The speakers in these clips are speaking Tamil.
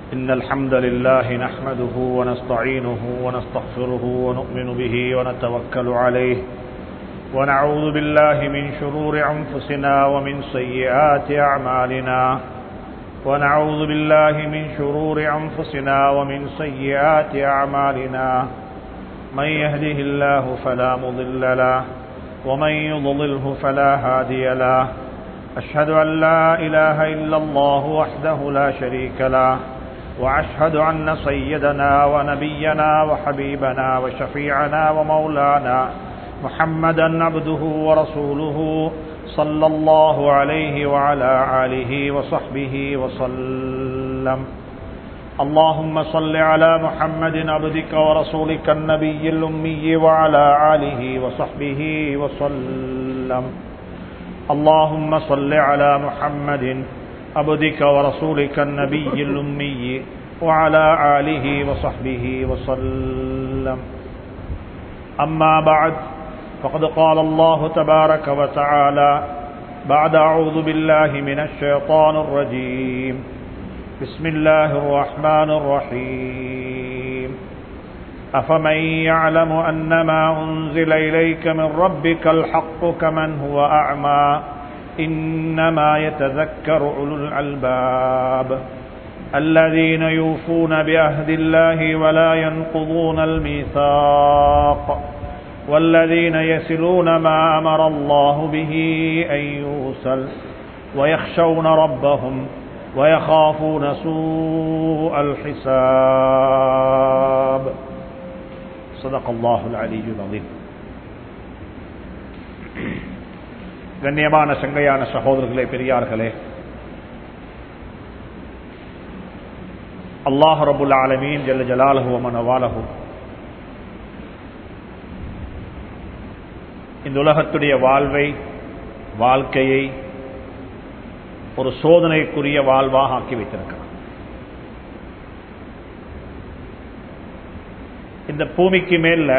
إن الحمد لله نحمده ونستعينه ونستغفره ونؤمن به ونتوكل عليه ونعوذ بالله من شرور أنفسنا ومن سيئات أعمالنا ونعوذ بالله من شرور أنفسنا ومن سيئات أعمالنا من يهده الله فلا مضل له ومن يضلله فلا هادي له أشهد أن لا إله إلا الله وحده لا شريك له وأشهد أن سيدنا ونبينا وحبيبنا وشفيعنا ومولانا محمدا عبده ورسوله صلى الله عليه وعلى آله وصحبه وسلم اللهم صل على محمد عبدك ورسولك النبي الأمي وعلى آله وصحبه وسلم اللهم صل على محمد عبدك ورسولك النبي الأمي وعلى آله وصحبه وسلم أما بعد فقد قال الله تبارك وتعالى بعد أعوذ بالله من الشيطان الرجيم بسم الله الرحمن الرحيم أفمن يعلم أنما أنزل إليك من ربك الحق كمن هو أعمى إنما يتذكر أولو الألباب الذين يوفون بعهد الله ولا ينقضون الميثاق والذين يسلون ما أمر الله به أن يوصل ويخشون ربهم ويخافون سوء الحساب صدق الله العلي العظيم கண்ணியமான சங்கையான சகோதரர்களே பெரியார்களே அல்லாஹ் ரபுல் ஆலமீன் ஜல்ல ஜலாலஹு மனவாலஹு இந்த உலகத்துடைய வாழ்வை வாழ்க்கையை ஒரு சோதனைக்குரிய வாழ்வாக ஆக்கி வைத்திருக்கிறார் இந்த பூமிக்கு மேல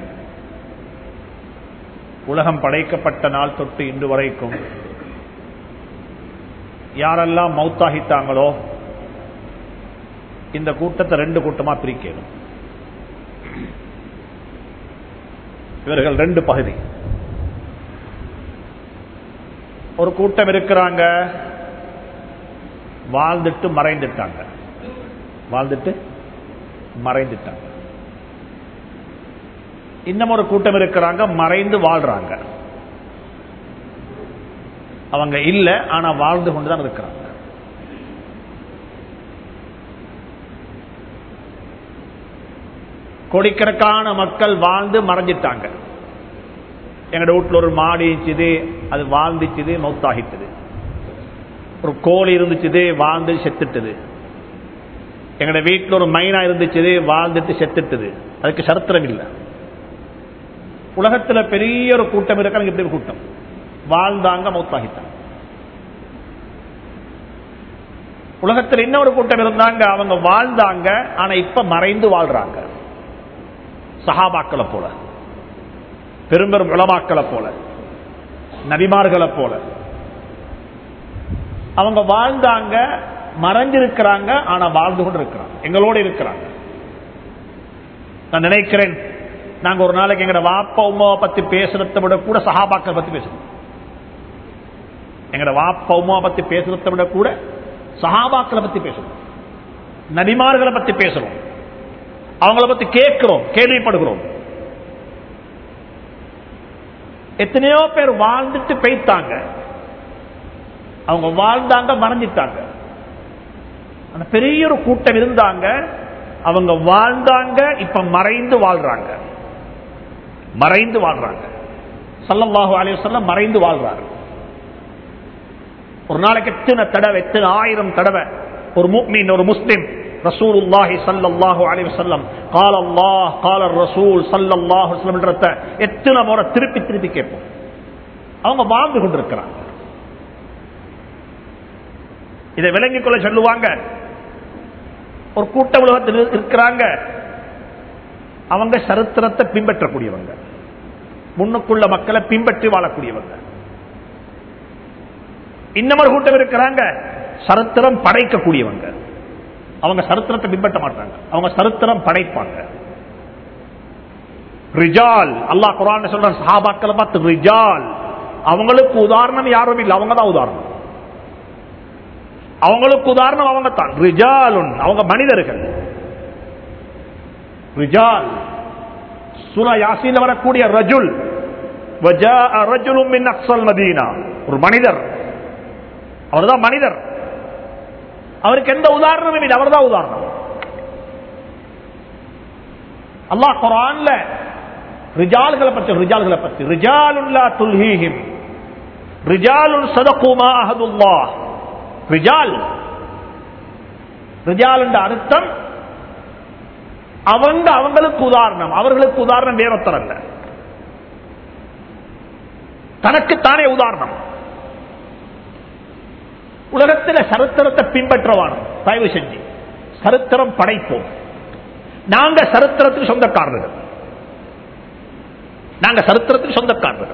உலகம் படைக்கப்பட்ட நாள் தொட்டு இன்று வரைக்கும் யாரெல்லாம் மௌத்தாகித்தாங்களோ இந்த கூட்டத்தை ரெண்டு கூட்டமா பிரிக்கணும் இவர்கள் ரெண்டு பகுதி ஒரு கூட்டம் இருக்கிறாங்க வாழ்ந்துட்டு மறைந்துட்டாங்க வாழ்ந்துட்டு மறைந்துட்டாங்க இன்னும் ஒரு கூட்டம் இருக்கிறாங்க மறைந்து வாழ்றாங்க அவங்க இல்ல ஆனா வாழ்ந்து கொண்டுதான் இருக்கிறாங்க கோடிக்கணக்கான மக்கள் வாழ்ந்து மறைஞ்சிட்டாங்க எங்களோட வீட்டில் ஒரு மாடு இருந்துச்சு அது வாழ்ந்துச்சுது மௌத்தாகிட்டது ஒரு கோழி இருந்துச்சு வாழ்ந்து செத்துட்டது எங்களோட வீட்டில் ஒரு மைனா இருந்துச்சு வாழ்ந்துட்டு செத்துட்டது அதுக்கு சரித்திரம் இல்லை உலகத்தில் பெரிய ஒரு கூட்டம் இருக்காங்க இப்படி ஒரு கூட்டம் வாழ்ந்தாங்க மௌத்தாகித்தாங்க உலகத்தில் இன்னொரு கூட்டம் இருந்தாங்க அவங்க வாழ்ந்தாங்க ஆனா இப்ப மறைந்து வாழ்றாங்க சஹாபாக்களை போல பெரும்பெரும் உளமாக்களை போல நபிமார்களை போல அவங்க வாழ்ந்தாங்க மறைஞ்சிருக்கிறாங்க ஆனா வாழ்ந்து கொண்டு இருக்கிறாங்க எங்களோட இருக்கிறாங்க நான் நினைக்கிறேன் நாங்க ஒரு நாளைக்கு எங்கட வாப்பா உமாவை பத்தி பேசுறத விட கூட சஹாபாக்களை பத்தி பேசணும் எங்கட வாப்பா உமாவை பத்தி பேசுறத விட கூட சஹாபாக்களை பத்தி பேசணும் நபிமார்களை பத்தி பேசுறோம் அவங்கள பத்தி கேட்கிறோம் கேள்விப்படுகிறோம் எத்தனையோ பேர் வாழ்ந்துட்டு பெய்த்தாங்க அவங்க வாழ்ந்தாங்க மறைஞ்சிட்டாங்க அந்த பெரிய ஒரு கூட்டம் இருந்தாங்க அவங்க வாழ்ந்தாங்க இப்ப மறைந்து வாழ்றாங்க மறைந்து வாழ்றாங்க சல்லல்லாஹு அலைய சொல்ல மறைந்து வாழ்றாங்க ஒரு நாளைக்கு எத்தனை தடவை எத்தனை ஆயிரம் தடவை ஒரு முக்மீன் ஒரு முஸ்லிம் ரசூலுல்லாஹி சல்லல்லாஹு அலைஹி வஸல்லம் قال الله قال الرسول صلى الله عليه وسلم எத்தனை முறை திருப்பி திருப்பி கேட்போம் அவங்க வாழ்ந்து கொண்டிருக்கிறாங்க இதை விளங்கிக் கொள்ள சொல்லுவாங்க ஒரு கூட்ட உலகத்தில் இருக்கிறாங்க அவங்க சரித்திரத்தை பின்பற்றக்கூடியவங்க முன்னுக்குள்ள மக்களை பின்பற்றி வாழக்கூடியவங்க இன்னமொரு கூட்டம் இருக்கிறாங்க சரித்திரம் படைக்கக்கூடியவங்க அவங்க சரித்திரத்தை பின்பற்ற மாட்டாங்க அவங்க சரித்திரம் படைப்பாங்க ரிஜால் அல்லாஹ் குரான் சொல்ற சஹாபாக்களை பார்த்து ரிஜால் அவங்களுக்கு உதாரணம் யாரும் இல்லை அவங்க தான் உதாரணம் அவங்களுக்கு உதாரணம் அவங்க தான் ரிஜாலுன் அவங்க மனிதர்கள் ரிஜால் சூரா யாசீன்ல வரக்கூடிய ரஜுல் வஜாஅ ரஜுலும் மின் அக்ஸல் மதீனா ஒரு மனிதர் அவர்தான் மனிதர் அவருக்கு எந்த உதாரணமும் இல்லை அவர்தான் உதாரணம் அல்லாஹ் குரான்ல ரிஜால்களை பற்றி ரிஜால்களை பற்றி ரிஜாலுல்லா துல்ஹீஹிம் ரிஜாலுன் சதகுமா அஹதுல்லாஹ் ரிஜால் ரிஜால் என்ற அர்த்தம் அவங்க அவங்களுக்கு உதாரணம் அவர்களுக்கு உதாரணம் வேறொத்தர் அல்ல தனக்குத்தானே உதாரணம் உலகத்தில் சரித்திரத்தை பின்பற்றவானோம் தயவு செஞ்சு சரித்திரம் படைப்போம் நாங்க சரித்திரத்துக்கு சொந்தக்காரர்கள் நாங்க சரித்திரத்துக்கு சொந்தக்காரர்கள்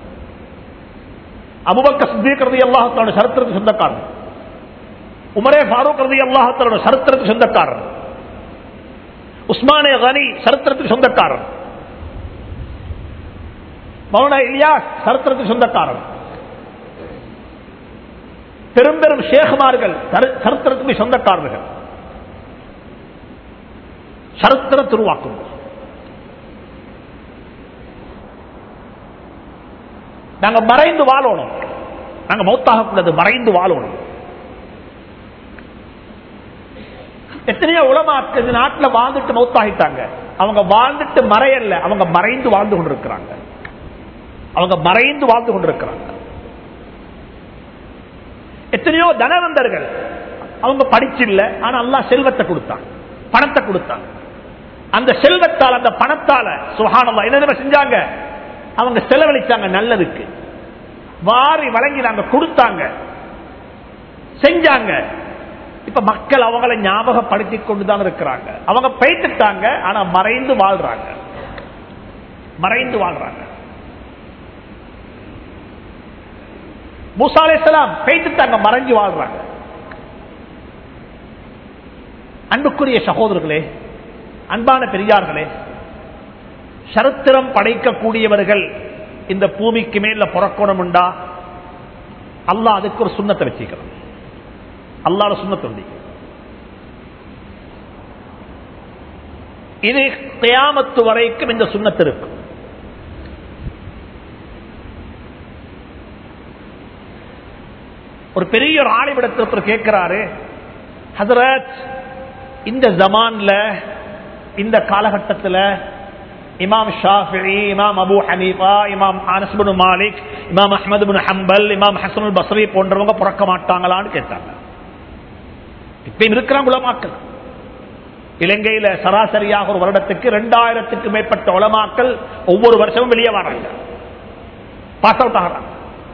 அபுபக்க சித்திக்கிறது அல்லாஹத்தோட சரித்திரத்துக்கு சொந்தக்காரர் உமரே ஃபாரூக் ரதி அல்லாஹத்தோட சரித்திரத்துக்கு சொந்தக்காரர் உஸ்மானே கனி சரித்திரத்துக்கு சொந்தக்காரர் மௌனா இலியாஸ் சரித்திரத்துக்கு சொந்தக்காரர் பெரும் பெரும் ஷேகுமார்கள் சரித்திரத்துக்கு சொந்தக்காரர்கள் சரித்திரத்தை உருவாக்கும் நாங்க மறைந்து வாழணும் நாங்க மௌத்தாக கூடாது மறைந்து வாழணும் எத்தனையோ உலமாக்கு இந்த நாட்டில் வாழ்ந்துட்டு மௌத்தாகிட்டாங்க அவங்க வாழ்ந்துட்டு மறையல்ல அவங்க மறைந்து வாழ்ந்து கொண்டிருக்கிறாங்க அவங்க மறைந்து வாழ்ந்து கொண்டிருக்கிறாங்க எத்தனையோ தனவந்தர்கள் அவங்க படிச்சில்ல ஆனா அல்லா செல்வத்தை கொடுத்தான் பணத்தை கொடுத்தான் அந்த செல்வத்தால் அந்த பணத்தால சுகானல்லா என்ன செஞ்சாங்க அவங்க செலவழிச்சாங்க நல்லதுக்கு வாரி வழங்கினாங்க கொடுத்தாங்க செஞ்சாங்க இப்ப மக்கள் அவங்களை ஞாபகப்படுத்தி கொண்டுதான் இருக்கிறாங்க அவங்க போயிட்டுட்டாங்க ஆனா மறைந்து வாழ்றாங்க மறைந்து வாழ்றாங்க மூசாலேசலாம் பேய்த்துட்டாங்க மறைஞ்சு வாழ்றாங்க அன்புக்குரிய சகோதரர்களே அன்பான பெரியார்களே சரித்திரம் படைக்கக்கூடியவர்கள் இந்த பூமிக்கு மேல புறக்கணும்டா அல்லாஹ் அதுக்கு ஒரு சுண்ணத்தை வச்சுக்கிறான் அல்லாட சுண்ணத்தை உண்டு இது கயாமத்து வரைக்கும் இந்த சுண்ணத்து இருக்கும் ஒரு பெரிய ஒரு ஆணைவிடத்தில் கேட்கிறாரு ஹசரத் இந்த ஜமான்ல இந்த காலகட்டத்தில் இமாம் ஷாஃபி இமாம் அபு ஹனீஃபா இமாம் அனஸ்புன் மாலிக் இமாம் அஹமது பின் ஹம்பல் இமாம் ஹசனுல் பஸ்ரி போன்றவங்க பிறக்க மாட்டாங்களான்னு கேட்டாங்க இப்ப இருக்கிறாங்க உலமாக்கள் இலங்கையில சராசரியாக ஒரு வருடத்துக்கு இரண்டாயிரத்துக்கு மேற்பட்ட உலமாக்கள் ஒவ்வொரு வருஷமும் வெளியே வராங்க பாஸ் அவுட் ஆகிறாங்க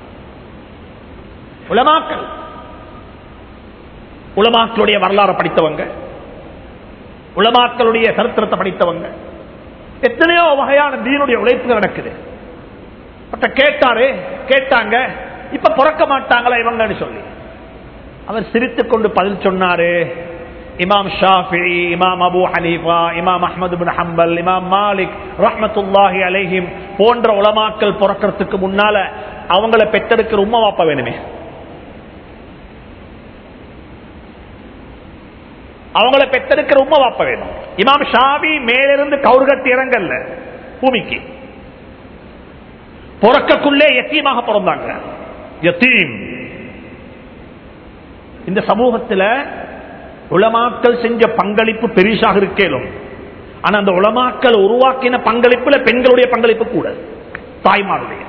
உலமாக்கள் உலமாக்களுடைய வரலாறு படித்தவங்க உலமாக்களுடைய சரித்திரத்தை படித்தவங்க எத்தனையோ வகையான தீனுடைய உழைப்பு நடக்குது பட்ட கேட்டாரு கேட்டாங்க இப்ப பிறக்க மாட்டாங்களா இவங்கன்னு சொல்லி அவர் சிரித்துக் கொண்டு பதில் சொன்னாரு இமாம் ஷாஃபி இமாம் அபு ஹனீஃபா இமாம் அஹமது பின் ஹம்பல் இமாம் மாலிக் ரஹமத்துல்லாஹி அலைஹிம் போன்ற உலமாக்கள் பிறக்கிறதுக்கு முன்னால அவங்கள பெற்றெடுக்கிற உம்மா வாப்பா வேணுமே அவங்கள பெற்றெடுக்கிற உம்மா வாப்ப வேணும் இமாம் ஷாவி மேலிருந்து கவுர்கட்டி இறங்கல்ல பூமிக்கு பிறக்கக்குள்ளே எத்தீமாக பிறந்தாங்க யத்தீம் இந்த சமூகத்தில் உலமாக்கள் செஞ்ச பங்களிப்பு பெரிசாக இருக்கேலும் ஆனா அந்த உலமாக்கள் உருவாக்கின பங்களிப்புல பெண்களுடைய பங்களிப்பு கூட தாய்மாருடைய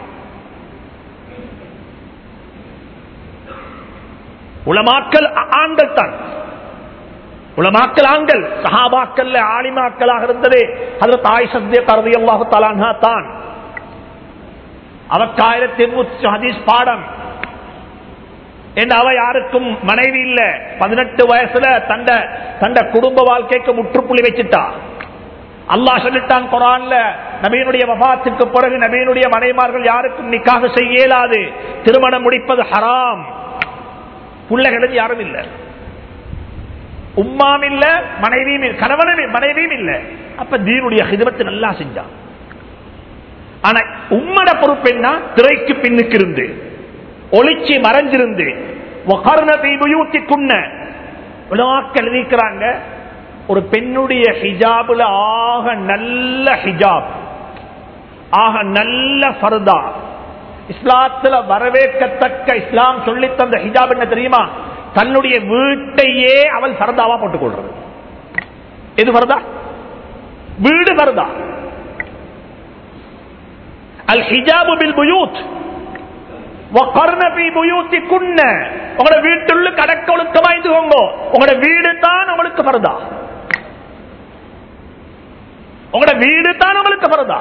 உலமாக்கள் ஆண்கள் தான் உலமாக்கள் ஆண்கள் சஹாபாக்கள் ஆலிமாக்களாக இருந்தது அதில் தாய் சத்திய கருதி அல்லாஹு தலான்ஹா தான் அவருக்கு ஆயிரத்தி எண்ணூத்தி ஹதீஸ் பாடம் என்று அவ யாருக்கும் மனைவி இல்ல பதினெட்டு வயசுல தண்ட தண்ட குடும்ப வாழ்க்கைக்கு முற்றுப்புள்ளி வச்சுட்டா அல்லாஹ் சொல்லிட்டான் குரான்ல நபீனுடைய வபாத்துக்கு பிறகு நபீனுடைய மனைமார்கள் யாருக்கும் நிக்காக செய்ய இயலாது திருமணம் முடிப்பது ஹராம் பிள்ளைகளும் யாரும் இல்லை உம்மாம் இல்ல மனைவியும் இல்ல, கணவனும் மனைவியும் இல்ல அப்ப தீனுடைய ஹிதமத்தை நல்லா செஞ்சான் ஆனா உம்மட பொறுப்பு என்ன திரைக்கு பின்னுக்கு இருந்து ஒளிச்சி மறைஞ்சிருந்து உலமாக்கள் எழுதிக்கிறாங்க ஒரு பெண்ணுடைய ஹிஜாபுல ஆக நல்ல ஹிஜாப் ஆக நல்ல ஃபர்தா இஸ்லாத்துல வரவேற்கத்தக்க இஸ்லாம் சொல்லி தந்த ஹிஜாப் என்ன தெரியுமா தன்னுடைய வீட்டையே அவள் ஃபர்தாவா போட்டுக் கொள்றது எது ஃபர்தா வீடு ஃபர்தா அல் ஹிஜாபு பில் புயூத் வகர்ன ஃபீ புயூத்திக்குன்ன உங்களோட வீட்டுள்ள கடக்க ஒழுக்கமா இருந்துக்கோங்க உங்களோட வீடு தான் உங்களுக்கு ஃபர்தா உங்களோட வீடு தான் உங்களுக்கு ஃபர்தா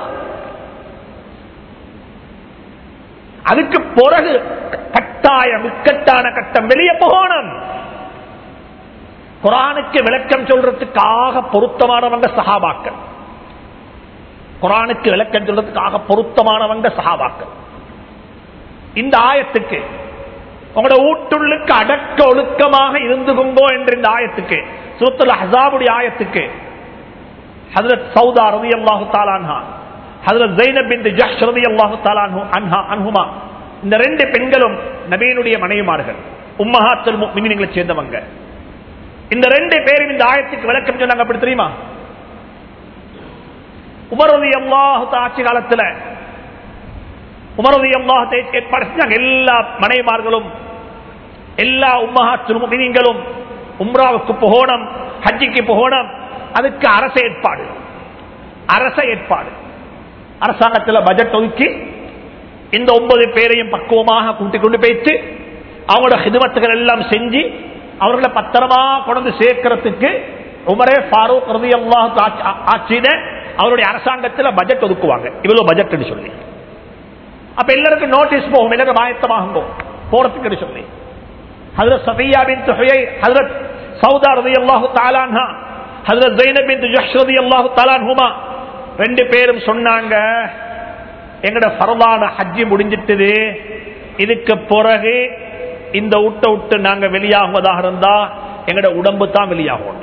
அதுக்கு பிறகு கட்டாயம் இக்கட்டான கட்டம் வெளியே போகணும் குரானுக்கு விளக்கம் சொல்றதுக்காக பொருத்தமானவங்க சஹாபாக்கள் குரானுக்கு விளக்கம் சொல்றதுக்காக பொருத்தமானவங்க சஹாபாக்கள் இந்த ஆயத்துக்கு உங்களோட ஊட்டுள்ளுக்கு அடக்க ஒழுக்கமாக இருந்து கொண்டோ என்ற இந்த ஆயத்துக்கு சூத்துல ஹசாபுடைய ஆயத்துக்கு ஹதரத் சௌதா ரவி அல்லாஹு தாலான்ஹா ஹதரத் ஜைனப் பின் ஜஹ் ரவி அல்லாஹு தாலான்ஹு அன்ஹா அன்ஹுமா இந்த ரெண்டு பெண்களும் நபீனுடைய மனைவிமார்கள் உம்மஹாத்தல் முஃமினீன்களை சேர்ந்தவங்க இந்த ரெண்டு பேரும் இந்த ஆயத்துக்கு விளக்கம் சொன்னாங்க அப்படி தெரியுமா உமரதி அல்லாஹு ஆட்சி காலத்துல உமரதி அல்லாஹத்தை ஏற்பாடு செஞ்சாங்க எல்லா மனைவிமார்களும் எல்லா உம்மஹாத்துல் முஃமினீன்களும் உம்ராவுக்கு போகணும் ஹஜ்ஜிக்கு போகணும் அதுக்கு அரச ஏற்பாடு அரச ஏற்பாடு அரசாங்கத்தில் பட்ஜெட் ஒதுக்கி இந்த ஒன்பது பேரையும் பக்குவமாக கூட்டிக் கொண்டு போயிட்டு அவங்களோட ஹிதுமத்துகள் எல்லாம் செஞ்சு அவர்களை பத்திரமா கொண்டு சேர்க்கிறதுக்கு உமரே ஃபாரூக் ரதி அல்லாஹ் ஆட்சியில அவருடைய அரசாங்கத்தில் பட்ஜெட் ஒதுக்குவாங்க இவ்வளவு பட்ஜெட் சொல்லி அப்ப எல்லாருக்கும் நோட்டீஸ் போகும் எல்லாரும் ஆயத்தமாகும் போறதுக்கு சொல்லி ஹதரத் சபியா பின் துஹையை ஹதரத் சவுதா ரதி அல்லாஹு தாலான்ஹா ஹதரத் ஜைனப் பின் ஜஹ் ரதி அல்லாஹு தாலான்ஹுமா ரெண்டு பேரும் சொன்னாங்க எங்கட பரவான ஹஜ்ஜி முடிஞ்சிட்டது இதுக்கு பிறகு இந்த விட்ட விட்டு நாங்க வெளியாகுவதாக இருந்தா எங்கட உடம்பு தான் வெளியாகும்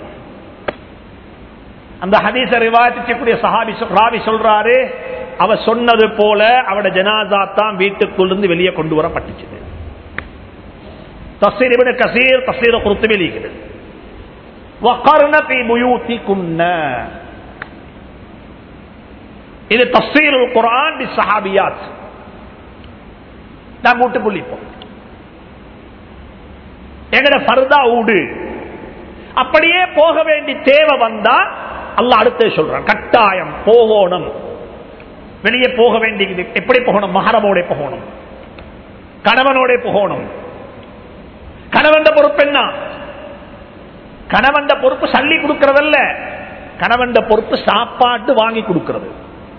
அந்த ஹதீச ரிவாயத்திக்கூடிய சஹாபி சொல்- ராவி சொல்றாரு அவ சொன்னது போல அவட ஜனாசா தான் வீட்டுக்குள்ளிருந்து வெளியே கொண்டு வரப்பட்டுச்சு தஸ்ஸீர் இப்னு கசீர் தஸ்ஸீர் குர்துபி லீக்குது وقرن في بيوتكن இது தஸ்ஸீருல் குர்ஆன் பி சஹாபியாத் நான் மூட்டு புள்ளிப்போம் எங்கட ஃபர்தா ஊடு அப்படியே போக வேண்டி தேவை வந்தா அல்லாஹ் அடுத்து சொல்றான் கட்டாயம் போகணும் வெளியே போக வேண்டியது எப்படி போகணும் மகரமோட போகணும் கணவனோட போகணும் கணவன் பொறுப்பு என்ன கணவன் பொறுப்பு சல்லி கொடுக்கறதல்ல கணவன் பொறுப்பு சாப்பாட்டு வாங்கி கொடுக்கிறது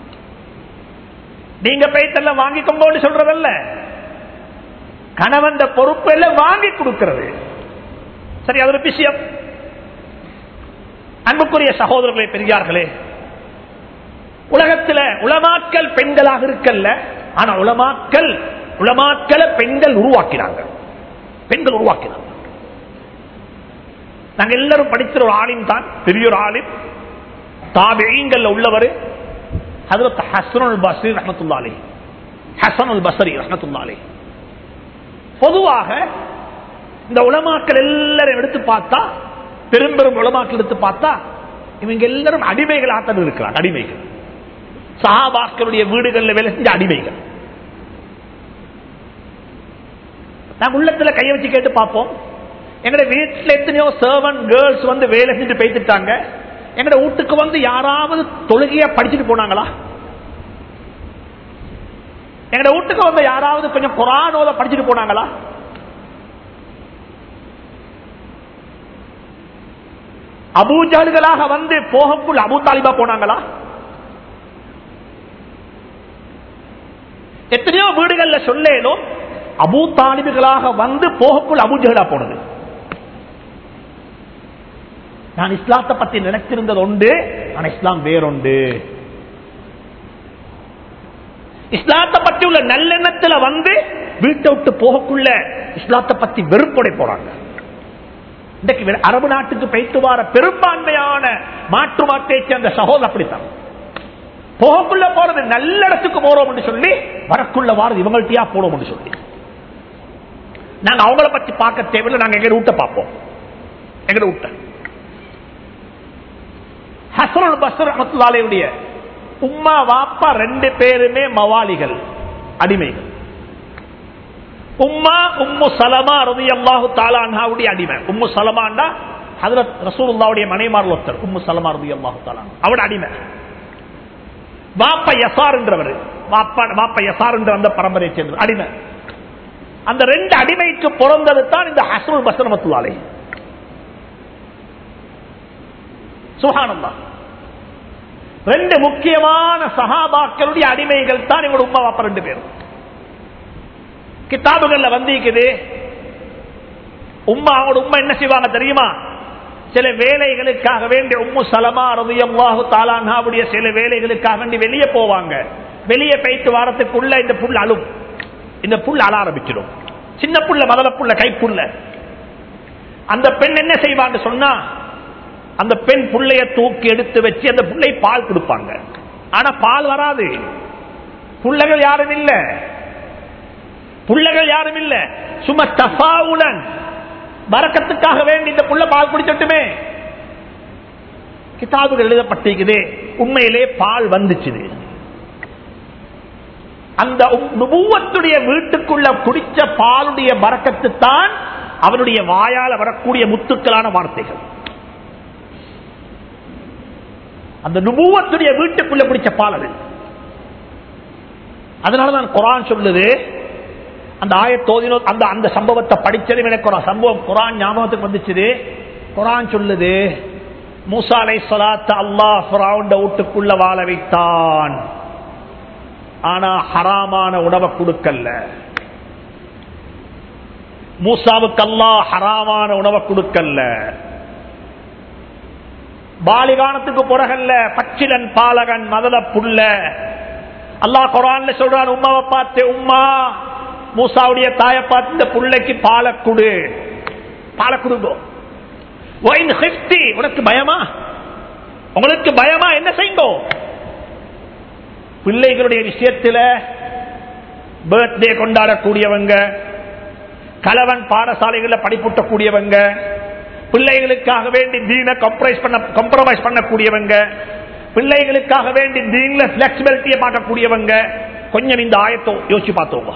நீங்க போயிட்டெல்லாம் வாங்கிக்கோங்கன்னு சொல்றதல்ல கணவன் பொறுப்பு எல்லாம் வாங்கி கொடுக்கிறது சரி அது ஒரு விஷயம் அன்புக்குரிய சகோதரர்களே பெரியார்களே உலகத்தில் உலமாக்கல் பெண்களாக இருக்கல்ல ஆனா உலமாக்கல் உலமாக்கல பெண்கள் உருவாக்கினாங்க பெண்கள் உருவாக்கினாங்க நாங்க எல்லாரும் படிக்கிற ஒரு ஆலிம் தான் பெரிய ஒரு ஆலிம் தாபியங்கள்ல உள்ளவர் ஹதரத் ஹசனுல் பஸ்ரி ரஹமத்துல்லாலே ஹசனுல் பஸ்ரி ரஹமத்துல்லாலே பொதுவாக இந்த உலமாக்கள் எல்லாரும் எடுத்து பார்த்தா பெரும் பெரும் உலமாக்கள் எடுத்து பார்த்தா இவங்க எல்லாரும் அடிமைகளாக இருக்கிறாங்க அடிமைகள் சஹாபாக்களுடைய வீடுகளில் வேலை செஞ்ச அடிமைகள் நாங்க உள்ளத்துல கைய வச்சு கேட்டு பார்ப்போம் எங்கட வீட்டுல எத்தனையோ சர்வன் கேர்ள்ஸ் வந்து வேலை செஞ்சு பேசிட்டாங்க எங்கட வீட்டுக்கு வந்து யாராவது தொழுகையா படிச்சுட்டு போனாங்களா எங்கட வீட்டுக்கு வந்து யாராவது கொஞ்சம் குரானோத படிச்சுட்டு போனாங்களா அபூஜாலுகளாக வந்து போகக்குள் அபு தாலிபா போனாங்களா எத்தனையோ வீடுகள்ல சொல்லேனும் அபூ தாலிபுகளாக வந்து போகக்குள் அபூஜகலா போனது நான் இஸ்லாத்தை பத்தி நினைச்சிருந்தது உண்டு ஆனா இஸ்லாம் வேறொண்டு இஸ்லாத்தை பத்தி உள்ள நல்லெண்ணத்துல வந்து வீட்டை விட்டு போகக்குள்ள இஸ்லாத்தை பத்தி வெறுப்படை போறாங்க இன்றைக்கு வெ- அரபு நாட்டுக்கு பெய்த்து வார பெரும்பான்மையான மாற்று மாட்டை சேர்ந்த சகோதரர் அப்படித்தான் போகக்குள்ள போறது நல்ல இடத்துக்கு போறோம் என்று சொல்லி வரக்குள்ள வாரது இவங்கள்ட்டயா போறோம் என்று சொல்லி நாங்க அவங்கள பத்தி பார்க்க தேவையில்லை நாங்க எங்க ரூட்டை பார்ப்போம் எங்க ரூட்டை ஹசனுல் பஸ்ர் ரஹ்மத்துல்லாஹியுடைய உம்மா வாப்பா ரெண்டு பேருமே மவாலிகள் அடிமைகள் உம்மா உம்மு சலமா ரலியல்லாஹு தஆலா அன்ஹாவுடைய அடிமை உம்மு சலமாண்டா ஹஜ்ரத் ரசூலுல்லாஹ்வுடைய மனைமார் ஒருத்தர் உம்மு சலமா ரலியல்லாஹு தஆலா அவட அடிமை வாப்ப யசார் என்றவர் வாப்பா வாப்ப யசார் என்ற அந்த பரம்பரையை சேர்ந்தவர் அடிமை அந்த ரெண்டு அடிமைக்கு பிறந்தது தான் இந்த ஹசனுல் பஸ்ர் ரஹ்மத்துல்லாஹி சுஹானல்லாஹ் ரெண்டு முக்கியமான சஹாபாக்களுடைய அடிமைகள் தான் இவங்க உமா வாப்பா ரெண்டு பேரும் கிதாபுகள்ல வந்திருக்குது உம்மா அவங்களோட உம்மா என்ன செய்வாங்க தெரியுமா சில வேலைகளுக்காக வேண்டி உம்மு சலமா ரதியல்லாஹு தாலான்ஹாவுடைய சில வேலைகளுக்காக வேண்டி வெளியே போவாங்க வெளியே போயிட்டு வாரத்துக்குள்ள இந்த புல் அழும் இந்த புல் அழ ஆரம்பிச்சிடும் சின்ன புள்ள மதல புள்ள கைப்புள்ள அந்த பெண் என்ன செய்வாங்க சொன்னா அந்த பெண் புள்ளைய தூக்கி எடுத்து வச்சு அந்த புள்ளை பால் கொடுப்பாங்க ஆனா பால் வராது புள்ளைகள் யாரும் இல்ல புள்ளைகள் யாரும் இல்ல சும்மா தஃபாவுலன் வரக்கத்துக்காக வேண்டி இந்த புள்ள பால் குடிச்சட்டுமே கிதாபுகள் எழுதப்பட்டிருக்குது உண்மையிலே பால் வந்துச்சுது அந்த உம் நுபுவத்துடைய வீட்டுக்குள்ள குடிச்ச பாலுடைய பறக்கத்து தான் அவனுடைய வாயால வரக்கூடிய முத்துக்களான வார்த்தைகள் அந்த நுபுவத்துடைய வீட்டுக்குள்ள பிடிச்ச பால் அது அதனாலதான் குரான் சொல்லுது அந்த ஆயத்தோதினோ அந்த அந்த சம்பவத்தை படிச்சதும் எனக்கு ஒரு சம்பவம் குரான் ஞாபகத்துக்கு வந்துச்சு குரான் சொல்லுது மூசாலை சொலாத்த அல்லாஹ் ஃபிரௌண்ட வீட்டுக்குள்ள வாழ வைத்தான் ஆனா ஹராமான உணவை கொடுக்கல மூசாவுக்கு அல்லாஹ் ஹராமான உணவை கொடுக்கல பாலிகானத்துக்கு புறகல்ல பச்சிலன் பாலகன் மதல புள்ள அல்லாஹ் குரான்ல சொல்றான் உமாவை பார்த்து உம்மா மூசாவுடைய தாயை பார்த்து இந்த புள்ளைக்கு பாலை கொடு பாலை கொடுங்கோ ஒயின் ஹிஸ்டி உனக்கு பயமா உங்களுக்கு பயமா என்ன செய்யுங்கோ பிள்ளைகளுடைய விஷயத்துல பர்த்டே கொண்டாடக்கூடியவங்க கலவன் பாடசாலைகளில் படிப்பூட்டக்கூடியவங்க பிள்ளைகளுக்காக வேண்டி தீன கம்ப்ரைஸ் பண்ண கம்ப்ரமைஸ் பண்ணக்கூடியவங்க பிள்ளைகளுக்காக வேண்டி தீன்ல பிளெக்சிபிலிட்டியை பார்க்கக்கூடியவங்க கொஞ்சம் இந்த ஆயத்தோ யோசிச்சு பார்த்தோங்க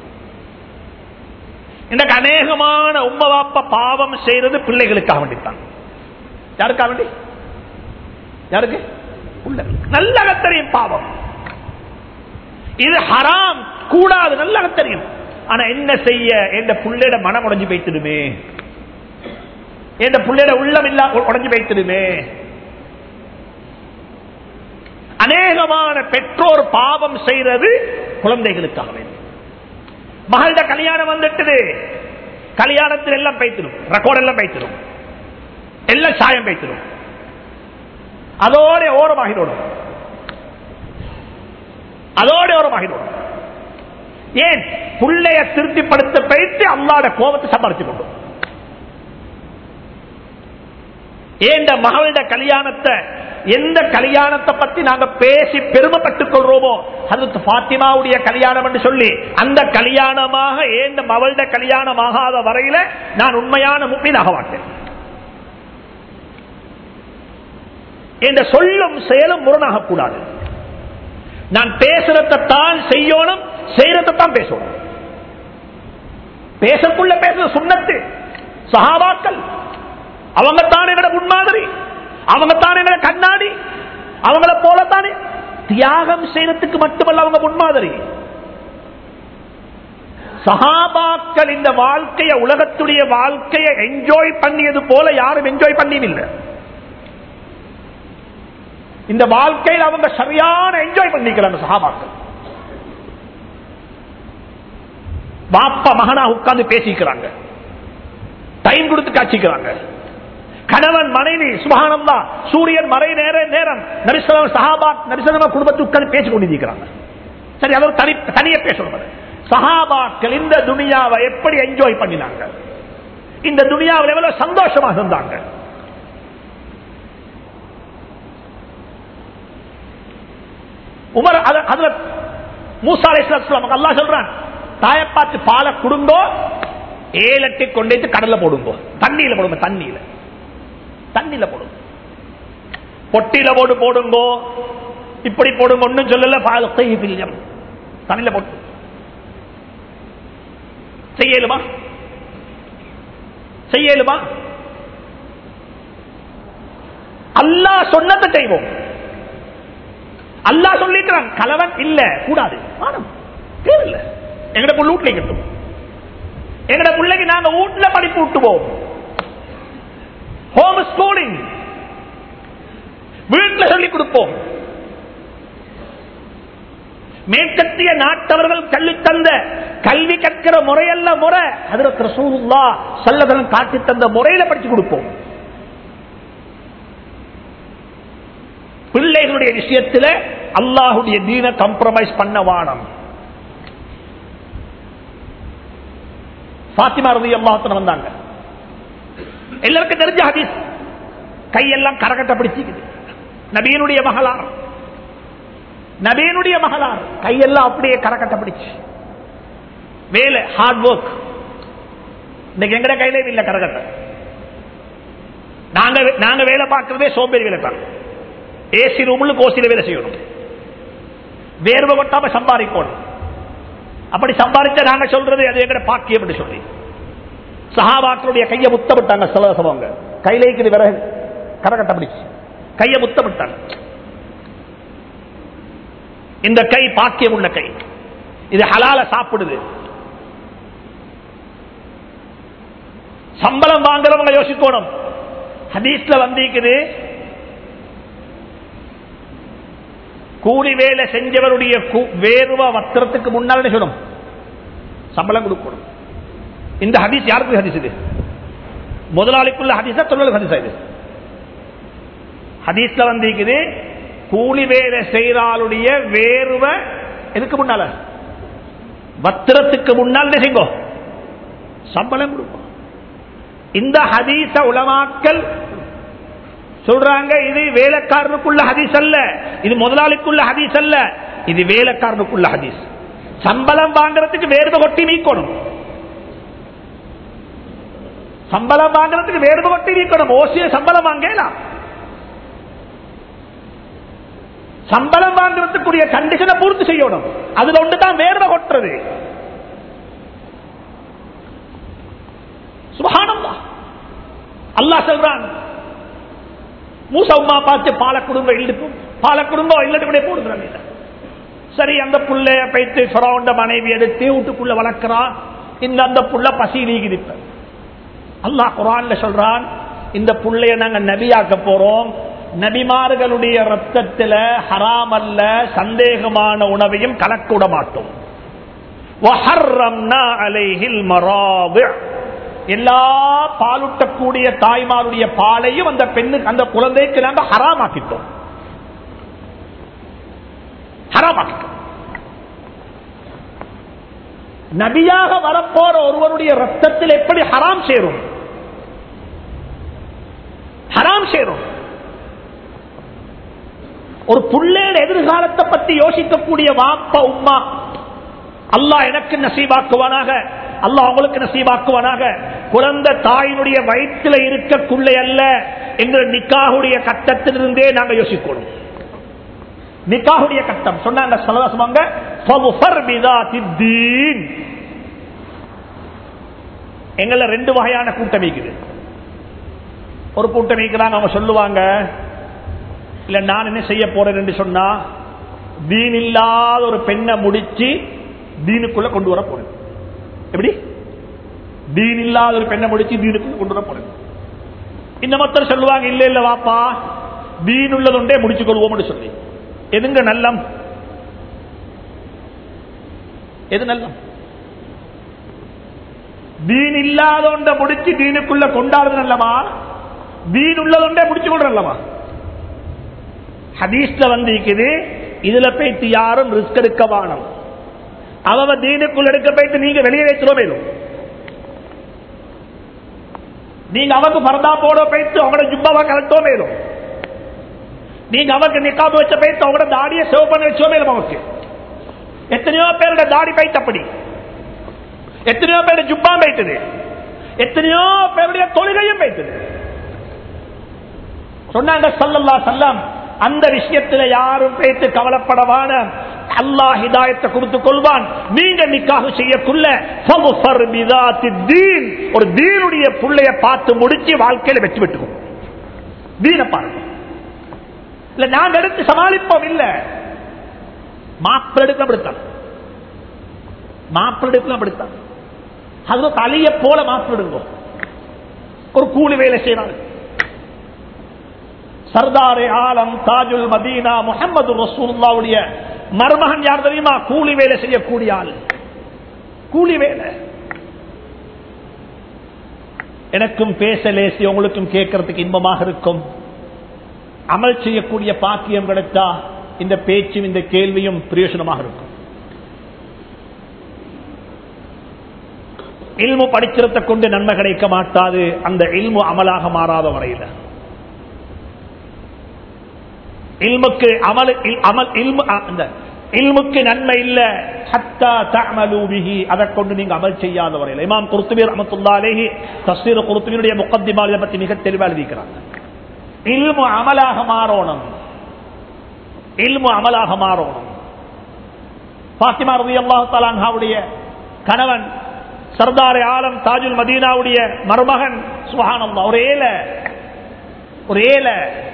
எனக்கு அநேகமான உம்ம வாப்ப பாவம் செய்யறது பிள்ளைகளுக்காக வேண்டித்தான் யாருக்காக வேண்டி யாருக்கு உள்ள நல்ல தெரியும் பாவம் இது ஹராம் கூடாது நல்ல தெரியும் ஆனா என்ன செய்ய எந்த புள்ளையோட மனம் உடஞ்சு போய்த்திடுமே எந்த புள்ளையோட உள்ளம் இல்லா உடஞ்சு போய்த்திடுமே அநேகமான பெற்றோர் பாவம் செய்யறது குழந்தைகளுக்காக வேண்டி மகள்ட கல்யாணம் வந்துட்டது கல்யாணத்தில் எல்லாம் பைத்திடும் ரெக்கார்ட் எல்லாம் பைத்திடும் எல்லாம் சாயம் பைத்திடும் அதோட ஓரமாகிடும் அதோட ஓரமாகிடும் ஏன் புள்ளைய திருப்திப்படுத்த பயிற்சி அல்லாட கோபத்தை சம்பாதிச்சு கொண்டும் ஏண்ட மகளோட கல்யாணத்தை எந்த கல்யாணத்தை பத்தி நாங்க பேசி பெருமைப்பட்டுக் கொள்றோமோ அது பாத்திமாவுடைய கல்யாணம் என்று சொல்லி அந்த கல்யாணமாக ஏந்த மகளோட கல்யாணம் ஆகாத வரையில நான் உண்மையான முப்பீனாக மாட்டேன் என்ற சொல்லும் செயலும் முரணாக கூடாது நான் பேசுறதான் செய்யணும் செய்யறதான் பேசணும் பேசக்குள்ள பேசுற சுண்ணத்து சகாபாக்கள் அவங்க தானே எங்கட முன்மாதிரி அவங்க தானே எங்கட கண்ணாடி அவங்கள போலத்தானே தியாகம் செய்யறதுக்கு மட்டுமல்ல அவங்க முன்மாதிரி சகாபாக்கள் இந்த வாழ்க்கைய உலகத்துடைய வாழ்க்கையை என்ஜாய் பண்ணியது போல யாரும் என்ஜாய் பண்ணியதில்லை இந்த வாழ்க்கையில் அவங்க சரியான என்ஜாய் பண்ணிக்கிறாங்க சகாபாக்கள் பாப்பா மகனா உட்கார்ந்து பேசிக்கிறாங்க டைம் கொடுத்து காட்சிக்கிறாங்க கணவன் மனைவி சுபகானந்தா சூரியன் மறை நேர நேரம் நரிசலம் சஹாபா நரிசலமா குடும்பத்தை உட்கார்ந்து பேசிக் கொண்டிருக்கிறாங்க சரி அவர் தனி தனிய பேசணும் சஹாபாக்கள் இந்த துனியாவை எப்படி என்ஜாய் பண்ணினாங்க இந்த துனியாவில் எவ்வளவு சந்தோஷமாக இருந்தாங்க உமர் அத- அதுல மூசா அலைஹிஸ்ஸலாம் அல்லாஹ் சொல்றான் தாயை பார்த்து பாலை குடுங்கோ ஏலட்டி கொண்டு போய் கடல்ல போடுங்கோ தண்ணியில போடுங்க தண்ணியில தண்ணியில போடுங்க பொட்டியில போட்டு போடுங்கோ இப்படி போடுங்க ஒன்னும் சொல்லல பால் கைபில்யம் தண்ணியில போட்டு செய்யலுமா செய்யலுமா அல்லாஹ் சொன்னதை செய்வோம் அல்லாஹ் சொல்லிக்கிறான் கலவன் இல்ல கூடாது ஆனம் தேவையில்லை எங்கட புள்ள வீட்டுல கட்டும் எங்கட பிள்ளைக்கு நாங்க வீட்டுல படிப்பு விட்டுவோம் ஹோம் ஸ்கூலிங் வீட்டுல சொல்லிக் கொடுப்போம் மேற்கத்திய நாட்டவர்கள் கல்வி தந்த கல்வி கற்கிற முறையல்ல முறை அதுல ரசூலுல்லா சல்லதனம் காட்டி தந்த முறையில படிச்சு கொடுப்போம் பிள்ளைகளுடைய விஷயத்துல அல்லாஹுடைய தீன கம்ப்ரமைஸ் பண்ண வானம் பாத்திமா ரதி அல்லாத்தன வந்தாங்க எல்லாருக்கும் தெரிஞ்ச ஹதீஸ் கையெல்லாம் கரகட்ட பிடிச்சிக்குது நபியனுடைய மகளார் நபியனுடைய மகளார் கையெல்லாம் அப்படியே கரகட்ட பிடிச்சு வேலை ஹார்ட் ஒர்க் இன்னைக்கு எங்கட கையில இல்ல கரகட்ட நாங்க நாங்க வேலை பார்க்கறதே சோம்பேறி வேலை தான் ஏசி ரூம்ல கோசில வேலை செய்யணும் வேர்வை கொட்டாம சம்பாதிக்கணும் அப்படி சம்பாதிச்சா நாங்க சொல்றது அது எங்கட பாக்கியம் என்று சொல்லி சஹாபாக்களுடைய கையை முத்தமிட்டாங்க சிலவங்க கையில இருக்குது விறகு கரகட்ட பிடிச்சு கையை முத்தமிட்டாங்க இந்த கை பாக்கியம் உள்ள கை இது ஹலால சாப்பிடுது சம்பளம் வாங்குறவங்க யோசிக்கணும் ஹதீஸ்ல வந்திருக்குது கூலி வேலை செஞ்சவருடைய கு- வேர்வ வத்திரத்துக்கு முன்னால் என்ன சொல்லணும் சம்பளம் கொடுக்கணும் இந்த ஹதீஸ் யாருக்கு ஹதீஸ் இது முதலாளிக்குள்ள ஹதீஸா தொழில் ஹதீஸா இது ஹதீஸ்ல வந்திருக்குது கூலி வேலை செய்யறாளுடைய வேர்வ எதுக்கு முன்னால வத்திரத்துக்கு முன்னால் என்ன செய்யுங்கோ சம்பளம் கொடுக்கும் இந்த ஹதீஸ உலமாக்கல் சொல்றாங்க இது வேலைக்காரனுக்குள்ள ஹதீஸ் அல்ல இது முதலாளிக்குள்ள ஹதீஸ் அல்ல இது வேலைக்காரனுக்குள்ள ஹதீஸ் சம்பளம் வாங்குறதுக்கு வேர்வை கொட்டி நீக்கணும் சம்பளம் வாங்குறதுக்கு வேர்வை கொட்டி நீக்கணும் ஓசிய சம்பளம் வாங்கலாம் சம்பளம் வாங்குறதுக்குரிய கண்டிஷனை பூர்த்தி செய்யணும் அதுல ஒன்று தான் வேர்வை கொட்டுறது சுபஹானல்லாஹ் அல்லாஹ் சொல்றான் மூசா உமா பார்த்து பால குடும்பம் இழுப்பும் பால குடும்பம் இல்லட்டு போடுறாங்க சரி அந்த புள்ளைய பைத்து ஃபரௌண்ட மனைவி எடுத்து வீட்டுக்குள்ள வளர்க்கிறான் இந்த அந்த புள்ள பசி நீகிதிப்ப அல்லாஹ் குரான்ல சொல்றான் இந்த புள்ளைய நாங்க நபியாக்க போறோம் நபிமார்களுடைய ரத்தத்துல ஹராம் அல்ல சந்தேகமான உணவையும் கலக்க விட மாட்டோம் وحرمنا عليه المراضع எல்லா பாலூட்டக்கூடிய தாய்மாருடைய பாலையும் அந்த பெண்ணுக்கு அந்த குழந்தைக்கு நாங்க ஹராமாக்கிட்டோம் ஹராமாக்கிட்டோம் நபியாக வரப்போற ஒருவருடைய ரத்தத்தில் எப்படி ஹராம் சேரும் ஹராம் சேரும் ஒரு புள்ளேட எதிர்காலத்தை பத்தி யோசிக்கக்கூடிய வாப்பா உம்மா அல்லாஹ் எனக்கு நசீபாக்குவானாக அல்லாஹ் அவங்களுக்கு நசீபாக்குவானாக குழந்தை தாயினுடைய வயிற்றில் இருக்கக்குள்ள அல்ல என்ற நிக்காகுடைய கட்டத்திலிருந்தே நாங்க யோசிக்கணும் நிக்காகுடைய கட்டம் சொன்னாங்க சலவாசமாங்க எங்கள ரெண்டு வகையான கூட்டம் இருக்குது ஒரு கூட்டம் இருக்கிறாங்க அவங்க சொல்லுவாங்க இல்ல நான் என்ன செய்ய போறேன் என்று சொன்னா தீன் இல்லாத ஒரு பெண்ணை முடிச்சு தீனுக்குள்ள கொண்டு வர போறேன் எப்படி தீன் இல்லாத ஒரு பெண்ணை முடிச்சு தீனுக்குள்ள கொண்டு வர போறேன் இந்த மத்தர் சொல்லுவாங்க இல்ல இல்ல வாப்பா தீன் உள்ளதுண்டே முடிச்சு கொள்வோம்னு சொல்லி எதுங்க நல்லம் எது நல்லம் தீன் இல்லாதொண்ட முடிச்சு தீனுக்குள்ள கொண்டாடுறது நல்லமா தீன் உள்ளதொண்டே முடிச்சு கொள்ற நல்லமா ஹதீஸ்ல வந்து இருக்குது இதுல போயிட்டு யாரும் ரிஸ்க் எடுக்க வானம் அவ தீனுக்குள் எடுக்க போயிட்டு நீங்க வெளியே வைக்கிறோம் மேலும் நீங்க அவக்கு பரதா போட போயிட்டு அவங்களோட ஜுப்பாவை கலட்டோ மேலும் நீங்க அவக்கு நிக்காபு வச்ச போயிட்டு அவங்களோட தாடியை சேவ் பண்ண வச்சோ மேலும் அவருக்கு எத்தனையோ பேரோட தாடி போயிட்டு அப்படி எத்தனையோ பேருடைய ஜுப்பா போயிட்டது எத்தனையோ பேருடைய தொழுகையும் போயிட்டது சொன்னாங்க சல்லல்லா சல்லாம் அந்த விஷயத்துல யாரும் பேத்து கவலைப்படவான அல்லாஹ் ஹிதாயத்தை கொடுத்துக் கொள்வான் நீங்க நிக்காக செய்யக்குள்ள ஃபமுஃபர் பிதாத்தி தீன் ஒரு தீனுடைய புள்ளைய பார்த்து முடிச்சு வாழ்க்கையில வெற்றி பெற்றுக்கும் தீன பாருங்க இல்ல நாங்க எடுத்து சமாளிப்போம் இல்ல மாப்பிள்ள எடுக்கலாம் அப்படித்தான் மாப்பிள்ள எடுக்கலாம் அப்படித்தான் அது தலைய போல மாப்பிடுங்க ஒரு கூலி வேலை செய்யறாங்க சர்தாரே ஆலம் தாஜுல் மதீனா முகமது ரசூல்லாவுடைய மருமகன் யார் தெரியுமா கூலி வேலை செய்யக்கூடிய ஆள் கூலி வேலை எனக்கும் பேச லேசி உங்களுக்கும் கேட்கறதுக்கு இன்பமாக இருக்கும் அமல் செய்யக்கூடிய பாக்கியம் கிடைத்தா இந்த பேச்சும் இந்த கேள்வியும் பிரயோஜனமாக இருக்கும் இல்மு படிக்கிறத கொண்டு நன்மை கிடைக்க மாட்டாது அந்த இல்மு அமலாக மாறாத வரையில் இல்முக்கு அமல் அமல் இல்மு அந்த இல்முக்கு நன்மை இல்ல ஹத்தா தஅமலூபிஹி அதை கொண்டு நீங்க அமல் செய்யாத வரையில் இமாம் குர்துபி ரஹ்மத்துல்லாஹி அலைஹி தஃசீர் குர்துபியுடைய முகத்திமால் இதை பத்தி மிக தெளிவாக எழுதிக்கிறாங்க இல்மு அமலாக மாறணும் இல்மு அமலாக மாறணும் பாத்திமா ரலியல்லாஹு தஆலா அன்ஹாவுடைய கணவன் சர்தார் ஆலம் தாஜுல் மதீனாவுடைய மருமகன் சுஹானல்லாஹ் ஒரு ஏல ஒரு ஏல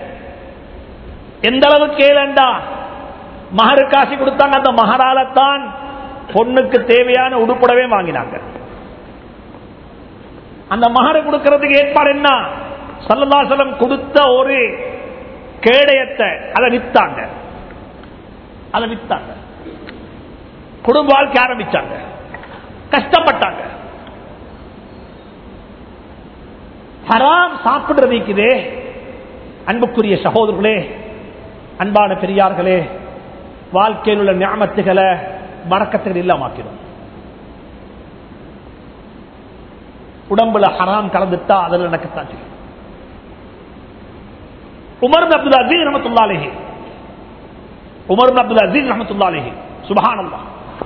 எந்த அளவுக்கு ஏலண்டா மகரு காசி கொடுத்தாங்க அந்த மகராலத்தான் பொண்ணுக்கு தேவையான உடுப்புடவே வாங்கினாங்க அந்த மகரை கொடுக்கறதுக்கு ஏற்பாடு என்ன சல்லதாசலம் கொடுத்த ஒரு கேடயத்தை அதை வித்தாங்க அதை வித்தாங்க குடும்ப வாழ்க்கை ஆரம்பிச்சாங்க கஷ்டப்பட்டாங்க ஹராம் சாப்பிடுறதுக்குதே அன்புக்குரிய சகோதரர்களே அன்பான பெரியார்களே வாழ்க்கையில் உள்ள ஞாபகத்துகளை மறக்கத்துகள் இல்லாமக்கிடும் உடம்புல ஹராம் கலந்துட்டா அதில் நடக்கத்தான் செய்யும் உமர் அப்துல் அசீஸ் ரஹமத்துல்லாலேஹி உமர் அப்துல் அசீஸ் ரஹமத்துல்லாலேஹி சுபஹானல்லா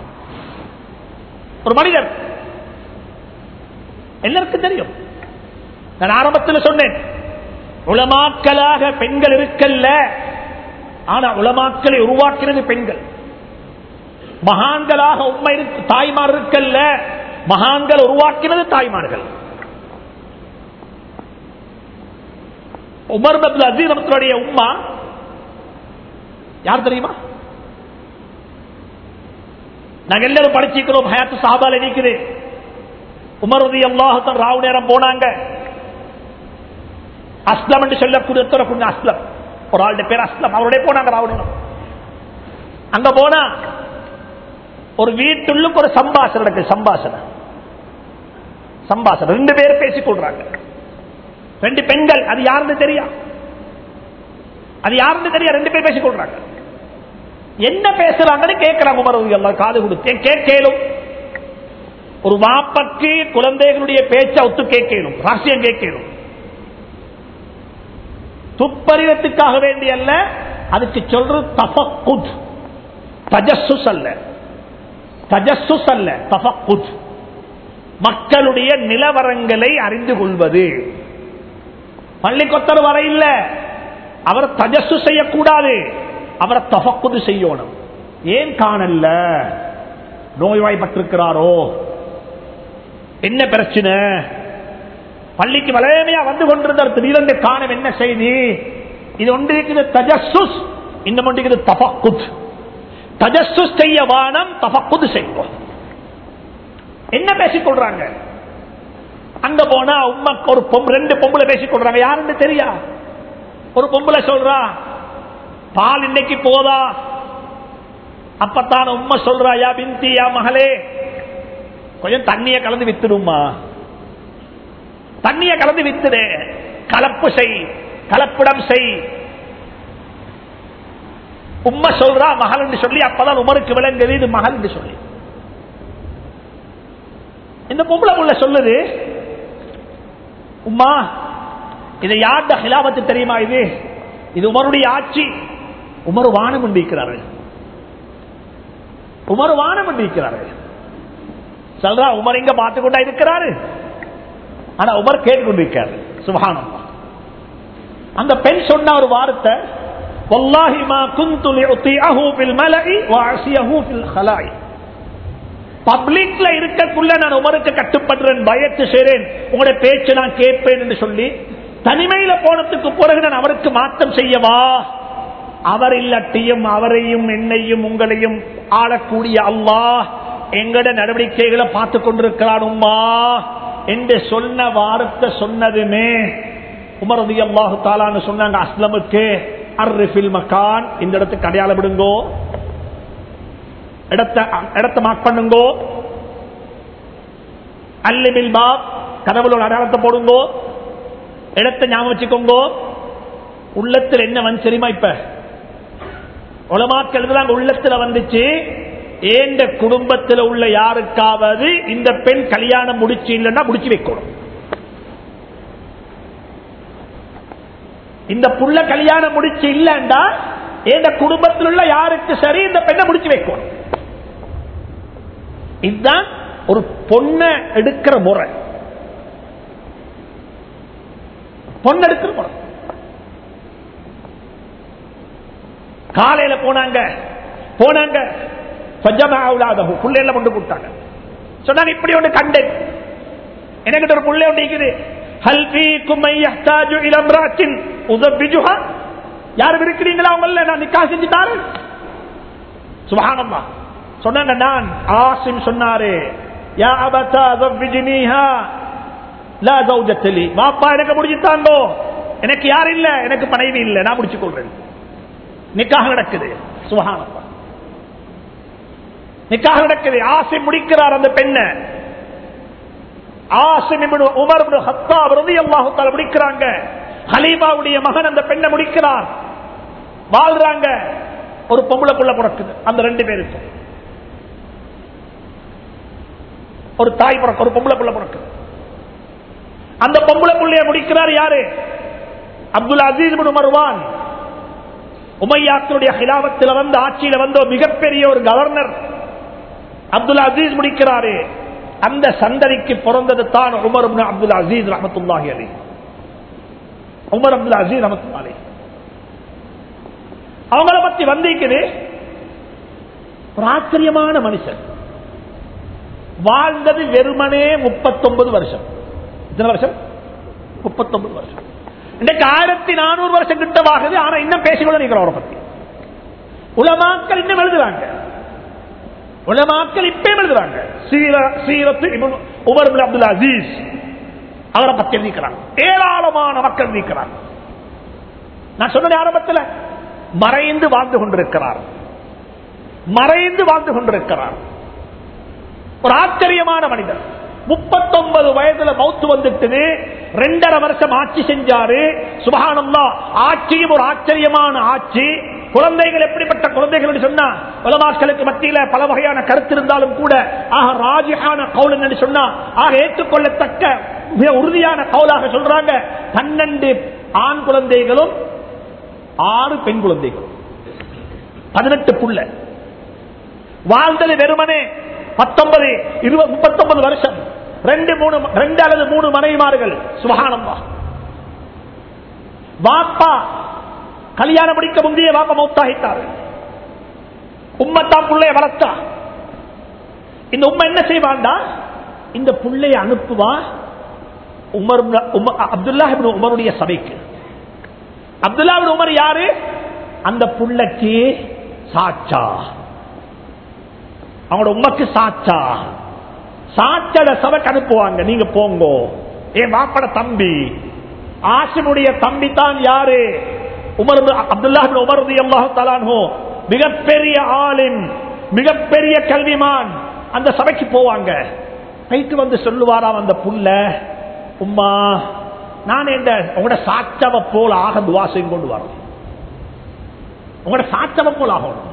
ஒரு மனிதர் எல்லாருக்கும் தெரியும் நான் ஆரம்பத்தில் சொன்னேன் உலமாக்களாக பெண்கள் இருக்கல்ல ஆனா உலமாக்களை உருவாக்கினது பெண்கள் மகான்களாக உண்மை தாய்மார் இருக்கல்ல மகான்கள் உருவாக்கினது தாய்மார்கள் உமர் அப்துல் அசீஸ் அவர்களுடைய உம்மா யார் தெரியுமா நாங்க எல்லாரும் படிச்சிருக்கிறோம் ஹயாத்து சாபால இருக்குது உமர் உதவி அல்லாஹத்தன் ராவ் நேரம் போனாங்க அஸ்லம் என்று சொல்லக்கூடிய உத்தரக்கூடிய அஸ்லம் ஒரு ஆளுடைய பேர் அஸ்லம் அவருடைய போனாங்க ராவ் நேரம் அங்க போனா ஒரு வீட்டுள்ளுக்கு ஒரு சம்பாஷணம் நடக்குது சம்பாஷணம் சம்பாஷணம் ரெண்டு பேர் பேசிக் கொள்றாங்க ரெண்டு பெண்கள் அது யாருன்னு தெரியா அது யாருன்னு தெரியா ரெண்டு பேர் பேசிக் கொள்றாங்க என்ன பேசுறாங்கன்னு கேட்கிறாங்க உமர் எல்லாம் காது கொடுத்தேன் கேட்கலும் ஒரு வாப்பக்கு குழந்தைகளுடைய பேச்ச ஒத்து கேட்கணும் ரகசியம் கேட்கணும் துப்பறிவத்துக்காக வேண்டிய அல்ல அதுக்கு சொல்றது தபக்குத் தஜஸ்ஸுஸ் அல்ல தஜஸ்ஸுஸ் அல்ல தபக்குத் மக்களுடைய நிலவரங்களை அறிந்து கொள்வது பள்ளிக்கொத்தர் வர இல்ல அவர் தஜஸ்ஸு செய்யக்கூடாது அவரை தபக்குது செய்யணும் ஏன் காணல்ல நோய்வாய்ப்பட்டிருக்கிறாரோ என்ன பிரச்சனை பள்ளிக்கு வளமையா வந்து கொண்டிருந்தார் திடீரென்று காணும் என்ன செய்தி இது ஒன்று இருக்குது தஜஸ்ஸுஸ் இன்னும் ஒன்று இருக்குது தபக்குத் தஜஸ்ஸுஸ் செய்ய வானம் தபக்குது செய்வோம் என்ன பேசிக் கொள்றாங்க அங்க போனா உண்மை ஒரு பொம்பு ரெண்டு பொம்பளை பேசிக் கொள்றாங்க யாருன்னு தெரியா ஒரு பொம்பளை சொல்றா பால் இன்னைக்கு போதா அப்பத்தான உண்மை சொல்றா யா பிந்தி யா மகளே கொஞ்சம் தண்ணிய கலந்து வித்துடுமா தண்ணிய கலந்து வித்துடு கலப்பு செய் கலப்பிடம் செய் உண்மை சொல்றா மகள் என்று சொல்லி அப்பதான் உமருக்கு விளங்குது இது மகள் என்று சொல்லி இந்த பொம்பளை உள்ள சொல்லுது உம்மா இது யார்ட ஹிலாபத்து தெரியுமா இது இது உமருடைய ஆட்சி உமர் வானம் இருக்கிறார்கள் உமர் வானம் இருக்கிறார்கள் சொல்றா உமர் இங்க பார்த்து கொண்டா இருக்கிறாரு ஆனா உமர் கேட்டுக்கொண்டிருக்காரு சுபகானம் அந்த பெண் சொன்ன ஒரு வார்த்தை والله ما كنت لأطيعه في الملأ وأعصيه في الخلاء பப்ளிக்ல இருக்கக்குள்ள நான் உமருக்கு கட்டுப்படுறேன் பயத்து செய்றேன் உங்களுடைய பேச்சு நான் கேட்பேன் என்று சொல்லி தனிமையில போனதுக்கு பிறகு நான் அவருக்கு மாற்றம் செய்யவா அவர் இல்லாட்டியும் அவரையும் என்னையும் உங்களையும் ஆளக்கூடிய அல்லாஹ் எங்கட நடவடிக்கைகளை பார்த்து கொண்டிருக்கிறான் உம்மா என்று சொன்ன வார்த்தை சொன்னதுமே உமரதி அல்லாஹு தாலான்னு சொன்னாங்க அஸ்லமுக்கு அர்ரிஃபில் மக்கான் இந்த இடத்துக்கு அடையாளம் விடுங்கோ இடத்தை இடத்தை மார்க் பண்ணுங்கோ அல்லிபில் பாப் கதவுல அடையாளத்தை போடுங்கோ இடத்தை ஞாபகம் வச்சுக்கோங்கோ உள்ளத்தில் என்ன வந்து தெரியுமா இப்ப உலமாக்கள் எழுதுறாங்க உள்ளத்துல வந்துச்சு ஏண்ட குடும்பத்தில் உள்ள யாருக்காவது இந்த பெண் கல்யாணம் முடிச்சு இல்லைன்னா முடிச்சு வைக்கணும் இந்த புள்ள கல்யாணம் முடிச்சு இல்லைண்டா ஏண்ட குடும்பத்தில் உள்ள யாருக்கு சரி இந்த பெண்ணை முடிச்சு வைக்கணும் இதுதான் ஒரு பொண்ணை எடுக்கிற முறை பொண்ணு எடுக்கிற முறை காலையில போனாங்க போனாங்க பிள்ளைல கொண்டு போட்டாங்க சொன்னாங்க இப்படி ஒன்று கண்டேன் எனக்கு ஒரு புள்ளை ஒன்று இருக்குது ஹல்பி குமையாஜு இளம்ராச்சின் உதவிஜுஹா யாரும் இருக்கிறீங்களா அவங்கள நான் நிக்கா செஞ்சுட்டாரு சுபஹானம்மா சொன்னாங்க நான் ஆசிம் சொன்னாரு யா அபதா தவ்விஜ்னிஹா லா ஜௌஜத்தலி பாப்பா எனக்கு முடிச்சுட்டாங்கோ எனக்கு யார் இல்ல எனக்கு மனைவி இல்ல நான் முடிச்சு கொள்றேன் நிக்காக நடக்குது சுபஹானம்மா நிக்காக நடக்குது ஆசை முடிக்கிறார் அந்த பெண்ணை ஆசிம் உமர் ஹத்தாப் ரலியல்லாஹு தஆலா முடிக்கிறாங்க ஹலீபாவுடைய மகன் அந்த பெண்ணை முடிக்கிறார் வாழ்றாங்க ஒரு பொம்பளை புள்ள பிறக்குது அந்த ரெண்டு பேருக்கு ஒரு தாய் பிறக்க ஒரு பொம்பளை புள்ள பிறக்குது அந்த பொம்பளை புள்ளைய முடிக்கிறார் யாரு அப்துல் அசீஸ் மருவான் உமையாக்களுடைய ஹிலாபத்தில் வந்து ஆட்சியில வந்த மிகப்பெரிய ஒரு கவர்னர் அப்துல் அசீஸ் முடிக்கிறாரு அந்த சந்ததிக்கு பிறந்தது தான் உமர் அப்துல் அசீஸ் ரஹமத்துல்லாஹி அலி உமர் அப்துல் அசீஸ் ரஹமத்துல்லாஹி அவங்கள பத்தி வந்திருக்குது ஒரு ஆச்சரியமான மனுஷன் வாழ்ந்தது வெறுமனே முப்பத்தொன்பது வருஷம் எத்தனை வருஷம் முப்பத்தொன்பது வருஷம் இன்னைக்கு ஆயிரத்தி நானூறு வருஷம் கிட்டவாகுது ஆனா இன்னும் பேசிக்கொள்ள நீங்க அவரை பத்தி உலமாக்கள் இன்னும் எழுதுறாங்க உலமாக்கள் இப்பயும் எழுதுறாங்க சீரத்து உமர் அப்துல் அசீஸ் அவரை பத்தி நீக்கிறாங்க ஏராளமான மக்கள் நீக்கிறாங்க நான் சொன்ன ஆரம்பத்தில் மறைந்து வாழ்ந்து கொண்டிருக்கிறார் மறைந்து வாழ்ந்து கொண்டிருக்கிறார் ஒரு ஆச்சரியமான மனிதர் முப்பத்தொன்பது வயதுல மௌத்து வந்துட்டு ரெண்டரை வருஷம் ஆட்சி செஞ்சாரு சுபகானம்லா ஆட்சியும் ஒரு ஆச்சரியமான ஆட்சி குழந்தைகள் எப்படிப்பட்ட குழந்தைகள் சொன்னா உலமாக்களுக்கு மத்தியில பல வகையான கருத்து இருந்தாலும் கூட ஆக ராஜியான கவுல் என்று சொன்னா ஆக ஏற்றுக்கொள்ளத்தக்க மிக உறுதியான கவுலாக சொல்றாங்க பன்னெண்டு ஆண் குழந்தைகளும் ஆறு பெண் குழந்தைகளும் பதினெட்டு புள்ள வாழ்ந்தது வெறுமனே பத்தொன்பது இருபது முப்பத்தொன்பது வருஷம் ரெண்டு மூணு ரெண்டு அல்லது மூணு மனைவிமார்கள் சுபகானம்மா வாப்பா கல்யாணம் முடிக்க முந்தைய வாப்பா மௌத்தாகிட்டார் உம்மத்தான் புள்ளைய வளர்த்தா இந்த உண்மை என்ன செய்வாண்டா இந்த புள்ளைய அனுப்புவா உமர் அப்துல்லா உமருடைய சபைக்கு அப்துல்லா உமர் யாரு அந்த புள்ளைக்கு சாச்சா அவங்களோட உமக்கு சாச்சா சாச்சட சபைக்கு அனுப்புவாங்க நீங்க போங்கோ என் வாப்பட தம்பி ஆசிமுடைய தம்பி தான் யாரு உமர் அப்துல்லா உமர் அல்லாஹு தலான்ஹோ மிகப்பெரிய ஆளின் மிகப்பெரிய கல்விமான் அந்த சபைக்கு போவாங்க போயிட்டு வந்து சொல்லுவாராம் அந்த புள்ள உம்மா நான் இந்த உங்களோட சாச்சவ போல் ஆக துவா செய்து கொண்டு வரோம் உங்களோட சாச்சவ போல் ஆகணும்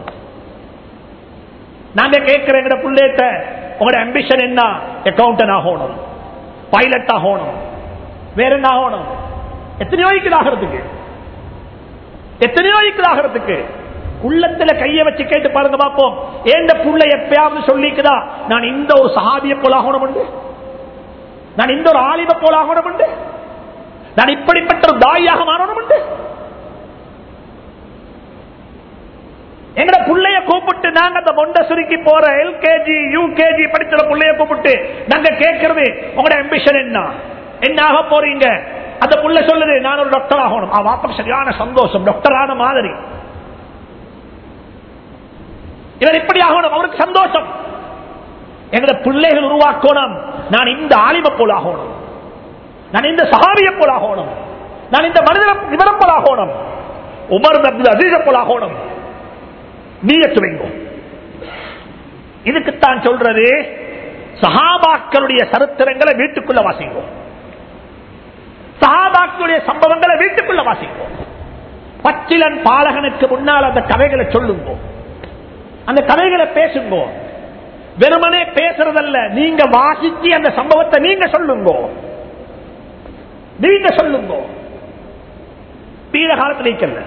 நாங்க கேட்கிற எங்கட பிள்ளைகிட்ட உங்களோட அம்பிஷன் என்ன அக்கௌண்டன் ஆகணும் பைலட் ஆகணும் வேற என்ன ஆகணும் எத்தனையோ இருக்குது ஆகிறதுக்கு எத்தனையோ இருக்குது ஆகிறதுக்கு உள்ளத்துல கைய வச்சு கேட்டு பாருங்க பார்ப்போம் ஏண்ட புள்ள எப்பயாவது சொல்லிக்குதா நான் இந்த ஒரு சஹாபிய போல ஆகணும் உண்டு நான் இந்த ஒரு ஆலிம போல ஆகணும் உண்டு நான் இப்படிப்பட்ட ஒரு தாயாக மாறணும் உண்டு எங்கட புள்ளைய கூப்பிட்டு நாங்க அந்த மொண்ட சுருக்கி போற எல்கேஜி யூகேஜி படிச்சுற புள்ளைய கூப்பிட்டு நாங்க கேட்கறது உங்களோட அம்பிஷன் என்ன என்ன ஆக போறீங்க அந்த புள்ள சொல்லுது நான் ஒரு டாக்டர் ஆகணும் அவன் அப்ப சரியான சந்தோஷம் டாக்டரான மாதிரி இவர் இப்படி ஆகணும் அவருக்கு சந்தோஷம் எங்கட பிள்ளைகள் உருவாக்கணும் நான் இந்த ஆலிம போல ஆகணும் நான் இந்த சஹாபிய போல ஆகணும் நான் இந்த மனிதன விவரம் போல ஆகணும் உமர் அப்துல் அசீச போல ஆகணும் நீயத்து வைங்கோ இதுக்குத்தான் சொல்றது சஹாபாக்களுடைய சரித்திரங்களை வீட்டுக்குள்ள வாசிங்கோ சஹாபாக்களுடைய சம்பவங்களை வீட்டுக்குள்ள வாசிங்கோ பச்சிலன் பாலகனுக்கு முன்னால் அந்த கதைகளை சொல்லுங்கோ அந்த கதைகளை பேசுங்கோ வெறுமனே பேசுறதல்ல நீங்க வாசிச்சு அந்த சம்பவத்தை நீங்க சொல்லுங்கோ நீங்க சொல்லுங்க பீட காலத்தில் நீக்கல்ல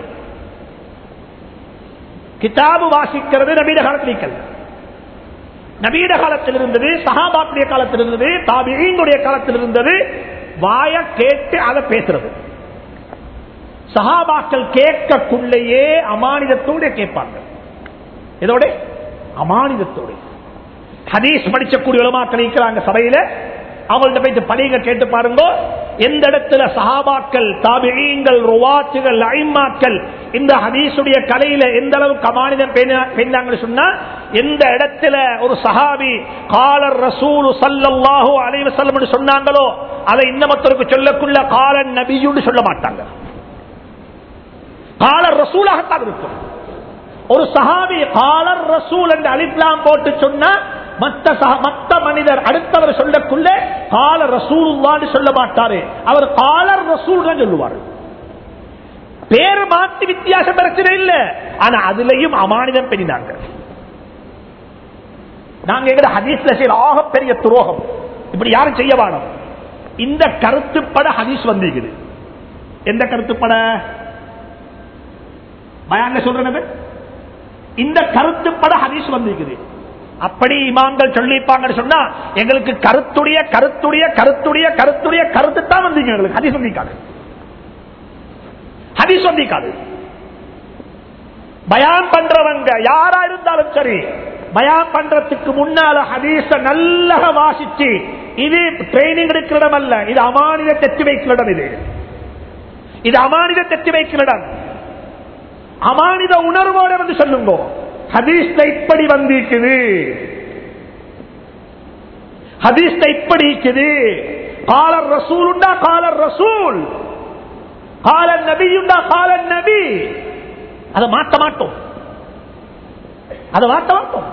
கிதாபு வாசிக்கிறது நபீட காலத்தில் நீக்கல்ல நபீட காலத்தில் இருந்தது சஹாபாத்துடைய காலத்தில் இருந்தது தாபியுடைய காலத்தில் இருந்தது வாய கேட்டு அதை பேசுறது சஹாபாக்கள் கேட்கக்குள்ளேயே அமானிதத்தோட கேட்பாங்க இதோட அமானிதத்தோட ஹதீஸ் படிச்சக்கூடிய உலமாக்கள் இருக்கிறாங்க சபையில அவங்கள்ட்ட போயிட்டு படிங்க கேட்டு பாருங்க எந்த இடத்துல சஹாபாக்கள் தாபியங்கள் ருவாச்சுகள் ஐமாக்கள் இந்த ஹதீசுடைய கலையில எந்த அளவுக்கு அமானிதம் பெண்ணாங்கன்னு சொன்னா எந்த இடத்துல ஒரு சஹாபி காலர் ரசூல் சல்லல்லாஹு அலைவ செல்லம் சொன்னாங்களோ அதை இன்னமத்தருக்கு சொல்லக்குள்ள காலன் நபியுன்னு சொல்ல மாட்டாங்க காலர் ரசூலாகத்தான் இருக்கும் ஒரு சஹாபி காலர் ரசூல் என்று அலிப்லாம் போட்டு சொன்னா மற்ற மற்ற மனிதர் அடுத்தவர் சொல்லக்குள்ள கால ரசூல் சொல்ல மாட்டாரு அவர் காலர் ரசூல் தான் சொல்லுவார் பேர் மாற்றி வித்தியாசம் பிரச்சனை இல்ல ஆனா அதுலயும் அமானிதம் பெரினாங்க நாங்க எங்க ஹதீஸ்ல செய்யற ஆக பெரிய துரோகம் இப்படி யாரும் செய்ய வேணும் இந்த கருத்துப்பட ஹதீஸ் வந்திருக்குது எந்த கருத்துப்பட பயான்ல சொல்றது இந்த கருத்துப்பட ஹதீஸ் வந்திருக்குது அப்படி இமாம்கள் சொல்லிப்பாங்கன்னு சொன்னா எங்களுக்கு கருத்துடைய கருத்துடைய கருத்துடைய கருத்துடைய கருத்து தான் வந்தீங்க எங்களுக்கு ஹதீஸ் வந்திருக்காது ஹதீஸ் வந்திருக்காது பயான் பண்றவங்க யாரா இருந்தாலும் சரி பயான் பண்றதுக்கு முன்னால ஹதீஸ நல்லா வாசிச்சு இது ட்ரைனிங் எடுக்கிற இடம் அல்ல இது அமானித தெத்தி வைக்கிற இடம் இது இது அமானித தெத்தி வைக்கிற இடம் அமானித உணர்வோடு வந்து சொல்லுங்க ஹதீஸ்ல இப்படி வந்திருக்குது ஹதீஸ்ல இப்படி இருக்குது காலர் ரசூல் உண்டா காலர் ரசூல் காலர் நபி உண்டா காலர் நபி அதை மாற்ற மாட்டோம் அதை மாற்ற மாட்டோம்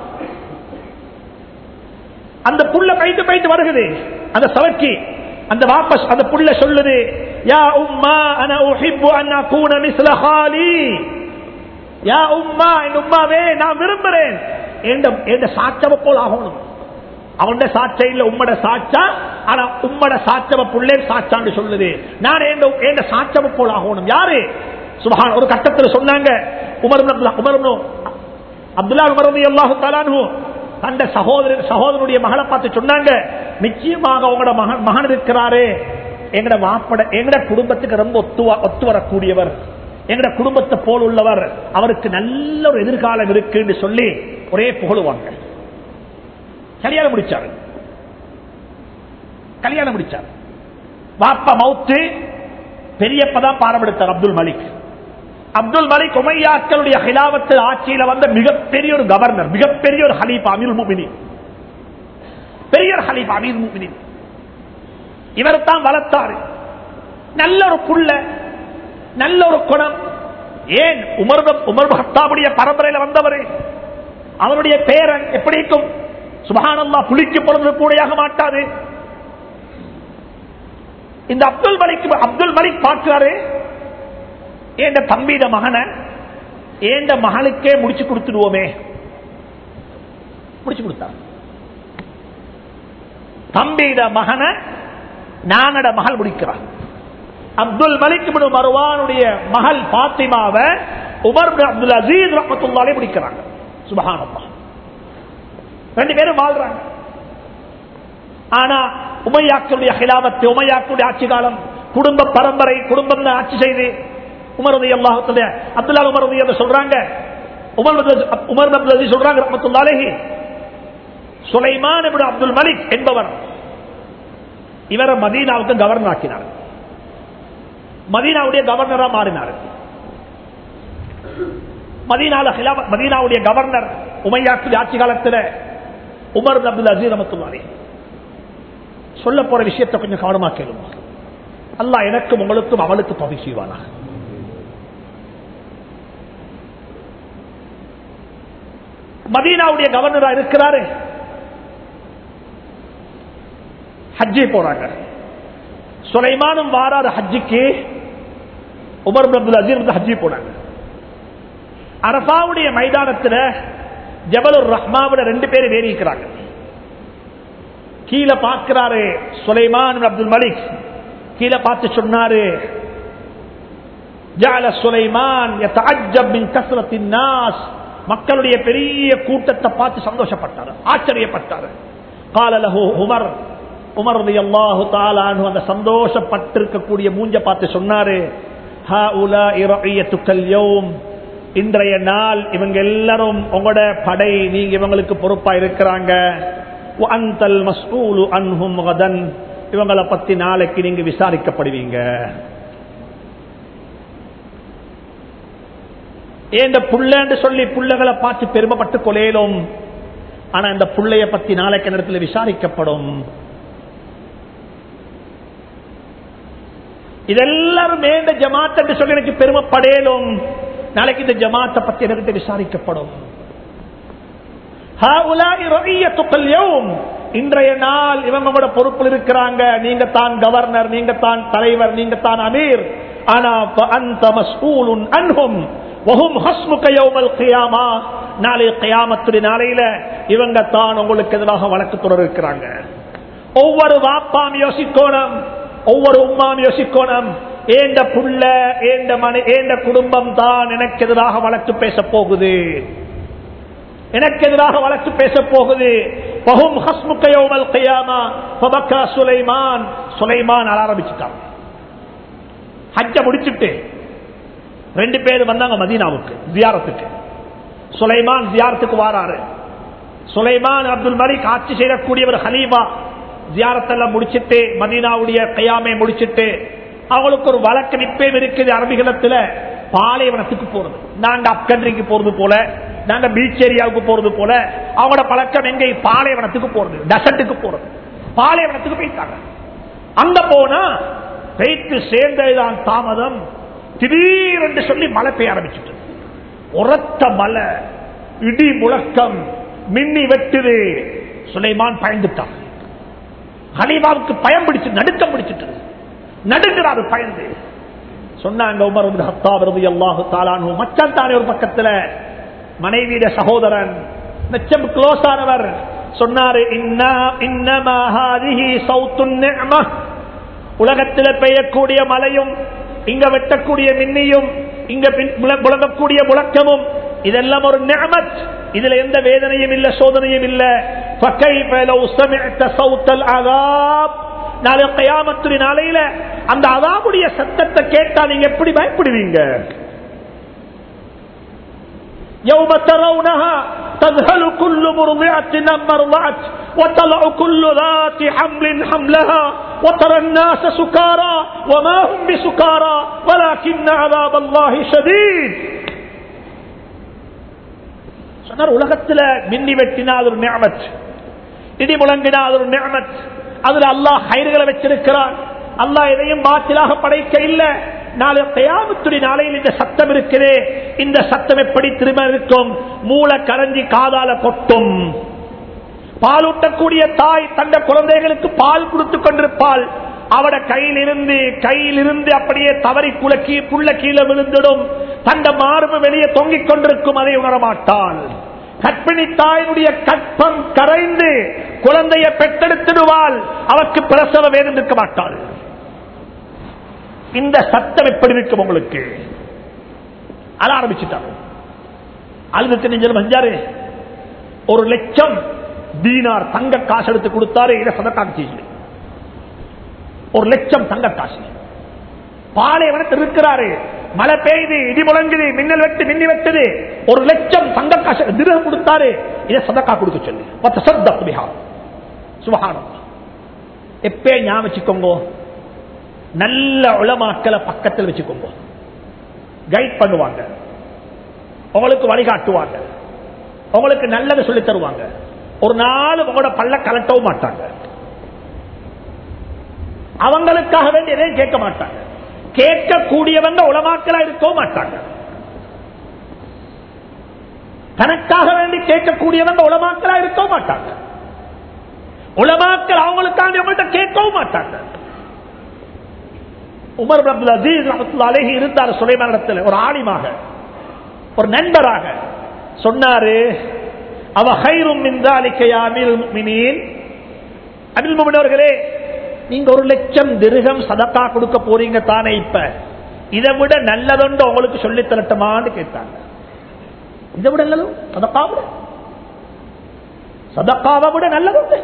அந்த புள்ள பைத்து பைத்து வருகுது அந்த சவக்கி அந்த வாபஸ் அந்த புள்ள சொல்லுது யா உம்மா அன உஹிப்பு அன் அகூன மிஸ்ல ஹாலி யா உம்மா என் உம்மாவே நான் விரும்புறேன் எந்த சாட்சவ போல் ஆகணும் அவன் சாட்சை இல்ல உம்மட சாட்சா ஆனா உம்மட சாட்சவ புள்ளே சாட்சான்னு சொல்லுது நான் எந்த சாட்சவ போல் ஆகணும் யாரு சுபஹான் ஒரு கட்டத்தில் சொன்னாங்க உமர் உமர் அப்துல்லா உமர் அல்லாஹு தலானு அந்த சகோதரன் சகோதரனுடைய மகளை பார்த்து சொன்னாங்க நிச்சயமாக உங்களோட மகன் மகன் இருக்கிறாரு எங்கட மாப்பட எங்கட குடும்பத்துக்கு ரொம்ப ஒத்து ஒத்து வரக்கூடியவர் எங்கட குடும்பத்தை போல் உள்ளவர் அவருக்கு நல்ல ஒரு எதிர்காலம் இருக்குன்னு சொல்லி ஒரே புகழுவாங்க கல்யாணம் முடிச்சாரு கல்யாணம் முடிச்சார் வாப்பா மவுத்து பெரியப்பதான் பாரம்படுத்தார் அப்துல் மலிக் அப்துல் மலிக் உமையாக்களுடைய ஹிலாவத்தில் ஆட்சியில வந்த மிகப்பெரிய ஒரு கவர்னர் மிகப்பெரிய ஒரு ஹலீஃபா அமீர் முமினி பெரிய ஒரு ஹலீஃபா அமீர் முமினி இவர் தான் வளர்த்தாரு நல்ல ஒரு புள்ள நல்ல ஒரு குணம் ஏன் உமர் உமர் ஹத்தாவுடைய பரம்பரையில வந்தவர் அவருடைய பேரன் எப்படி இருக்கும் சுபகானல்லா புலிக்கு பிறந்த கூடையாக மாட்டாது இந்த அப்துல் மலிக் அப்துல் மலிக் பார்க்கிறாரு ஏண்ட தம்பிட மகனை ஏண்ட மகளுக்கே முடிச்சு கொடுத்துடுவோமே முடிச்சு கொடுத்தார் தம்பிட மகனை நானட மகள் முடிக்கிறான் அப்துல் மலிக் இப்னு மருவானுடைய மகள் பாத்திமாவை உமர் இப்னு அப்துல் அசீஸ் ரஹ்மத்துல்லாஹி முடிக்கிறாங்க சுபஹானல்லாஹ் ரெண்டு பேரும் வாழ்றாங்க ஆனா உமையாக்களுடைய ஹிலாபத்து உமையாக்களுடைய ஆட்சி காலம் குடும்ப பரம்பரை குடும்பம் தான் ஆட்சி செய்து உமரது அல்லாஹத்துடைய அப்துல்லா உமரது என்று சொல்றாங்க Umar Abdul Umar Abdul Aziz சொல்றாங்க ரஹ்மத்துல்லாஹி சுலைமான் இப்னு அப்துல் மலிக் என்பவர் இவரை மதீனாவுக்கு கவர்னர் ஆக்கினார் மதீனாவுடைய கவர்னரா மாறினார் மதீனால ஹிலாப- மதீனாவுடைய கவர்னர் உமையாக்கு ஆட்சி காலத்தில் உமர் பின் அப்துல் அசீஸ் ரமத்துல்லாரி சொல்ல போற விஷயத்தை கொஞ்சம் கவனமா கேளுங்க அல்லாஹ் எனக்கும் உங்களுக்கும் அவளுக்கு பவி செய்வானா மதீனாவுடைய கவர்னரா இருக்கிறாரு ஹஜ்ஜி போறாங்க சுலைமானும் வாராத ஹஜ்ஜிக்கு உமர் பின் அப்துல் அசீஸ் வந்து ஹஜ்ஜி போனாங்க அரபாவுடைய மைதானத்துல ஜபலுர் ரஹ்மாவோட ரெண்டு பேரும் ஏறி இருக்கிறாங்க கீழே பார்க்கிறாரு சுலைமான் அப்துல் மலிக் கீழே பார்த்து சொன்னாரு ஜால சுலைமான் யதஅஜ்ஜப் மின் கஸ்ரத்தின் நாஸ் மக்களுடைய பெரிய கூட்டத்தை பார்த்து சந்தோஷப்பட்டார் ஆச்சரியப்பட்டார் قال له உமர் உமர் ரலியல்லாஹு தஆலா அன்ஹு அந்த சந்தோஷப்பட்டிருக்கக்கூடிய மூஞ்ச பார்த்து சொன்னாரு ஹாஉலாஇ ரஅய்யத்துக்கல் யௌம் இன்றைய நாள் இவங்க எல்லாரும் உங்களோட படை நீங்க இவங்களுக்கு பொறுப்பா இருக்கிறாங்க அந்தல் மஸ்ஊலு அன்ஹும் கதன் இவங்களை பத்தி நாளைக்கு நீங்க விசாரிக்கப்படுவீங்க ஏன் புள்ளன்னு சொல்லி புள்ளகளை பார்த்து பெருமைப்பட்டு கொலையிலும் ஆனா இந்த புள்ளைய பத்தி நாளைக்கு நேரத்தில் விசாரிக்கப்படும் இதெல்லாரும் இந்த ஜமாத் என்று சொல்லி எனக்கு பெருமைப்படேலும் நாளைக்கு இந்த ஜமாத்தை பத்தி எனக்கு விசாரிக்கப்படும் ஹாஉலாஇ ரஇய்யத்துக்கல் யௌம். இன்றைய நாள் இவங்க கூட பொறுப்பில் இருக்கிறாங்க நீங்க தான் கவர்னர் நீங்க தான் தலைவர் நீங்க தான் அமீர் ஆனா அந்த மஸ்ஊலுன் அன்ஹும் வஹும் ஹஸ்முக யௌமல் கியாமா நாளை கியாமத்துடைய நாளையில இவங்க தான் உங்களுக்கு எதிராக வழக்கு தொடர இருக்கிறாங்க ஒவ்வொரு வாப்பாம் யோசிக்கோணும் ஒவ்வொரு உம்மாம் யோசிக்கோணும் ஏண்ட புள்ள ஏண்ட மனை ஏண்ட குடும்பம் தான் எனக்கு எதிராக வழக்கு பேச போகுது எனக்கு எதிராக வழக்கு பேச போகுது பஹும் ஹஸ்முக யௌமல் கியாமா ஃபபக்கா சுலைமான் சுலைமான் அழ ஆரம்பிச்சுட்டான் ஹஜ்ஜ முடிச்சிட்டு ரெண்டு பேர் வந்தாங்க மதீனாவுக்கு ஜியாரத்துக்கு சுலைமான் ஜியாரத்துக்கு வாராரு சுலைமான் அப்துல் மலிக் ஆட்சி செய்யக்கூடியவர் ஹலீபா ஜியாரத்தெல்லாம் முடிச்சிட்டு மதீனாவுடைய கையாமை முடிச்சிட்டு அவங்களுக்கு ஒரு வழக்கு நிப்பேம் இருக்குது அரபிகளத்துல பாலைவனத்துக்கு போறது நாங்க அப்கண்ட்ரிக்கு போறது போல நாங்க பீச் ஏரியாவுக்கு போறது போல அவங்களோட பழக்கம் எங்க பாலைவனத்துக்கு போறது டசட்டுக்கு போறது பாலைவனத்துக்கு போயிட்டாங்க அங்க போனா பெய்த்து சேர்ந்ததுதான் தாமதம் திடீரென்று சொல்லி மழை பெய்ய ஆரம்பிச்சுட்டு உரத்த மழை இடி முழக்கம் மின்னி வெட்டுது சுலைமான் பயந்துட்டான் ஹலீபாவுக்கு பயம் பிடிச்சு நடுக்கம் பிடிச்சிட்டு நடுங்கிறாரு பயந்து சொன்னாங்க உமர் இப்னு ஹத்தாப் ரலியல்லாஹு தஆலா அன்ஹு மச்சான் தானே ஒரு பக்கத்துல மனைவியிட சகோதரன் மிச்சம் க்ளோஸ் ஆனவர் சொன்னாரு இன்னா இன்னமா ஹாதிஹி சௌத்துன் நிஅம உலகத்தில் பெய்யக்கூடிய மழையும் இங்க வெட்டக்கூடிய மின்னியும் இங்க பின் முழ- முழங்கக்கூடிய முழக்கமும் இதெல்லாம் ஒரு நிஅமத் இதுல எந்த வேதனையும் இல்ல சோதனையும் இல்ல فكيف لو سمعت صوت العذاب நாளை கயாமத்துடைய நாளையில அந்த அதாவுடைய சத்தத்தை கேட்டா நீங்க எப்படி பயப்படுவீங்க يوم ترونها تذهل كل مرضعة عما ارضعت وتضع كل ذات حمل حملها وترى الناس سكارى وما هم بسكارى ولكن عذاب الله شديد சொன்னார் உலகத்துல மின்னி வெட்டினா அது ஒரு நியமத் இடி முழங்கினா அது ஒரு நியமத் அதுல அல்லாஹ் கயிறுகளை வச்சிருக்கிறான் அல்லாஹ் எதையும் பாத்திலாக படைக்க இல்ல நாளை கயாமத்துடைய நாளையில் இந்த சத்தம் இருக்குதே இந்த சத்தம் எப்படி திரும்ப இருக்கும் மூளை கரைஞ்சி காதால கொட்டும் பாலூட்டக்கூடிய தாய் தந்த குழந்தைகளுக்கு பால் கொடுத்து கொண்டிருப்பாள் அவட கையிலிருந்து கையிலிருந்து அப்படியே தவறி குலக்கி புள்ள கீழே விழுந்திடும் தந்த மார்பு வெளியே தொங்கிக் கொண்டிருக்கும் அதை உணரமாட்டாள் கற்பிணி தாயினுடைய கற்பம் கரைந்து குழந்தையை பெற்றெடுத்திடுவாள் அவருக்கு பிரசவ வேதம் இருக்க மாட்டாள் இந்த சத்தம் எப்படி இருக்கும் உங்களுக்கு அழ ஆரம்பிச்சுட்டாங்க அழுது நெஞ்சல் செஞ்சாரு ஒரு லட்சம் தீனார் தங்க காசு எடுத்து கொடுத்தாரு இதை சதக்காக்கு செய்யல ஒரு லட்சம் தங்க காசு பாலைவனத்தில் இருக்கிறாரு மழை பெய்யுது இடி முழங்குது மின்னல் வெட்டு மின்னி வெட்டுது ஒரு லட்சம் தங்க காசு திருகம் கொடுத்தாரு இதை சதக்கா கொடுக்க சொல்லி பத்த சத்த பிஹார் சுபகானம் எப்பே ஞாபகம் வச்சுக்கோங்க நல்ல உளமாக்களை பக்கத்தில் வச்சுக்கோங்க கைட் பண்ணுவாங்க உங்களுக்கு வழிகாட்டுவாங்க உங்களுக்கு நல்லதை சொல்லி தருவாங்க ஒரு நாள் உங்களோட பல்ல கலட்டவும் மாட்டாங்க அவங்களுக்காக வேண்டிய எதையும் கேட்க மாட்டாங்க கேட்கக்கூடியவங்க உளமாக்கலா இருக்கவும் மாட்டாங்க தனக்காக வேண்டி கேட்கக்கூடியவங்க உளமாக்கலா இருக்கவும் மாட்டாங்க உலமாக்கள் அவங்களுக்காண்டி அவங்கள்ட்ட கேட்கவும் மாட்டாங்க உமர் அப்துல் அசீஸ் அலஹி இருந்தார் சுலைமானிடத்தில் ஒரு ஆலிமாக ஒரு நண்பராக சொன்னாரு அவ ஹைரும் அபில் முமினவர்களே நீங்க ஒரு லட்சம் திருகம் சதக்கா கொடுக்க போறீங்க தானே இப்ப இதை விட நல்லதொண்டு உங்களுக்கு சொல்லி தரட்டுமான்னு கேட்டாங்க இதை விட நல்லதும் சதக்கா விட சதக்காவை விட நல்லதுண்டு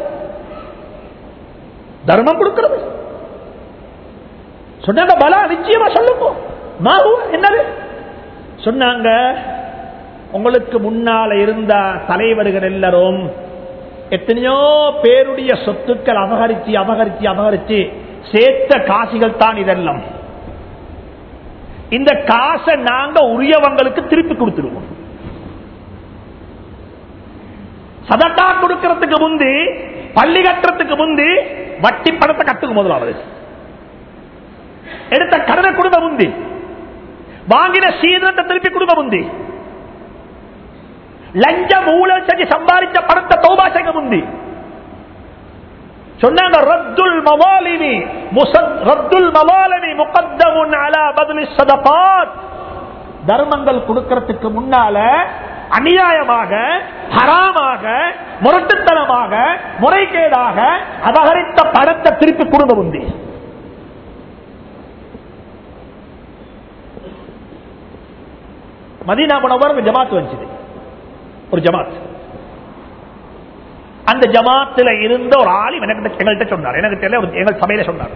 தர்மம் கொடுக்கிறது சொன்னாங்க பலா நிச்சயமா சொல்லுங்க மாவு என்னது சொன்னாங்க உங்களுக்கு முன்னால இருந்த தலைவர்கள் எல்லாரும் எத்தனையோ பேருடைய சொத்துக்கள் அபகரிச்சு அபகரிச்சு அபகரிச்சு சேர்த்த காசுகள் தான் இதெல்லாம் இந்த காசை நாங்க உரியவங்களுக்கு திருப்பி கொடுத்துருவோம் சதக்கா கொடுக்கறதுக்கு முந்தி பள்ளி கட்டுறதுக்கு முந்தி வட்டி பணத்தை கட்டுக்கு முதலாவது எடுத்த கடனை குடும்ப முந்தி வாங்கின சீதனத்தை திருப்பி குடும்ப முந்தி லஞ்சம் ஊழல் செஞ்சு சம்பாதிச்ச பணத்தை தௌபா செய்ய முந்தி சொன்னாங்க ரத்துல் மவாலினி ரத்துல் மவாலினி முகத்தமுன் அலா பதிலி சதபாத் தர்மங்கள் கொடுக்கறதுக்கு முன்னால அநியாயமாக ஹராமாக முரட்டுத்தனமாக முறைகேடாக அபகரித்த பணத்தை திருப்பி கொடுங்க முந்தி மதீனா போனவர் ஒரு ஜமாத் வந்துச்சு ஒரு ஜமாத் அந்த ஜமாத்துல இருந்த ஒரு ஆளி எனக்கு எங்கள்கிட்ட சொன்னார் எனக்கு தெரியல எங்கள் சபையில சொன்னார்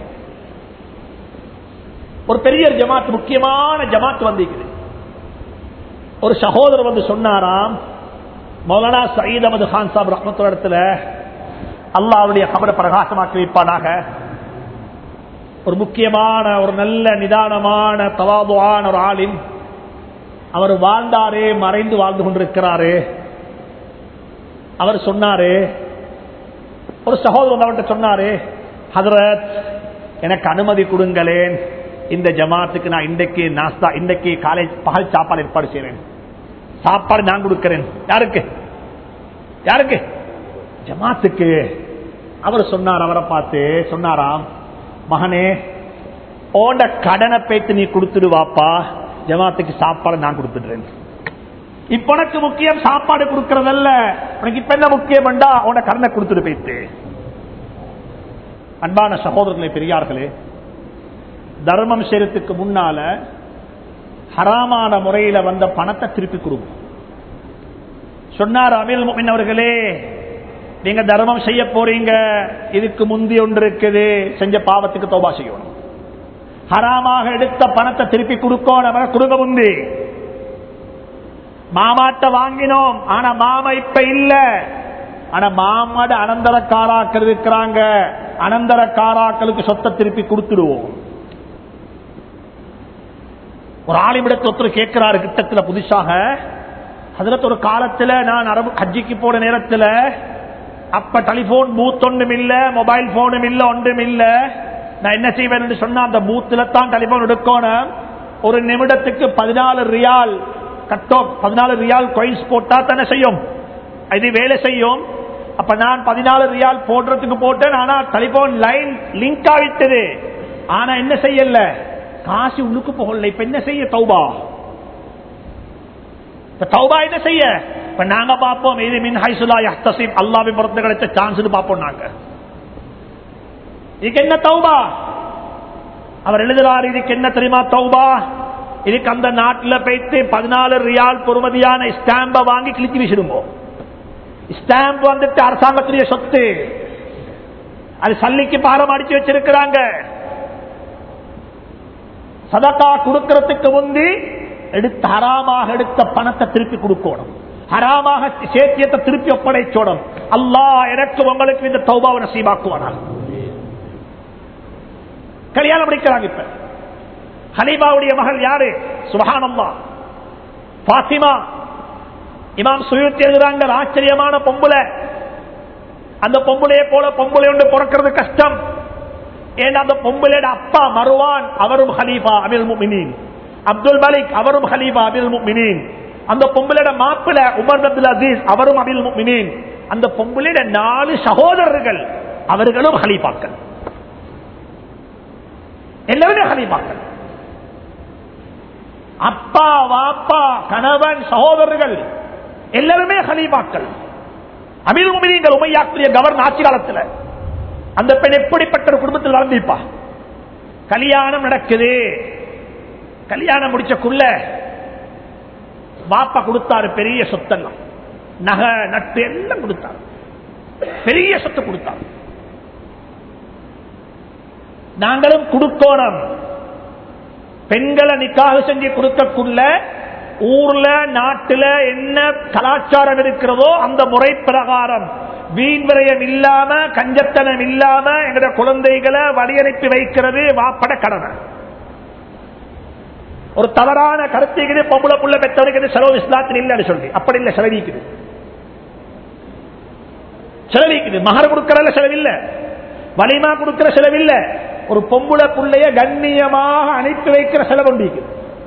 ஒரு பெரிய ஜமாத் முக்கியமான ஜமாத் வந்திருக்குது ஒரு சகோதரர் வந்து சொன்னாராம் மௌலானா சயீத் அமது கான் சாப் ரஹமத்து இடத்துல அல்லாவுடைய கபரை பிரகாசமாக்கி வைப்பானாக ஒரு முக்கியமான ஒரு நல்ல நிதானமான தவாபுவான ஒரு ஆளின் அவர் வாழ்ந்தாரே மறைந்து வாழ்ந்து கொண்டிருக்கிறாரு அவர் சொன்னாரு ஒரு சகோதரன் அவர்கிட்ட சொன்னாரு ஹதரத் எனக்கு அனுமதி கொடுங்களேன் இந்த ஜமாத்துக்கு நான் இன்றைக்கு நாஸ்தா இன்றைக்கு காலேஜ் பகல் சாப்பாடு ஏற்பாடு செய்யறேன் சாப்பாடு நான் கொடுக்கிறேன் யாருக்கு யாருக்கு ஜமாத்துக்கு அவர் சொன்னார் அவரை பார்த்து சொன்னாராம் மகனே ஓண்ட கடனை பேத்து நீ கொடுத்துடுவாப்பா ஜமாத்துக்கு சாப்பாடு நான் கொடுத்துடுறேன் இப்ப உனக்கு முக்கியம் சாப்பாடு கொடுக்கறதல்ல உனக்கு இப்ப என்ன முக்கியம் உன கடனை கொடுத்துட்டு போயிட்டு அன்பான சகோதரர்களே பெரியார்களே தர்மம் செய்யறதுக்கு முன்னால ஹராமான முறையில வந்த பணத்தை திருப்பி கொடுங்க சொன்னார் அமில் முமின் அவர்களே நீங்க தர்மம் செய்ய போறீங்க இதுக்கு முந்தி ஒன்று இருக்குது செஞ்ச பாவத்துக்கு தோபா செய்யணும் ஹராமாக எடுத்த பணத்தை திருப்பி கொடுக்கணும் கொடுக்க முந்தி மாமாட்ட வாங்கினோம் ஆனா மாமா இப்ப இல்ல ஆனா மாமாட அனந்தரக்காராக்கள் இருக்கிறாங்க அனந்தரக்காராக்களுக்கு சொத்தை திருப்பி கொடுத்துடுவோம் ஒரு ஆலிமிடத்தில் ஒருத்தர் கேட்கிறாரு கிட்டத்தில் புதுசாக அதுல ஒரு காலத்துல நான் அரபு ஹஜ்ஜிக்கு போன நேரத்தில் அப்ப டெலிபோன் பூத் ஒன்றும் இல்ல மொபைல் போனும் இல்ல ஒன்றும் இல்ல நான் என்ன செய்வேன் சொன்னா அந்த பூத்துல தான் டெலிபோன் எடுக்கணும் ஒரு நிமிடத்துக்கு பதினாலு ரியால் கட்டோ பதினாலு ரியால் கொயின்ஸ் போட்டா தானே செய்யும் இது வேலை செய்யும் அப்ப நான் பதினாலு ரியால் போடுறதுக்கு போட்டேன் ஆனா டெலிபோன் லைன் லிங்க் ஆகிட்டது ஆனா என்ன செய்யல காசு உள்ளுக்கு போகல இப்ப என்ன செய்ய தௌபா தௌபா என்ன செய்ய இப்ப நாங்க பார்ப்போம் இது மின் ஹைசுலா யஹ்தசிம் அல்லாவின் புறத்து கிடைச்ச சான்ஸ் பார்ப்போம் நாங்க இதுக்கு என்ன தௌபா அவர் எழுதுறார் இதுக்கு என்ன தெரியுமா தௌபா இதுக்கு அந்த நாட்டில் போயிட்டு பதினாலு ரியால் பொறுமதியான ஸ்டாம்ப வாங்கி கிழிச்சு வீசிடுவோம் ஸ்டாம்ப் வந்துட்டு அரசாங்கத்துடைய சொத்து அது சல்லிக்கு பாரம் அடிச்சு வச்சிருக்கிறாங்க சதக்கா கொடுக்கறதுக்கு முந்தி எடுத்த ஹராமாக எடுத்த பணத்தை திருப்பி கொடுக்கணும் ஹராமாக சேத்தியத்தை திருப்பி ஒப்படைச்சோடும் அல்லாஹ் எனக்கு உங்களுக்கு இந்த தௌபாவை நசீபாக்குவானா கல்யாணம் முடிக்கிறாங்க இப்ப ஹலீபாவுடைய மகள் யாரு சுபஹானம்மா பாத்திமா இமாம் சுயுத்தி எழுதுறாங்க ஆச்சரியமான பொம்புல அந்த பொம்புலையை போல பொம்புலை ஒன்று பிறக்கிறது கஷ்டம் ஏன்னா அந்த பொம்புலையோட அப்பா மருவான் அவரும் ஹலீஃபா அபில் முமினின் அப்துல் மலிக் அவரும் ஹலீஃபா அபில் முமினின் அந்த பொம்புலையோட மாப்பிள உமர் அப்துல் அசீஸ் அவரும் அபில் முமினின் அந்த பொம்புலையோட நாலு சகோதரர்கள் அவர்களும் ஹலீஃபாக்கள் எல்லாருமே ஹலீஃபாக்கள் அப்பா வாப்பா கணவன் சகோதரர்கள் எல்லாருமே ஹலீஃபாக்கள் அமீர் முமினீங்கள் உமையாக்குரிய கவர்னர் ஆட்சி காலத்தில் அந்த பெண் எப்படிப்பட்ட ஒரு குடும்பத்தில் வளர்ந்திருப்பா கல்யாணம் நடக்குது கல்யாணம் முடிச்சக்குள்ள பாப்பா கொடுத்தாரு பெரிய சொத்தெல்லாம் நகை நட்டு எல்லாம் கொடுத்தாரு பெரிய சொத்து கொடுத்தாரு நாங்களும் கொடுக்கோணம் பெண்களை நிக்காக செஞ்சு கொடுக்கக்குள்ள ஊர்ல நாட்டுல என்ன கலாச்சாரம் இருக்கிறதோ அந்த முறை பிரகாரம் வீண் விரயம் இல்லாம கஞ்சத்தனம் இல்லாம எங்கட குழந்தைகளை வழி அனுப்பி வைக்கிறது வாப்பட கடமை ஒரு தவறான கருத்துக்கு பொம்பளை புள்ள பெற்றவருக்கு செலவு இஸ்லாத்தில் இல்லைன்னு சொல்லி அப்படி இல்லை செலவிக்குது செலவிக்குது மகர் கொடுக்கறதுல செலவில்லை வலிமா கொடுக்கிற செலவில்லை ஒரு பொம்புளை புள்ளைய கண்ணியமாக அனுப்பி வைக்கிற செலவு உண்டு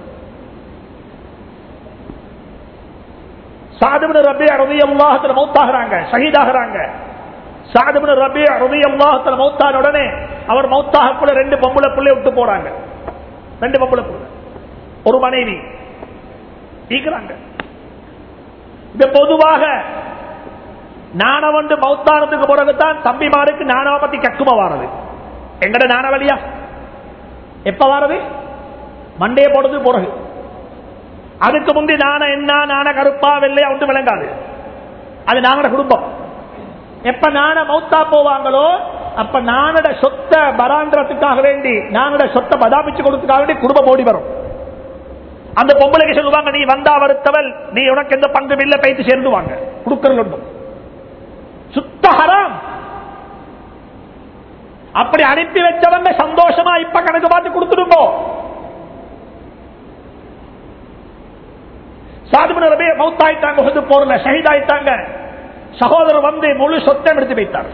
சாதுபு ரபி அறுதி அல்லாஹத்துல மௌத்தாகிறாங்க ஷஹீதாகிறாங்க சாதுபு ரபி அறுதி அல்லாஹத்துல மௌத்தான உடனே அவர் மௌத்தாக கூட ரெண்டு பொம்பளை பிள்ளை விட்டு போறாங்க ரெண்டு பொம்பளை பிள்ளை ஒரு மனைவி ஈக்கிறாங்க இது பொதுவாக நாணம் வந்து மௌத்தானத்துக்கு பிறகுதான் தம்பிமாருக்கு நாணவ பத்தி கக்குமா வாரது எங்கட நாண வழியா எப்ப வாரது மண்டைய போடுறது பிறகு அதுக்கு முந்தி நாண என்ன நாண கருப்பா வெள்ளையா ஒன்று விளங்காது அது நாங்கட குடும்பம் எப்ப நாண மௌத்தா போவாங்களோ அப்ப நானட சொத்த பராந்திரத்துக்காக வேண்டி நானட சொத்தை பதாபிச்சு கொடுத்துக்காக வேண்டி குடும்பம் ஓடி வரும் அந்த பொம்பளைக்கு சொல்லுவாங்க நீ வந்தா வருத்தவள் நீ உனக்கு எந்த பங்கும் இல்ல பைத்து சேர்ந்துவாங்க கொடுக்கறது ஒன்றும் சுத்த ஹராம் அப்படி அனுப்பி வச்சவங்க சந்தோஷமா இப்ப கணக்கு பார்த்து கொடுத்துடுங்க சாதுமன ரபே மௌத்தாயிட்டாங்க வந்து போறல ஷஹீதாயிட்டாங்க சகோதரர் வந்து முழு சொத்தம் எடுத்து வைத்தார்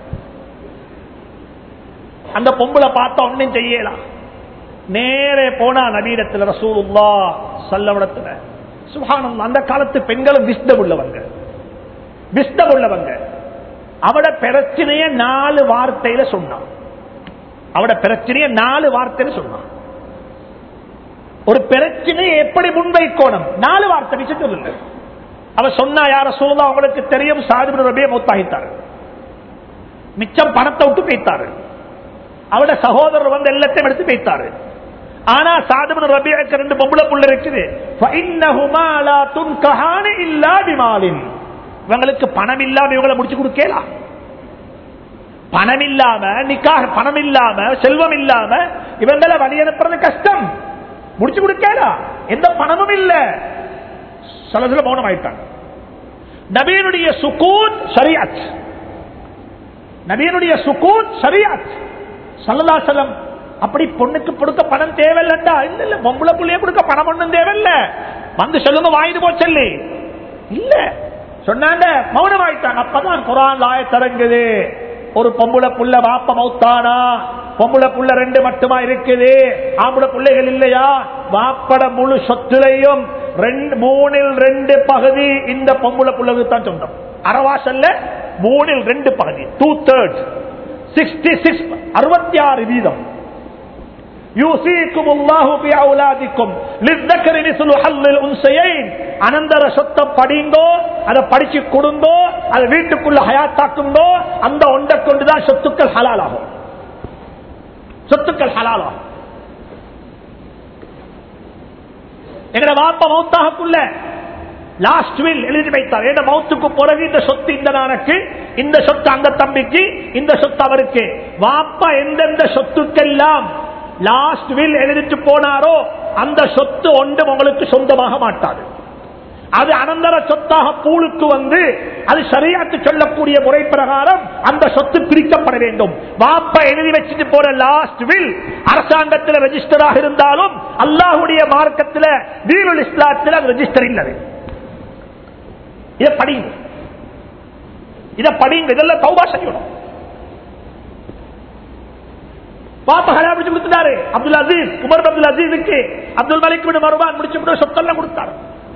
அந்த பொம்பளை பார்த்தா ஒன்னும் செய்யலாம் நேரே போனா நவீனத்தில் ரசூலுல்லா சல்லவிடத்துல சுகானம் அந்த காலத்து பெண்களும் விஸ்டம் உள்ளவங்க விஸ்டம் உள்ளவங்க அவட பிரச்சனைய நாலு வார்த்தையில சொன்னான் அவட பிரச்சனைய நாலு வார்த்தையில சொன்னான் ஒரு பிரச்சனையை எப்படி முன்வைக்கோணும் நாலு வார்த்தை மிச்சம் சொல்லுங்க அவ சொன்னா யார சொல்லா அவங்களுக்கு தெரியும் சாதிபு ரபியை மூத்தாகித்தாரு மிச்சம் பணத்தை விட்டு பேய்த்தாரு அவட சகோதரர் வந்து எல்லாத்தையும் எடுத்து பேய்த்தாரு ஆனா சாதுபு ரபியாக்கு ரெண்டு பொம்பளை புள்ள இருக்குது இவங்களுக்கு பணம் இல்லாம இவங்களை முடிச்சு கொடுக்கலாம் பணம் இல்லாம நிக்காக பணம் இல்லாம செல்வம் இல்லாம இவங்களை வழி அனுப்புறது கஷ்டம் முடிச்சு கொடுக்கலாம் எந்த பணமும் இல்ல சில மௌனம் ஆயிட்டாங்க நபீனுடைய சுக்கூத் சரியாத் நபீனுடைய சுக்கூத் சரியாத் சல்லா செல்லம் அப்படி பொண்ணுக்கு கொடுக்க பணம் தேவையில்லண்டா இல்ல இல்ல பொம்பளை புள்ளைய கொடுக்க பணம் ஒண்ணும் தேவையில்ல வந்து சொல்லுங்க வாங்கிட்டு போச்சல்லி இல்ல சொன்னாங்க மௌனம் ஆயிட்டாங்க அப்பதான் குரான் லாய தரங்குது ஒரு பொம்புளை புள்ள வாப்ப மௌத்தானா பொம்புளை புள்ள ரெண்டு மட்டுமா இருக்குது ஆம்பளை பிள்ளைகள் இல்லையா வாப்பட முழு சொத்துலையும் ரெண்டு மூணில் ரெண்டு பகுதி இந்த பொம்புளை புள்ளவுக்கு தான் சொந்தம் அரவாசல்ல மூணில் ரெண்டு பகுதி டூ தேர்ட் சிக்ஸ்டி சிக்ஸ் அறுபத்தி ஆறு வீதம் அனந்தர சொத்தம் படிங்கோ அதை படிச்சு கொடுங்கோ அதை வீட்டுக்குள்ள ஹயாத்தாக்குங்கோ அந்த ஒன்றை கொண்டுதான் சொத்துக்கள் ஹலாலாகும் சொத்துக்கள் ஹலாலாகும் எங்கட வாப்ப மௌத்தாகக்குள்ள லாஸ்ட் வில் எழுதி வைத்தார் ஏன்னா மௌத்துக்கு பிறகு இந்த சொத்து இந்த நானுக்கு இந்த சொத்து அந்த தம்பிக்கு இந்த சொத்து அவருக்கு வாப்பா எந்தெந்த சொத்துக்கெல்லாம் லாஸ்ட் வில் எழுதிட்டு போனாரோ அந்த சொத்து ஒன்றும் உங்களுக்கு சொந்தமாக மாட்டாது அது அனந்தர சொத்தாக பூலுக்கு வந்து அது சரியாத்து சொல்லக்கூடிய முறை பிரகாரம் அந்த சொத்து பிரிக்கப்பட வேண்டும் வாப்பா எழுதி வச்சுட்டு போற லாஸ்ட் வில் அரசாங்கத்தில் ரெஜிஸ்டராக இருந்தாலும் அல்லாஹுடைய மார்க்கத்தில் வீருல் இஸ்லாத்தில் அது ரெஜிஸ்டர் இல்லை இதை படிங்க இதை படிங்க இதெல்லாம் தௌபா செய்யணும் பாப்பா கல்யாணம் முடிச்சு கொடுத்துட்டாரு அப்துல் அசீஸ் உமர் அப்துல் அசீஸுக்கு அப்துல் மலிக் விட மருவான் முடிச்சு விட்டு சொத்தெல்லாம் கொடுத்தாரு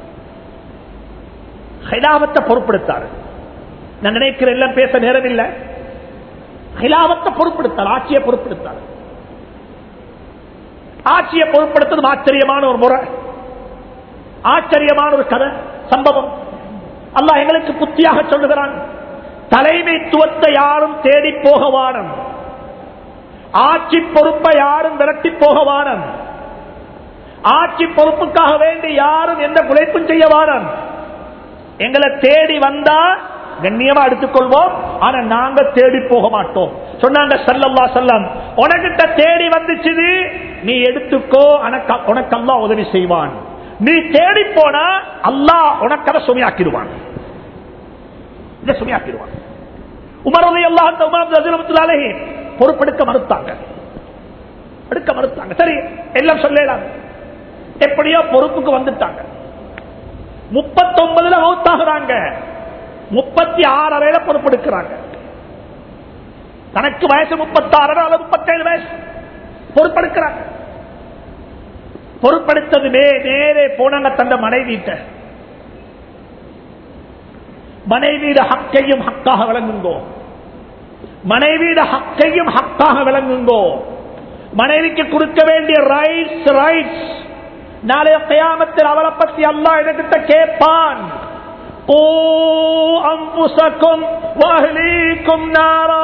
ஹிலாவத்தை பொறுப்படுத்தாரு நான் நினைக்கிற எல்லாம் பேச நேரம் இல்லை ஹிலாவத்தை பொறுப்படுத்தார் ஆட்சியை பொறுப்படுத்தார் ஆட்சியை பொறுப்படுத்துறது ஆச்சரியமான ஒரு முறை ஆச்சரியமான ஒரு கதை சம்பவம் அல்லாஹ் எங்களுக்கு புத்தியாக சொல்லுகிறான் தலைமைத்துவத்தை யாரும் தேடி போக வானம் ஆட்சி பொறுப்பை யாரும் விரட்டி போக வானம் ஆட்சி பொறுப்புக்காக வேண்டி யாரும் எந்த உழைப்பும் செய்ய வானம் எங்களை தேடி வந்தா கண்ணியமா எடுத்துக்கொள்வோம் ஆனா நாங்க தேடி போக மாட்டோம் சொன்னாங்க சல்லல்லா செல்லம் உனக்கிட்ட தேடி வந்துச்சு நீ எடுத்துக்கோ உனக்கு அல்லா உதவி செய்வான் நீ தேடி போனா அல்லாஹ் உனக்கு அதை சுமையாக்கிடுவான் இதை சுமையாக்கிடுவான் உமரதை எல்லாம் பொறுப்பெடுக்க மறுத்தாங்க எடுக்க மறுத்தாங்க சரி எல்லாம் சொல்லலாம் எப்படியோ பொறுப்புக்கு வந்துட்டாங்க முப்பத்தொன்பதுல மௌத்தாகிறாங்க முப்பத்தி ஆறு அறையில பொறுப்பெடுக்கிறாங்க தனக்கு வயசு முப்பத்தாறு அல்லது முப்பத்தேழு வயசு பொறுப்பெடுக்கிறாங்க பொறுப்படுத்ததுமே நேரே போனாங்க தந்த மனைவிட்ட மனைவியிட ஹக்கையும் ஹக்காக விளங்குங்கோ மனைவியிட ஹக்கையும் ஹக்காக விளங்குங்கோ மனைவிக்கு கொடுக்க வேண்டிய ரைட்ஸ் ரைட்ஸ் நாளைய கயாமத்தில் அவளை பத்தி அல்லா என்கிட்ட கேட்பான் ஓ அம்புசக்கும் வஹலீக்கும் நாரா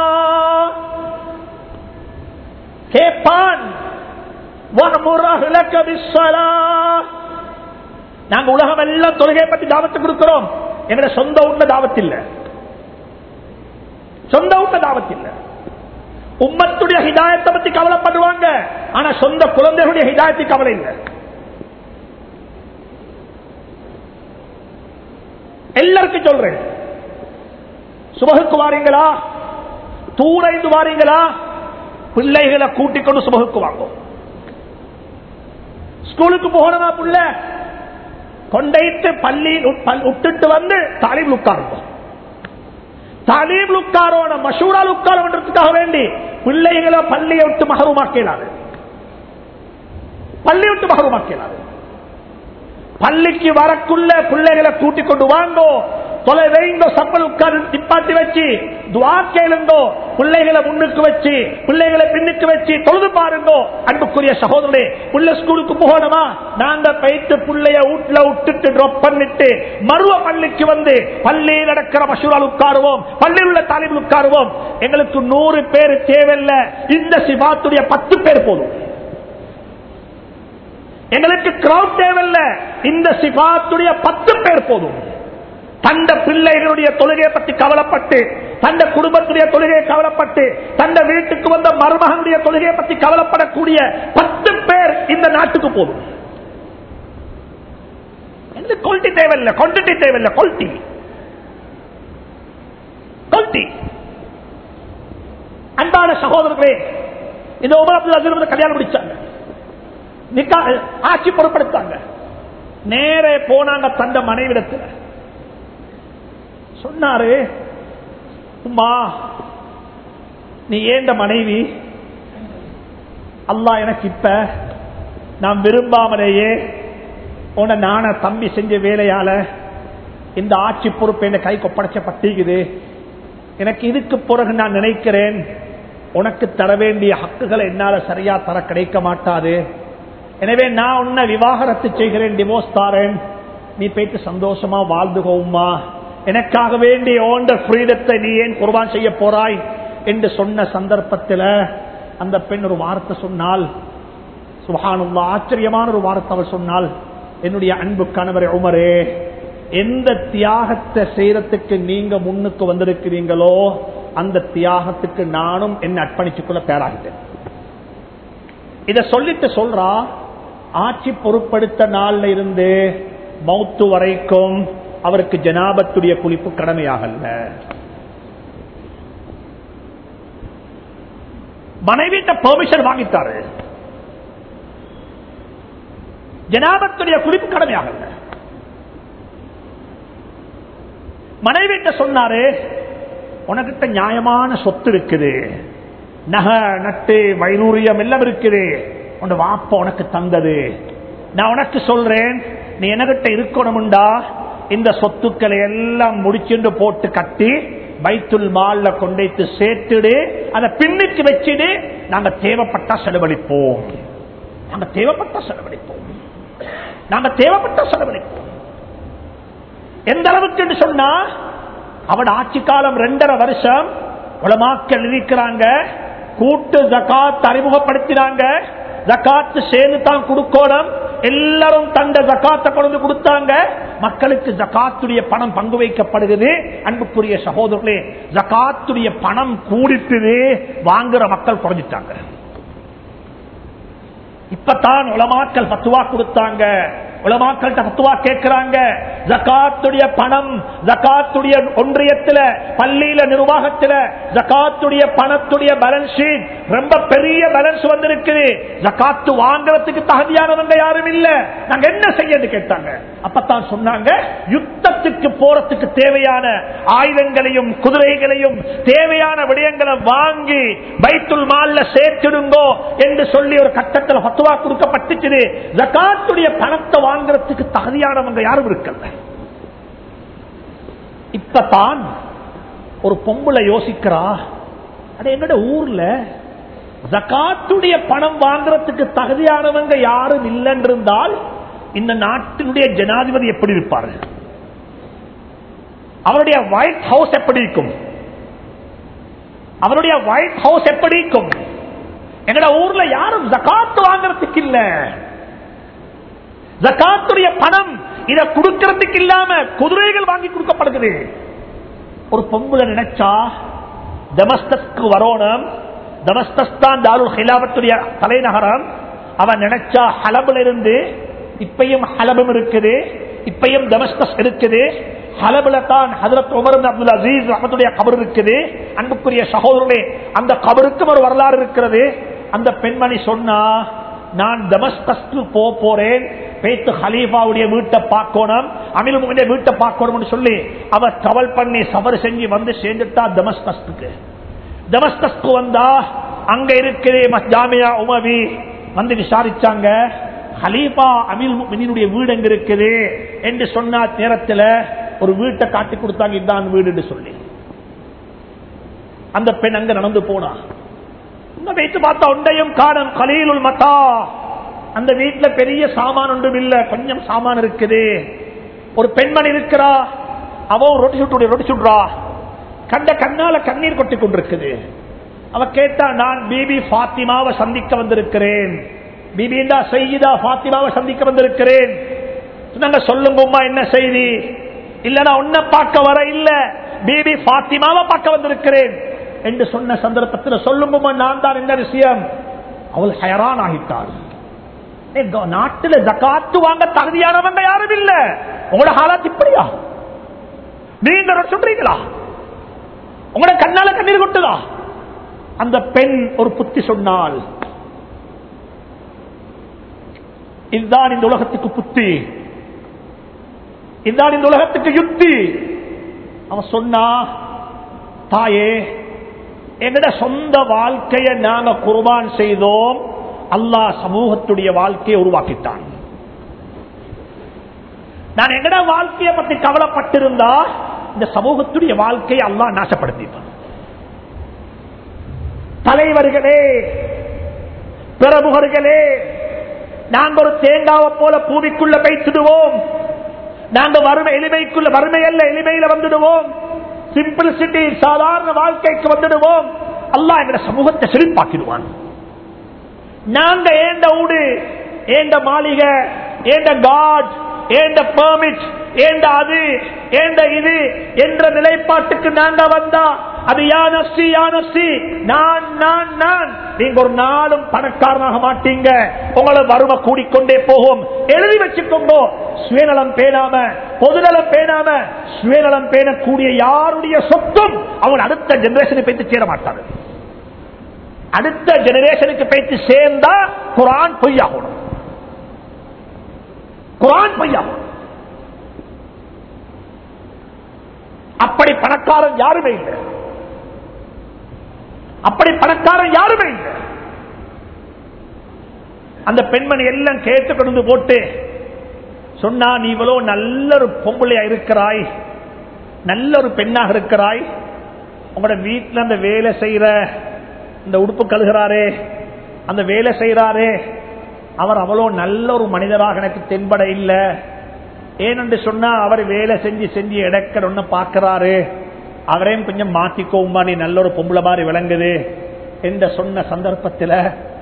கேட்பான் நாங்க உலகம் எல்லாம் தொழுகை பத்தி தாவத்தை கொடுக்கிறோம் எங்கட சொந்த உண்மை தாவத்து இல்ல சொந்த உண்மை தாவத்து இல்ல உம்மத்துடைய ஹிதாயத்தை பத்தி கவலைப்படுவாங்க ஆனா சொந்த குழந்தைகளுடைய ஹிதாயத்தை கவலை இல்லை எல்லாருக்கும் சொல்றேன் சுபகுக்கு வாரீங்களா தூரைந்து வாரீங்களா பிள்ளைகளை கூட்டிக் கொண்டு சுபகுக்கு வாங்கும் ஸ்கூலுக்கு போகணுமா புள்ள கொண்டைத்து பள்ளி விட்டுட்டு வந்து தாலீம் உட்காருவோம் தாலீம் உட்காரோட மசூரால் உட்காரன்றதுக்காக வேண்டி பிள்ளைகளை பள்ளியை விட்டு மகருமாக்கலாது பள்ளி விட்டு மகருமாக்கலாது பள்ளிக்கு வரக்குள்ள பிள்ளைகளை கூட்டிக் கொண்டு வாங்கோ தொலை வைங்கோ சப்பல் உட்கார்ந்து நிப்பாட்டி வச்சு துவா கேளுங்கோ பிள்ளைகளை முன்னுக்கு வச்சு பிள்ளைகளை பின்னுக்கு வச்சு தொழுது பாருங்கோ அன்புக்குரிய சகோதரே புள்ள ஸ்கூலுக்கு போகணுமா நாங்க போயிட்டு பிள்ளைய வீட்டுல விட்டுட்டு ட்ராப் பண்ணிட்டு மருவ பள்ளிக்கு வந்து பள்ளியில் நடக்கிற மசூரால் உட்காருவோம் பள்ளியில் உள்ள தாலிபில் உட்காருவோம் எங்களுக்கு நூறு பேர் தேவையில்லை இந்த சிபாத்துடைய பத்து பேர் போதும் எங்களுக்கு கிரௌட் தேவையில்ல இந்த சிபாத்துடைய பத்து பேர் போதும் தந்த பிள்ளைகளுடைய தொழுகையை பற்றி கவலைப்பட்டு தந்த குடும்பத்துடைய தொழுகையை கவலைப்பட்டு தந்த வீட்டுக்கு வந்த மருமகனுடைய தொழுகையை பற்றி கவலைப்படக்கூடிய பத்து பேர் இந்த நாட்டுக்கு போதும் எந்த குவாலிட்டி தேவையில்லை குவான்டிட்டி தேவையில்லை குவாலிட்டி குவாலிட்டி அன்பான சகோதரர்களே இந்த உமர் அப்துல் அசீர் கல்யாணம் முடிச்சாங்க ஆட்சி பொருட்படுத்தாங்க நேரே போனாங்க தந்த மனைவிடத்தில் சொன்னாரு உமா நீ ஏண்ட மனைவி அல்லா எனக்கு இப்ப நான் விரும்பாமலேயே உன நான தம்பி செஞ்ச வேலையால இந்த ஆட்சி பொறுப்பு என்ன கை கொப்படைச்சப்பட்டிருக்குது எனக்கு இதுக்கு பிறகு நான் நினைக்கிறேன் உனக்கு தர வேண்டிய ஹக்குகளை என்னால சரியா தர கிடைக்க மாட்டாது எனவே நான் உன்னை விவாகரத்து செய்கிறேன் டிவோர்ஸ் தாரேன் நீ போயிட்டு சந்தோஷமா வாழ்ந்துகோமா எனக்காக வேண்டிய ஓண்ட ஃப்ரீடத்தை நீ ஏன் குர்பான் செய்ய போறாய் என்று சொன்ன சந்தர்ப்பத்தில் அந்த பெண் ஒரு வார்த்தை சொன்னால் சுகானுல்லா ஆச்சரியமான ஒரு வார்த்தை அவள் சொன்னால் என்னுடைய அன்பு கணவர் உமரே எந்த தியாகத்தை செய்யறதுக்கு நீங்க முன்னுக்கு வந்திருக்கிறீங்களோ அந்த தியாகத்துக்கு நானும் என்ன அர்ப்பணிச்சுக் கொள்ள தயாராகிட்டேன் இத சொல்லிட்டு சொல்றா ஆட்சி பொறுப்படுத்த நாள்ல இருந்து மௌத்து வரைக்கும் அவருக்கு ஜனாபத்துடைய குளிப்பு கடமையாகல்ல மனைவிட்ட பெர்மிஷன் வாங்கித்தாரு ஜனாபத்துடைய குளிப்பு கடமையாகல்ல மனைவிட்ட சொன்னாரு உனக்கிட்ட நியாயமான சொத்து இருக்குது நகை நட்டு வைரூரியம் எல்லாம் இருக்குது உன் வாப்ப உனக்கு தந்தது நான் உனக்கு சொல்றேன் நீ எனக்கிட்ட இருக்கணும்டா இந்த சொத்துக்களை எல்லாம் முடிச்சுண்டு போட்டு கட்டி பைத்துல் மால்ல கொண்டைத்து சேர்த்துடு அதை பின்னுக்கு வச்சுடு நாங்க தேவைப்பட்டா செலவழிப்போம் நாங்க தேவைப்பட்டா செலவழிப்போம் நாங்க தேவைப்பட்டா செலவழிப்போம் எந்த அளவுக்கு என்று சொன்னா அவன் ஆட்சி காலம் ரெண்டரை வருஷம் உலமாக்கள் இருக்கிறாங்க கூட்டு ஜக்காத் அறிமுகப்படுத்தினாங்க ஜக்காத்து சேர்ந்து தான் கொடுக்கணும் எல்லாரும் தந்த ஜக்காத்தை கொண்டு கொடுத்தாங்க மக்களுக்கு ஜக்காத்துடைய பணம் பங்கு வைக்கப்படுகிறது அன்புக்குரிய சகோதரர்களே ஜக்காத்துடைய பணம் கூடிட்டுது வாங்குற மக்கள் குறைஞ்சிட்டாங்க இப்பதான் உலமாக்கள் பத்துவா கொடுத்தாங்க உலமாக்கள்கிட்ட பத்துவா கேட்கிறாங்க ஜக்காத்துடைய பணம் ஜக்காத்துடைய ஒன்றியத்துல பள்ளியில நிர்வாகத்துல ஜக்காத்துடைய பணத்துடைய பேலன்ஸ் ஷீட் ரொம்ப பெரிய பேலன்ஸ் வந்திருக்குது ஜக்காத்து வாங்குறதுக்கு தகுதியானவங்க யாரும் இல்ல நாங்க என்ன செய்யன்னு கேட்டாங்க அப்பதான் சொன்னாங்க யுத்தத்துக்கு போறதுக்கு தேவையான ஆயுதங்களையும் குதிரைகளையும் தேவையான விடயங்களை வாங்கி பைத்துல் மால்ல சேர்த்திடுங்கோ என்று சொல்லி ஒரு கட்டத்தில் பத்துவா கொடுக்கப்பட்டுச்சு ஜக்காத்துடைய பணத்தை வாங்குறதுக்கு தகுதியானவங்க யாரும் இருக்கல இப்பதான் ஒரு பொம்பளை யோசிக்கிறா அது எங்கட ஊர்ல ஜக்காத்துடைய பணம் வாங்குறதுக்கு தகுதியானவங்க யாரும் இல்லைன்னு இருந்தால் இந்த நாட்டினுடைய ஜனாதிபதி எப்படி இருப்பாரு அவருடைய ஒயிட் ஹவுஸ் எப்படி இருக்கும் அவருடைய ஒயிட் ஹவுஸ் எப்படி இருக்கும் எங்கட ஊர்ல யாரும் ஜக்காத்து வாங்குறதுக்கு இல்ல ஜக்காத்துடைய பணம் இத கொடுக்கறதுக்கு இல்லாம குதிரைகள் வாங்கி கொடுக்கப்படுகிறது ஒரு பொம்புல நினைச்சா தமஸ்தஸ்க்கு வரணும் தமஸ்தஸ் தான் தாருல் ஹிலாபத்துடைய தலைநகரம் அவன் நினைச்சா ஹலபுல இருந்து இப்பயும் ஹலபும் இருக்குது இப்பயும் தமஸ்தஸ் இருக்குது ஹலபுல தான் ஹதரத் உமர் அப்துல் அசீஸ் ரஹமத்துடைய கபர் இருக்குது அன்புக்குரிய சகோதரர்களே அந்த கபருக்கும் ஒரு வரலாறு இருக்கிறது அந்த பெண்மணி சொன்னா நான் தமஸ்கஸ்க்கு போக போறேன் பேத்து ஹலீஃபாவுடைய வீட்டை பார்க்கணும் அமில் முகனுடைய வீட்டை பார்க்கணும்னு சொல்லி அவ கவல் பண்ணி சவர் செஞ்சு வந்து சேர்ந்துட்டா தமஸ்கஸ்க்கு தமஸ்கஸ்க்கு வந்தா அங்க இருக்கிற ஜாமியா உமவி வந்து விசாரிச்சாங்க ஹலீஃபா அமில் முகனினுடைய வீடு எங்க இருக்குது என்று சொன்ன நேரத்தில் ஒரு வீட்டை காட்டி கொடுத்தாங்க இதான் வீடு சொல்லி அந்த பெண் அங்க நடந்து போனா வைத்து பார்த்தா ஒன்றையும் காணும் கலீலுல் மத்தா அந்த வீட்டுல பெரிய சாமான் ஒன்றும் இல்ல கொஞ்சம் சாமான் இருக்குது ஒரு பெண்மணி இருக்கிறா அவன் ரொட்டி சுட்டு ரொட்டி சுடுறா கண்ட கண்ணால கண்ணீர் கொட்டி கொண்டிருக்குது அவ கேட்டா நான் பிபி பாத்திமாவை சந்திக்க வந்திருக்கிறேன் பிபிண்டா செய்தா பாத்திமாவை சந்திக்க வந்திருக்கிறேன் நாங்க சொல்லுங்கம்மா என்ன செய்தி இல்ல நான் உன்ன பார்க்க வர இல்ல பிபி பாத்திமாவை பார்க்க வந்திருக்கிறேன் என்று சொன்ன சந்தர்ப்பத்தில் சொல்லுங்கம்மா நான் தான் என்ன விஷயம் அவள் ஹயரான் ஆகிட்டாள் நாட்டில் ஜக்காத்து வாங்க தகுதியானவங்க யாரும் இல்ல உங்களோட ஹாலாத் இப்படியா நீங்க சொல்றீங்களா உங்களோட கண்ணால கண்ணீர் கொட்டுதா அந்த பெண் ஒரு புத்தி சொன்னால் இதுதான் இந்த உலகத்துக்கு புத்தி இதுதான் இந்த உலகத்துக்கு யுக்தி அவன் சொன்னா தாயே எங்கட சொந்த வாழ்க்கையை நாங்க குர்பான் செய்தோம் அல்லாஹ் சமூகத்துடைய வாழ்க்கையை உருவாக்கிட்டான் நான் எங்கட வாழ்க்கையை பத்தி கவலைப்பட்டிருந்தா இந்த சமூகத்துடைய வாழ்க்கையை அல்லாஹ் நாசப்படுத்திட்டான் தலைவர்களே பிரமுகர்களே நாங்க ஒரு தேங்காவை போல பூமிக்குள்ள வைத்துடுவோம் நாங்க வறுமை எளிமைக்குள்ள வறுமை அல்ல எளிமையில வந்துடுவோம் சிம்பிளிசிட்டி சாதாரண வாழ்க்கைக்கு வந்துடுவோம் அல்லாஹ் எங்க சமூகத்தை செழிப்பாக்கிடுவான் நாங்க ஏண்ட ஊடு ஏண்ட மாளிகை ஏண்ட காட் ஏண்ட பெர்மிட் ஏண்ட அது ஏண்ட இது என்ற நிலைப்பாட்டுக்கு நாங்க வந்தா அது யானஸ்தி யானஸ்தி நான் நான் நான் நீங்க ஒரு நாளும் பணக்காரனாக மாட்டீங்க உங்களை வறுமை கூடிக்கொண்டே போகும் எழுதி வச்சுக்கோங்க சுயநலம் பேணாம பொதுநலம் பேணாம சுயநலம் பேணக்கூடிய யாருடைய சொத்தும் அவங்க அடுத்த ஜெனரேஷனுக்கு போயிட்டு சேர மாட்டாங்க அடுத்த ஜெனரேஷனுக்கு போயிட்டு சேர்ந்தா குரான் பொய்யாகணும் குரான் பொய்யாகணும் அப்படி பணக்காரன் யாருமே இல்லை அப்படி பணக்காரன் யாருமே இல்லை அந்த பெண்மணி எல்லாம் கேட்டு கொண்டு போட்டு சொன்னா நீ இவ்வளவு நல்ல ஒரு பொம்பளையா இருக்கிறாய் நல்ல ஒரு பெண்ணாக இருக்கிறாய் உங்களோட வீட்டில் அந்த வேலை செய்யற இந்த உடுப்பு கழுகிறாரே அந்த வேலை செய்யறாரே அவர் அவ்வளோ நல்ல ஒரு மனிதராக எனக்கு தென்பட இல்லை ஏனென்று சொன்னா அவர் வேலை செஞ்சு செஞ்சு இடக்கிற ஒண்ணு பார்க்கிறாரு அவரையும் கொஞ்சம் மாத்திக்கோமா நீ நல்ல ஒரு பொம்பளை மாதிரி விளங்குது என்று சொன்ன சந்தர்ப்பத்தில்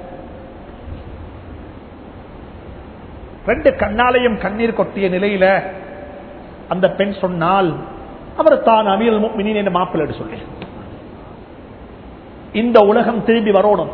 ரெண்டு கண்ணாலையும் கண்ணீர் கொட்டிய நிலையில அந்த பெண் சொன்னால் அவர் தான் அமீர் மினின் என்று மாப்பிள்ளை சொல்லி இந்த உலகம் திரும்பி வரணும்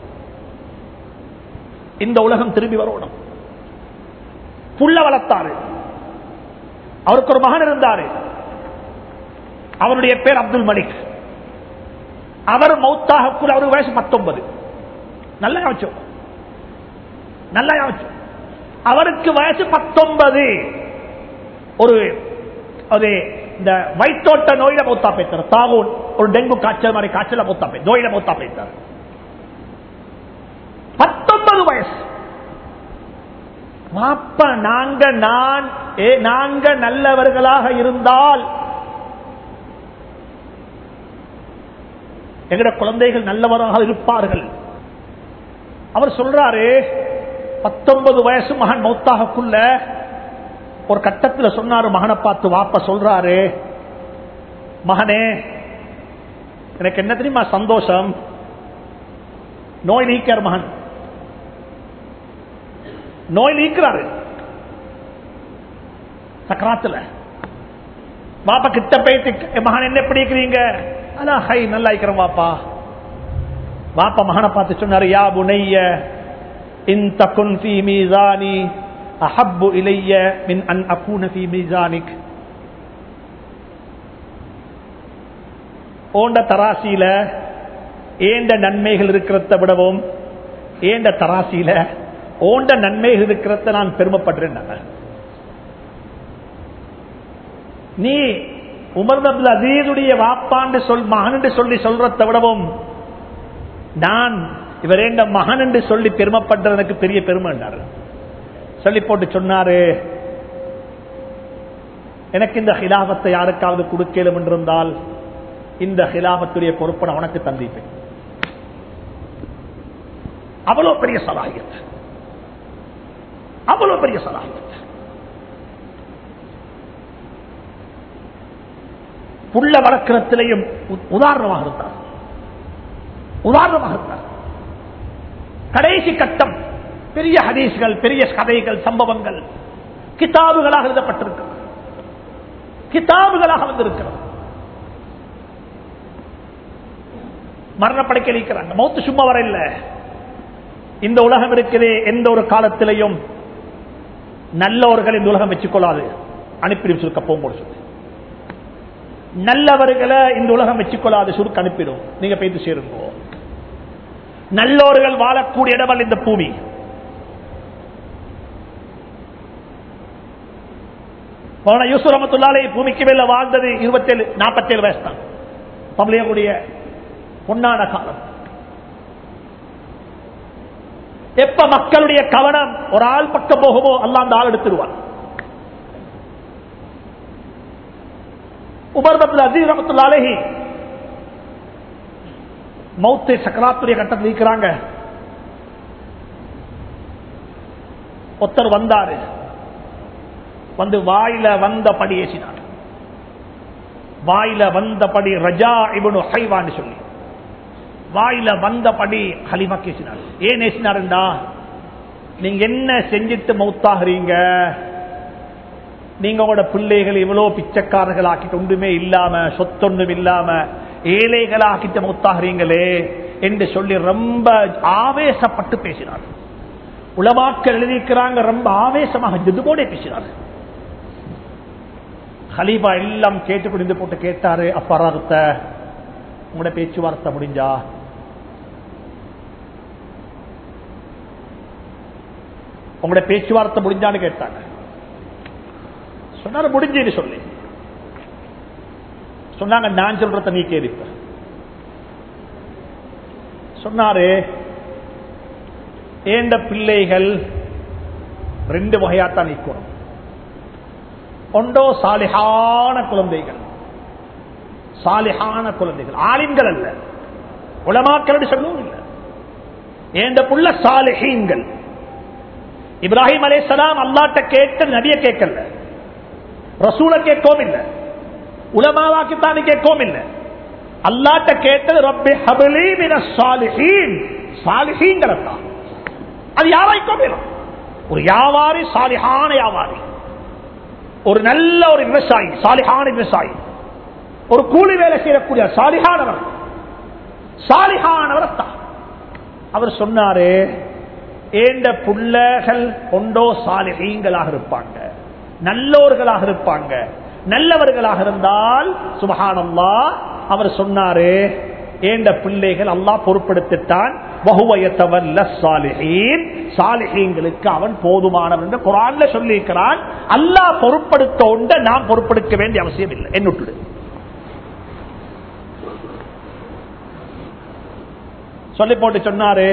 இந்த உலகம் திரும்பி வரணும் புள்ள வளர்த்தாரு அவருக்கு ஒரு மகன் இருந்தாரு அவருடைய பேர் அப்துல் மலிக் அவர் மௌத்தாக கூட அவருக்கு வயசு பத்தொன்பது நல்ல யோசிச்சோம் நல்ல யோசிச்சோம் அவருக்கு வயசு பத்தொன்பது ஒரு அது இந்த வயிற்றோட்ட நோயில மௌத்தா போய்த்தார் தாகூன் ஒரு டெங்கு காய்ச்சல் மாதிரி காய்ச்சல மௌத்தா போய் நோயில மௌத்தா போய்த்தார் பத்தொன்பது வயசு மாப்ப நாங்க நான் ஏ நாங்க நல்லவர்களாக இருந்தால் எங்கட குழந்தைகள் நல்லவராக இருப்பார்கள் அவர் சொல்றாரு பத்தொன்பது வயசு மகன் மௌத்தாகக்குள்ள ஒரு கட்டத்தில் சொன்னாரு மகனை பார்த்து வாப்ப சொல்றாரு மகனே எனக்கு என்ன தெரியுமா சந்தோஷம் நோய் நீக்கார் மகன் நோய் நீக்கிறாரு சக்கராத்துல பாப்பா கிட்ட போயிட்டு மகன் என்ன எப்படி இருக்கிறீங்க அதான் ஹை நல்லா இருக்கிறோம் பாப்பா பாப்பா மகனை பார்த்து சொன்னாரு யா புனைய இன் தகுன் ஃபி மீசானி அஹப்பு இலைய மின் அன் அகூன ஃபி மீசானிக் ஓண்ட தராசியில ஏண்ட நன்மைகள் இருக்கிறத விடவும் ஏண்ட தராசியில ஓண்ட நன்மைகள் இருக்கிறத நான் பெருமைப்படுறேன் நீ உமர் அப்துல் அசீதுடைய வாப்பாண்டு சொல் மகன் என்று சொல்லி சொல்றதை விடவும் நான் இவர் என்ற மகன் என்று சொல்லி பெருமைப்படுறது எனக்கு பெரிய பெருமை சொல்லி போட்டு சொன்னாரு எனக்கு இந்த ஹிலாபத்தை யாருக்காவது கொடுக்கலும் என்றிருந்தால் இந்த ஹிலாபத்துடைய பொறுப்பை நான் உனக்கு தந்திப்பேன் அவ்வளவு பெரிய சலாகியத் அவ்வளவு பெரிய சலாகியத் புள்ள வளர்க்கிறத்திலையும் உதாரணமாக இருந்தார் உதாரணமாக இருந்தார் கடைசி கட்டம் பெரிய ஹதீஸ்கள் பெரிய கதைகள் சம்பவங்கள் கிதாபுகளாக எழுதப்பட்டிருக்கிறது கிதாபுகளாக வந்திருக்கிறது மரணப்படைக்க இருக்கிறாங்க மௌத்து சும்மா வர இல்ல இந்த உலகம் இருக்கிறே எந்த ஒரு காலத்திலையும் நல்லவர்கள் இந்த உலகம் வச்சுக்கொள்ளாது அனுப்பிடும் சுருக்க போகும்போது சொல்லி நல்லவர்களை இந்த உலகம் வச்சுக்கொள்ளாது சுருக்க அனுப்பிடும் நீங்க போயிட்டு சேருங்க நல்லோர்கள் வாழக்கூடிய இடமல் இந்த பூமி போன யூசுப் ரமத்துல்லாலே பூமிக்கு மேல வாழ்ந்தது இருபத்தேழு நாற்பத்தேழு வயசு தான் தமிழையக்கூடிய பொன்னான காலம் எப்ப மக்களுடைய கவனம் ஒரு ஆள் பக்கம் போகுமோ அல்ல அந்த ஆள் எடுத்துருவான் உபர்பத்தில் அசீஸ் ரமத்துல்லாலேஹி மௌத்தை சக்கராத்துடைய கட்டத்தில் இருக்கிறாங்க ஒருத்தர் வந்தாரு வந்து வாயில வந்தபடி ஏசினார் வாயில வந்தபடி ரஜா இவனு ஹைவான்னு சொல்லி வாயில வந்தபடி ஹலிமா கேசினார் ஏன் ஏசினாருண்டா நீங்க என்ன செஞ்சிட்டு மௌத்தாகிறீங்க நீங்க உங்களோட பிள்ளைகள் இவ்வளவு பிச்சைக்காரர்கள் ஆக்கிட்டு ஒன்றுமே இல்லாம சொத்தொன்றும் இல்லாம ஏழைகள் ஆக்கிட்டு மௌத்தாகிறீங்களே என்று சொல்லி ரொம்ப ஆவேசப்பட்டு பேசினார் உலமாக்கள் எழுதியிருக்கிறாங்க ரொம்ப ஆவேசமாக ஜதுபோட பேசினார் ஹலீபா எல்லாம் கேட்டு குடிந்து போட்டு கேட்டாரு அப்பராகத்த உங்களோட பேச்சுவார்த்தை முடிஞ்சா உங்களோட பேச்சுவார்த்தை முடிஞ்சான்னு கேட்டாங்க சொன்னாரு முடிஞ்சுன்னு சொல்லி சொன்னாங்க நான் சொல்றத நீ கேரிப்ப சொன்னாரு ஏண்ட பிள்ளைகள் ரெண்டு வகையாத்தான் நிற்கணும் ஒன்றோ சாலிகான குழந்தைகள் சாலிகான குழந்தைகள் ஆலிம்கள் அல்ல உலமாக்கள் சொல்லவும் இல்லை ஏண்ட புள்ள சாலிஹீன்கள் இப்ராஹிம் அலேசலாம் அல்லாட்ட கேட்ட நபிய கேட்கல ரசூல கேட்கவும் இல்லை உலமாவாக்கித்தானு கேட்கவும் இல்லை அல்லாட்ட கேட்டது ரப்பி ஹபலி மின சாலிஹீன் சாலிஹீன்கிறதான் அது யாராய்க்கும் வேணும் ஒரு வியாபாரி சாலிஹான வியாபாரி ஒரு நல்ல ஒரு விவசாயி சாலிஹான விவசாயி ஒரு கூலி வேலை செய்யக்கூடிய சாலிஹானவர் சாலிஹானவர் தான் அவர் சொன்னாரு ஏண்ட புள்ளகள் கொண்டோ சாலிஹீங்களாக இருப்பாங்க நல்லோர்களாக இருப்பாங்க நல்லவர்களாக இருந்தால் சுபகானல்லா அவர் சொன்னாரு ஏண்ட பிள்ளைகள் அல்லாஹ் பொறுப்படுத்திட்டான் சாலிஹீங்களுக்கு அவன் போதுமானவன் என்று குரான்ல சொல்லியிருக்கிறான் அல்லாஹ் பொறுப்படுத்த உண்ட நாம் பொறுப்படுத்த வேண்டிய அவசியம் இல்லை என்னுட்டு சொல்லி போட்டு சொன்னாரு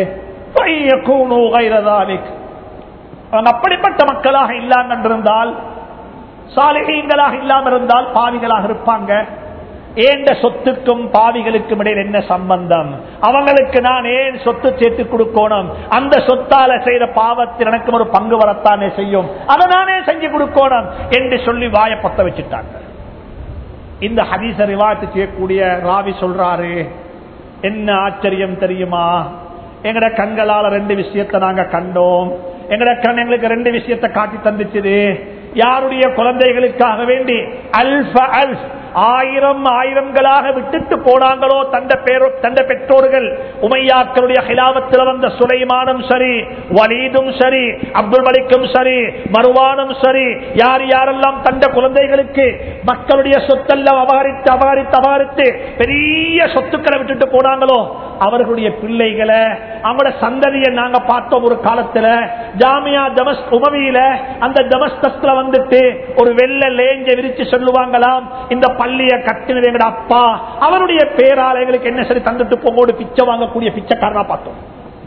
அப்படிப்பட்ட மக்களாக இல்லாமல் இருந்தால் சாலிகங்களாக இல்லாமல் இருந்தால் பாவிகளாக இருப்பாங்க ஏண்ட சொத்துக்கும் பாவிகளுக்கும் இடையில் என்ன சம்பந்தம் அவங்களுக்கு நான் ஏன் சொத்து சேர்த்து கொடுக்கணும் அந்த சொத்தால செய்த பாவத்தில் எனக்கும் ஒரு பங்கு வரத்தானே செய்யும் அதை நானே செஞ்சு கொடுக்கணும் என்று சொல்லி வாய பத்த வச்சுட்டாங்க இந்த ஹதீச ரிவாயத்து செய்யக்கூடிய ராவி சொல்றாரு என்ன ஆச்சரியம் தெரியுமா எங்கட கண்களால ரெண்டு விஷயத்தை நாங்க கண்டோம் எங்கட கண் எங்களுக்கு ரெண்டு விஷயத்தை காட்டி தந்துச்சுது யாருடைய குழந்தைகளுக்காக வேண்டி அல்ஃப அல்ஃப் ஆயிரம் ஆயிரங்களாக விட்டுட்டு போனாங்களோ தந்த பேரோ தந்த பெற்றோர்கள் உமையாக்களுடைய ஹிலாபத்தில் வந்த சுலைமானும் சரி வலீதும் சரி அப்துல் மலிக்கும் சரி மருவானும் சரி யார் யாரெல்லாம் தந்த குழந்தைகளுக்கு மக்களுடைய சொத்தெல்லாம் அபகரித்து அபகரித்து அபகரித்து பெரிய சொத்துக்களை விட்டுட்டு போனாங்களோ அவர்களுடைய பிள்ளைகளை அவங்களோட சந்ததியை நாங்க பார்த்தோம் ஒரு காலத்துல ஜாமியா தமஸ் உமவியில அந்த தமஸ்தத்துல வந்துட்டு ஒரு வெள்ள லேஞ்ச விரிச்சு சொல்லுவாங்களாம் இந்த பள்ளிய கட்டினது எங்கட அப்பா அவருடைய பேரால் எங்களுக்கு என்ன சரி தந்துட்டு போங்கோடு பிச்சை வாங்கக்கூடிய பிச்சைக்காரனா பார்த்தோம்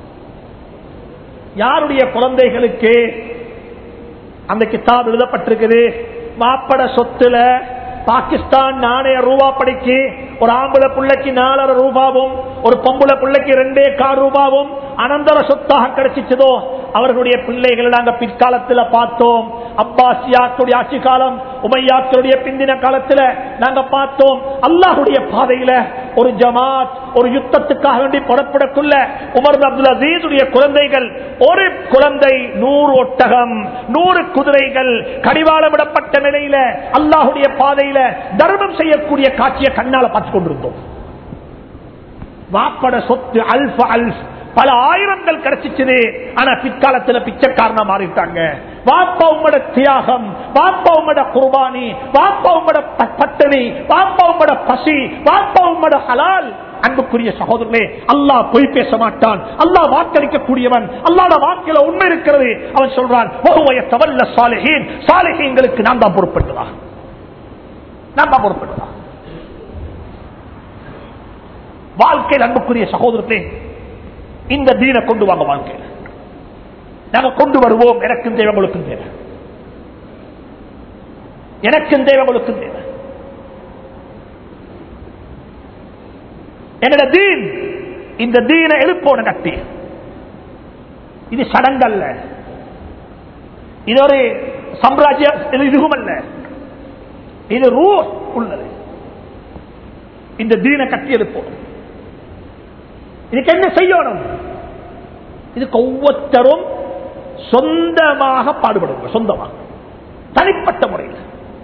யாருடைய குழந்தைகளுக்கு அந்த கித்தாப் எழுதப்பட்டிருக்குது மாப்பட சொத்துல பாகிஸ்தான் நாணய ரூபா படிக்கு ஒரு ஆம்பளை பிள்ளைக்கு நாலரை ரூபாவும் ஒரு பொம்பளை பிள்ளைக்கு ரெண்டே கார் ரூபாவும் அனந்தர சொத்தாக கிடைச்சிச்சதோ அவர்களுடைய பிள்ளைகளை நாங்க பிற்காலத்தில் பார்த்தோம் அப்பாசியாக்களுடைய ஆட்சி காலம் உமையாக்களுடைய பிந்தின காலத்துல நாங்க பார்த்தோம் அல்லாஹுடைய பாதையில ஒரு ஜமாத் ஒரு யுத்தத்துக்காக வேண்டி புறப்படக்குள்ள உமர் அப்துல் அசீசுடைய குழந்தைகள் ஒரு குழந்தை நூறு ஒட்டகம் நூறு குதிரைகள் கடிவாளமிடப்பட்ட நிலையில அல்லாஹுடைய பாதையில தர்மம் செய்யக்கூடிய காட்சியை கண்ணால பார்த்து கொண்டிருந்தோம் வாப்பட சொத்து அல்ஃப அல்ஃப் பல ஆயிரங்கள் கிடைச்சிச்சு ஆனா பிற்காலத்துல பிச்சைக்காரனா மாறிட்டாங்க வாப்பா உம்மட தியாகம் வாப்பா உம்மட குர்பானி வாப்பா உம்மட பட்டணி வாப்பா உம்மட பசி வாப்பா உம்மட ஹலால் அன்புக்குரிய சகோதரர்களே அல்லாஹ் பொய் பேச மாட்டான் அல்லாஹ் வாக்களிக்க கூடியவன் அல்லாட வாக்கில உண்மை இருக்கிறது அவன் சொல்றான் தவல்ல சாலிஹீன் சாலிஹீன்களுக்கு நான் தான் பொறுப்பட்டுதா நான் தான் பொறுப்பட்டுதா வாழ்க்கையில் அன்புக்குரிய சகோதரர்களே இந்த தீனை கொண்டு வாங்க வாழ்க்கையில் நாங்க கொண்டு வருவோம் எனக்கும் தேவை உங்களுக்கும் தேவை எனக்கும் தேவை உங்களுக்கும் தேவை என்னோட தீன் இந்த தீனை எழுப்போன கட்டி இது சடங்கல்ல இது ஒரு சாம்ராஜ்ய இது இதுவும் அல்ல இது ரூ உள்ளது இந்த தீனை கட்டி எழுப்போம் இதுக்கு என்ன செய்யணும் இதுக்கு ஒவ்வொருத்தரும் சொந்தமாக பாடுபடுங்க சொந்தமாக தனிப்பட்ட முறையில்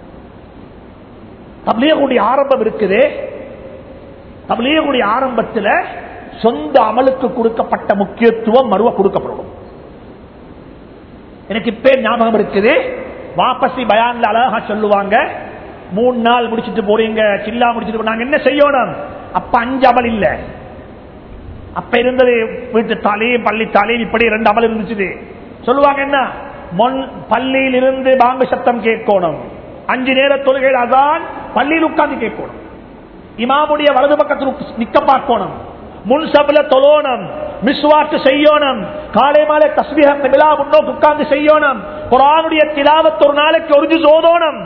தபிலியகுடைய ஆரம்பம் இருக்குது தபிலியகுடைய ஆரம்பத்தில் சொந்த அமலுக்கு கொடுக்கப்பட்ட முக்கியத்துவம் மறுவ கொடுக்கப்படும் எனக்கு இப்ப ஞாபகம் இருக்குது வாபசி பயான்ல அழகா சொல்லுவாங்க மூணு நாள் முடிச்சிட்டு போறீங்க சில்லா முடிச்சிட்டு போ- நாங்க என்ன செய்யணும் அப்ப அஞ்சு அமல் இல்ல அப்ப இருந்தது வீட்டு தாலையும் பள்ளி தாலையும் இப்படி ரெண்டு அமல் இருந்துச்சு சொல்லுவாங்க என்ன மொன் பள்ளியில் இருந்து பாம்பு சத்தம் கேட்கணும் அஞ்சு நேர தொழுகையில் அதான் பள்ளியில் உட்கார்ந்து கேட்கணும் இமாமுடைய வலது பக்கத்தில் நிக்க பார்க்கணும் முன் சபல தொழோணும் மிஸ்வாக்கு செய்யணும் காலை மாலை தஸ்மிக விழா முன்னோக்கு உட்கார்ந்து செய்யணும் குரானுடைய திலாவத் ஒரு நாளைக்கு ஒரு ஜுஸ் ஓதோணும்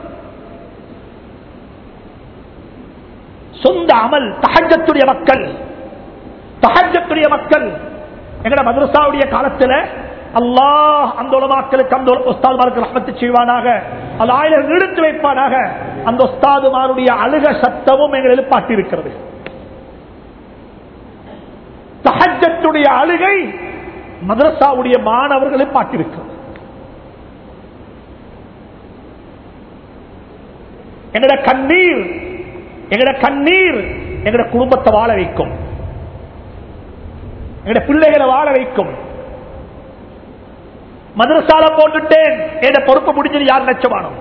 சொந்த அமல் தஹஜத்துடைய மக்கள் தஹஜத்துடைய மக்கள் எங்கட மதரசாவுடைய காலத்துல அல்லாஹ் அந்த உலமாக்களுக்கு அந்த உஸ்தாதுமாருக்கு ரஹ்மத்து செய்வானாக அது ஆயிரம் எடுத்து வைப்பானாக அந்த உஸ்தாதுமாருடைய அழுக சத்தமும் எங்கள் எழுப்பாட்டி இருக்கிறது தஹஜத்துடைய அழுகை மதரசாவுடைய மாணவர்களை பாட்டிருக்கிறது எங்கட கண்ணீர் எங்கட கண்ணீர் எங்கட குடும்பத்தை வாழ வைக்கும் எங்கட பிள்ளைகளை வாழ வைக்கும் மதரசால போட்டுட்டேன் என் பொறுப்பு முடிஞ்சது யார் லட்சமானம்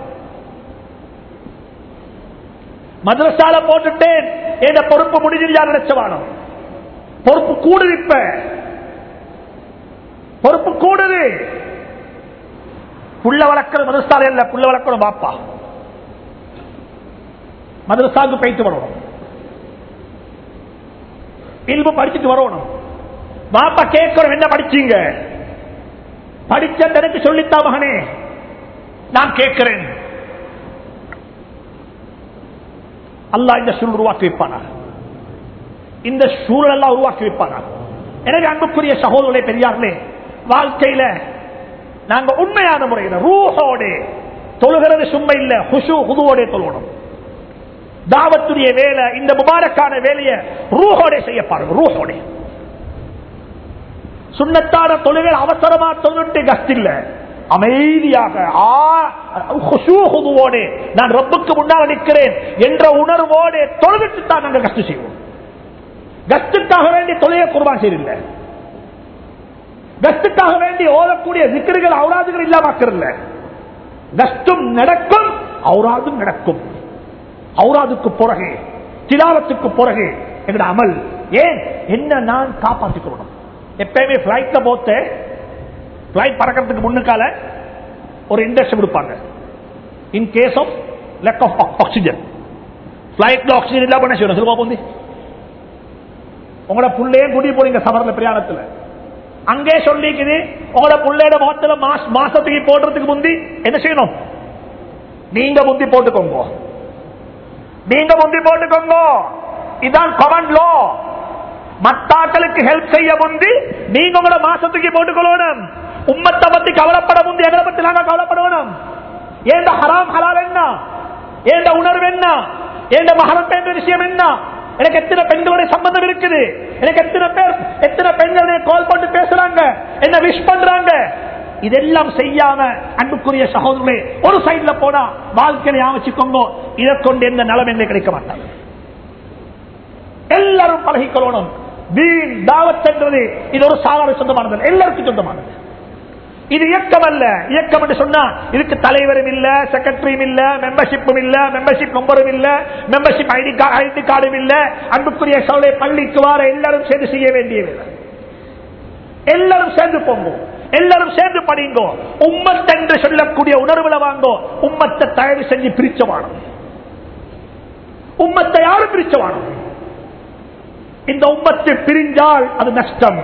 மதரசால போட்டுட்டேன் என் பொறுப்பு முடிஞ்சது யார் லட்சமானம் பொறுப்பு கூடுது இப்ப பொறுப்பு கூடுது புள்ள வளர்க்கிற மதரசால இல்ல புள்ள வளர்க்கணும் பாப்பா மதரசாவுக்கு போயிட்டு வரணும் இல்பு படிச்சுட்டு வரணும் பாப்பா கேட்கிறோம் என்ன படிச்சீங்க படிச்ச எனக்கு சொல்லித்தா மகனே நான் கேட்கிறேன் அல்லாஹ் இந்த சூழல் உருவாக்கி வைப்பானா இந்த சூழல் எல்லாம் உருவாக்கி வைப்பானா எனவே அன்புக்குரிய சகோதரர்களே பெரியார்களே வாழ்க்கையில நாங்க உண்மையான முறையில் ரூஹோட தொழுகிறது சும்மா இல்ல ஹுசு ஹுதுவோட தொழுவணும் தாவத்துடைய வேலை இந்த முபாரக்கான வேலையை ரூஹோட செய்ய பாருங்க ரூஹோட சுண்ணத்தான தொழுகள் அவசரமா தொழுட்டு கஸ்தில்ல அமைதியாக ஹுதுவோடு நான் ரப்புக்கு முன்னால் நிற்கிறேன் என்ற உணர்வோடு தொழுவிட்டு தான் நாங்கள் கஷ்டு செய்வோம் கஸ்துக்காக வேண்டி தொழிலை குர்பான் செய்தில்லை கஸ்துக்காக வேண்டி ஓதக்கூடிய சிக்கர்கள் அவுராதுகள் இல்லாமக்கிறல்ல கஸ்டும் நடக்கும் அவுராதும் நடக்கும் அவுராதுக்கு பிறகு திலாவத்துக்கு பிறகு எங்கட அமல் ஏன் என்ன நான் காப்பாற்றிக்கணும் எப்பயுமே பிளைட்ல போத்து பிளைட் பறக்கிறதுக்கு முன்னுக்கால ஒரு இண்டஸ்ட்ரி கொடுப்பாங்க in case of lack of oxygen பிளைட்ல ஆக்சிஜன் இல்லாம என்ன செய்யணும் சொல்லுவா போந்தி உங்களோட புள்ளையும் கூட்டி போறீங்க சமர்ல பிரயாணத்துல அங்கே சொல்லிக்குது உங்களோட புள்ளையோட முகத்துல மாச- மாசத்துக்கு போடுறதுக்கு முந்தி என்ன செய்யணும் நீங்க முந்தி போட்டுக்கோங்க நீங்க முந்தி போட்டுக்கோங்க இதான் கமன் லோ மத்தாக்களுக்கு ஹெல்ப் செய்ய முந்தி நீங்க உங்களோட மாசத்துக்கு போட்டுக்கொள்ளணும் உம்மத்தை பத்தி கவலைப்பட முந்தி எங்களை பத்தி நாங்க கவலைப்படணும் ஏண்ட ஹராம் ஹலால் என்ன ஏண்ட உணர்வு என்ன ஏண்ட மகரத்தை என்ற விஷயம் என்ன எனக்கு எத்தனை பெண்களுடைய சம்பந்தம் இருக்குது எனக்கு எத்தனை பேர் எத்தனை பெண்களுடைய கால் போட்டு பேசுறாங்க என்ன விஷ் பண்றாங்க இதெல்லாம் செய்யாம அன்புக்குரிய சகோதரர்களே ஒரு சைட்ல போனா வாழ்க்கையை அமைச்சுக்கோங்க இதை கொண்டு எந்த நலம் எங்க கிடைக்க மாட்டாங்க எல்லாரும் பழகிக்கொள்ளணும் தீன் தாவத் என்றது இது ஒரு சாதாரண சொந்தமானது எல்லாருக்கும் சொந்தமானது இது இயக்கம் அல்ல இயக்கம் என்று சொன்னா இதுக்கு தலைவரும் இல்ல செக்ரட்டரியும் இல்ல மெம்பர்ஷிப்பும் இல்ல மெம்பர்ஷிப் நம்பரும் இல்ல மெம்பர்ஷிப் ஐடி ஐடி கார்டும் இல்ல அன்புக்குரிய சவுளை பள்ளிக்கு வார எல்லாரும் சேர்ந்து செய்ய வேண்டியதில்லை எல்லாரும் சேர்ந்து போங்க எல்லாரும் சேர்ந்து படிங்கோ உம்மத் என்று சொல்லக்கூடிய உணர்வுல வாங்கோ உம்மத்தை தயவு செஞ்சு பிரிச்சவானம் உம்மத்தை யாரும் பிரிச்சவானம் இந்த உம்மத்து பிரிஞ்சால் அது நஷ்டம்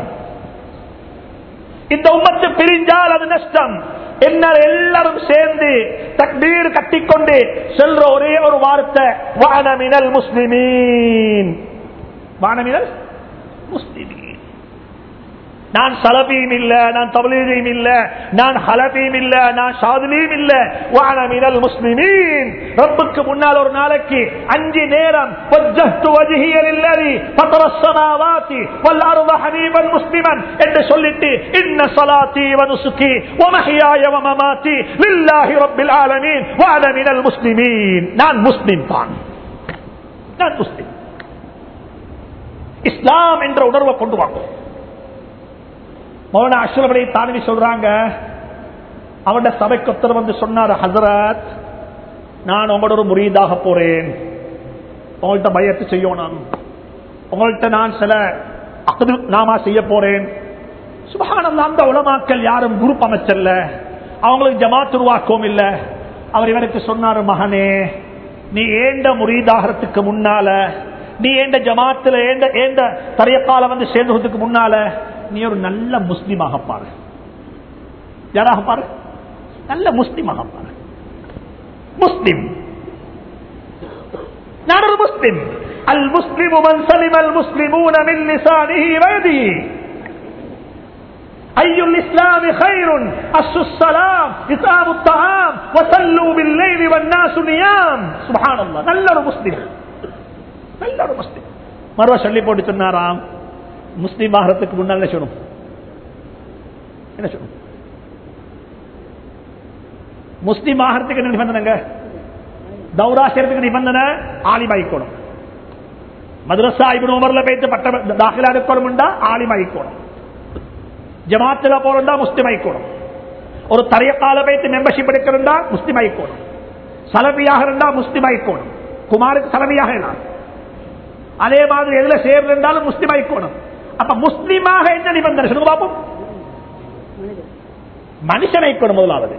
இந்த உம்மத்து பிரிஞ்சால் அது நஷ்டம் என்ன எல்லாரும் சேர்ந்து தக்பீர் கட்டிக்கொண்டு செல்ற ஒரே ஒரு வார்த்தை வானமினல் முஸ்லிமீன் வானமினல் முஸ்லிமீன் நான் சலபியும் இல்ல நான் தபலீதையும் இல்ல நான் ஹலபியும் இல்ல நான் ஷாதுலியும் இல்ல வானமினல் முஸ்லிமீன் ரப்புக்கு முன்னால் ஒரு நாளைக்கு அஞ்சு நேரம் وجهت وجهي للذي فطر السماوات والارض حنيفا مسلما என்று சொல்லிட்டு ان صلاتي ونسكي ومحياي ومماتي لله رب العالمين وانا من المسلمين நான் முஸ்லிம் தான் நான் முஸ்லிம் இஸ்லாம் என்ற உணர்வை கொண்டு வாங்கும் மௌன அஷ்ரபடி தானவி சொல்றாங்க அவட சபைக்கு ஒருத்தர் வந்து சொன்னார் ஹசரத் நான் உங்களோட ஒரு முறியதாக போறேன் உங்கள்கிட்ட பயத்து செய்யணும் உங்கள்கிட்ட நான் சில அகது நாமா செய்ய போறேன் சுபகானந்த அந்த உலமாக்கள் யாரும் குரூப் அமைச்சல்ல அவங்களுக்கு ஜமாத் உருவாக்கவும் இல்ல அவர் இவருக்கு சொன்னார் மகனே நீ ஏண்ட முறியதாகிறதுக்கு முன்னால நீ ஏண்ட ஜமாத்துல ஏண்ட ஏண்ட தரையக்கால வந்து சேர்ந்ததுக்கு முன்னால நீ ஒரு நல்ல முஸ்லிமாக பாரு யாராக பாரு நல்ல முஸ்லிமாக பாரு முஸ்லிம் நான் ஒரு முஸ்லிம் அல் முஸ்லிம் மன் சலிம் அல் முஸ்லிமூன மின் லிசானிஹி வயதிஹி أي الإسلام خير أس السلام إطعام الطعام وصلوا بالليل والناس نيام سبحان الله நல்ல ஒரு முஸ்லிம் நல்ல ஒரு முஸ்லிம் மறுவ சொல்லி போட்டு சொன்னாராம் முஸ்லீம் ஆகிறதுக்கு முன்னால் என்ன சொல்லணும் என்ன சொல்லணும் முஸ்லீம் ஆகிறதுக்கு என்ன நிபந்தனைங்க தௌரா செய்யறதுக்கு நிபந்தனை ஆலிமாய்க்கணும் மதுரசா இபின் உமர்ல போயிட்டு பட்ட தாக்கலா இருக்கணும்டா ஆலிமாய்க்கணும் ஜமாத்துல போறா முஸ்லிம் ஆயிக்கணும் ஒரு தரையக்கால போயிட்டு மெம்பர்ஷிப் எடுக்கிறா முஸ்லிம் ஆயிக்கணும் சலபியாக இருந்தா முஸ்லிம் ஆயிக்கணும் குமாருக்கு சலபியாக இருந்தா அதே மாதிரி எதுல சேர்ந்தாலும் முஸ்லிம் ஆயிக்கணும் அப்ப முஸ்லிமாக என்ன நிபந்தனை சொல்லுங்க பாப்போம் மனுஷன் ஆயிக்கணும் முதலாவது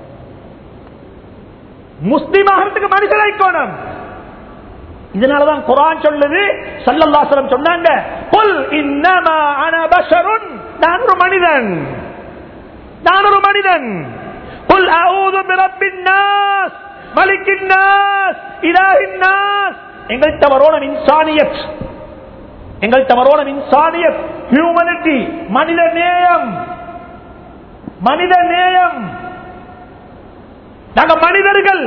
முஸ்லிம் ஆகிறதுக்கு மனுஷன் ஆயிக்கணும் இதனாலதான் குரான் சொல்லுது சல்லல்லாசலம் சொன்னாங்க புல் இன்னமா அன பஷருன் நான் ஒரு மனிதன் நான் ஒரு மனிதன் புல் அவுது பிரப்பின் நாஸ் மலிக்கின் நாஸ் இலாஹின் நாஸ் எங்கள்கிட்ட வரணும் இன்சானியத் எங்கள்கிட்ட வரணும் இன்சானியத் ஹியூமனிட்டி மனித நேயம் மனித நேயம் நாங்க மனிதர்கள்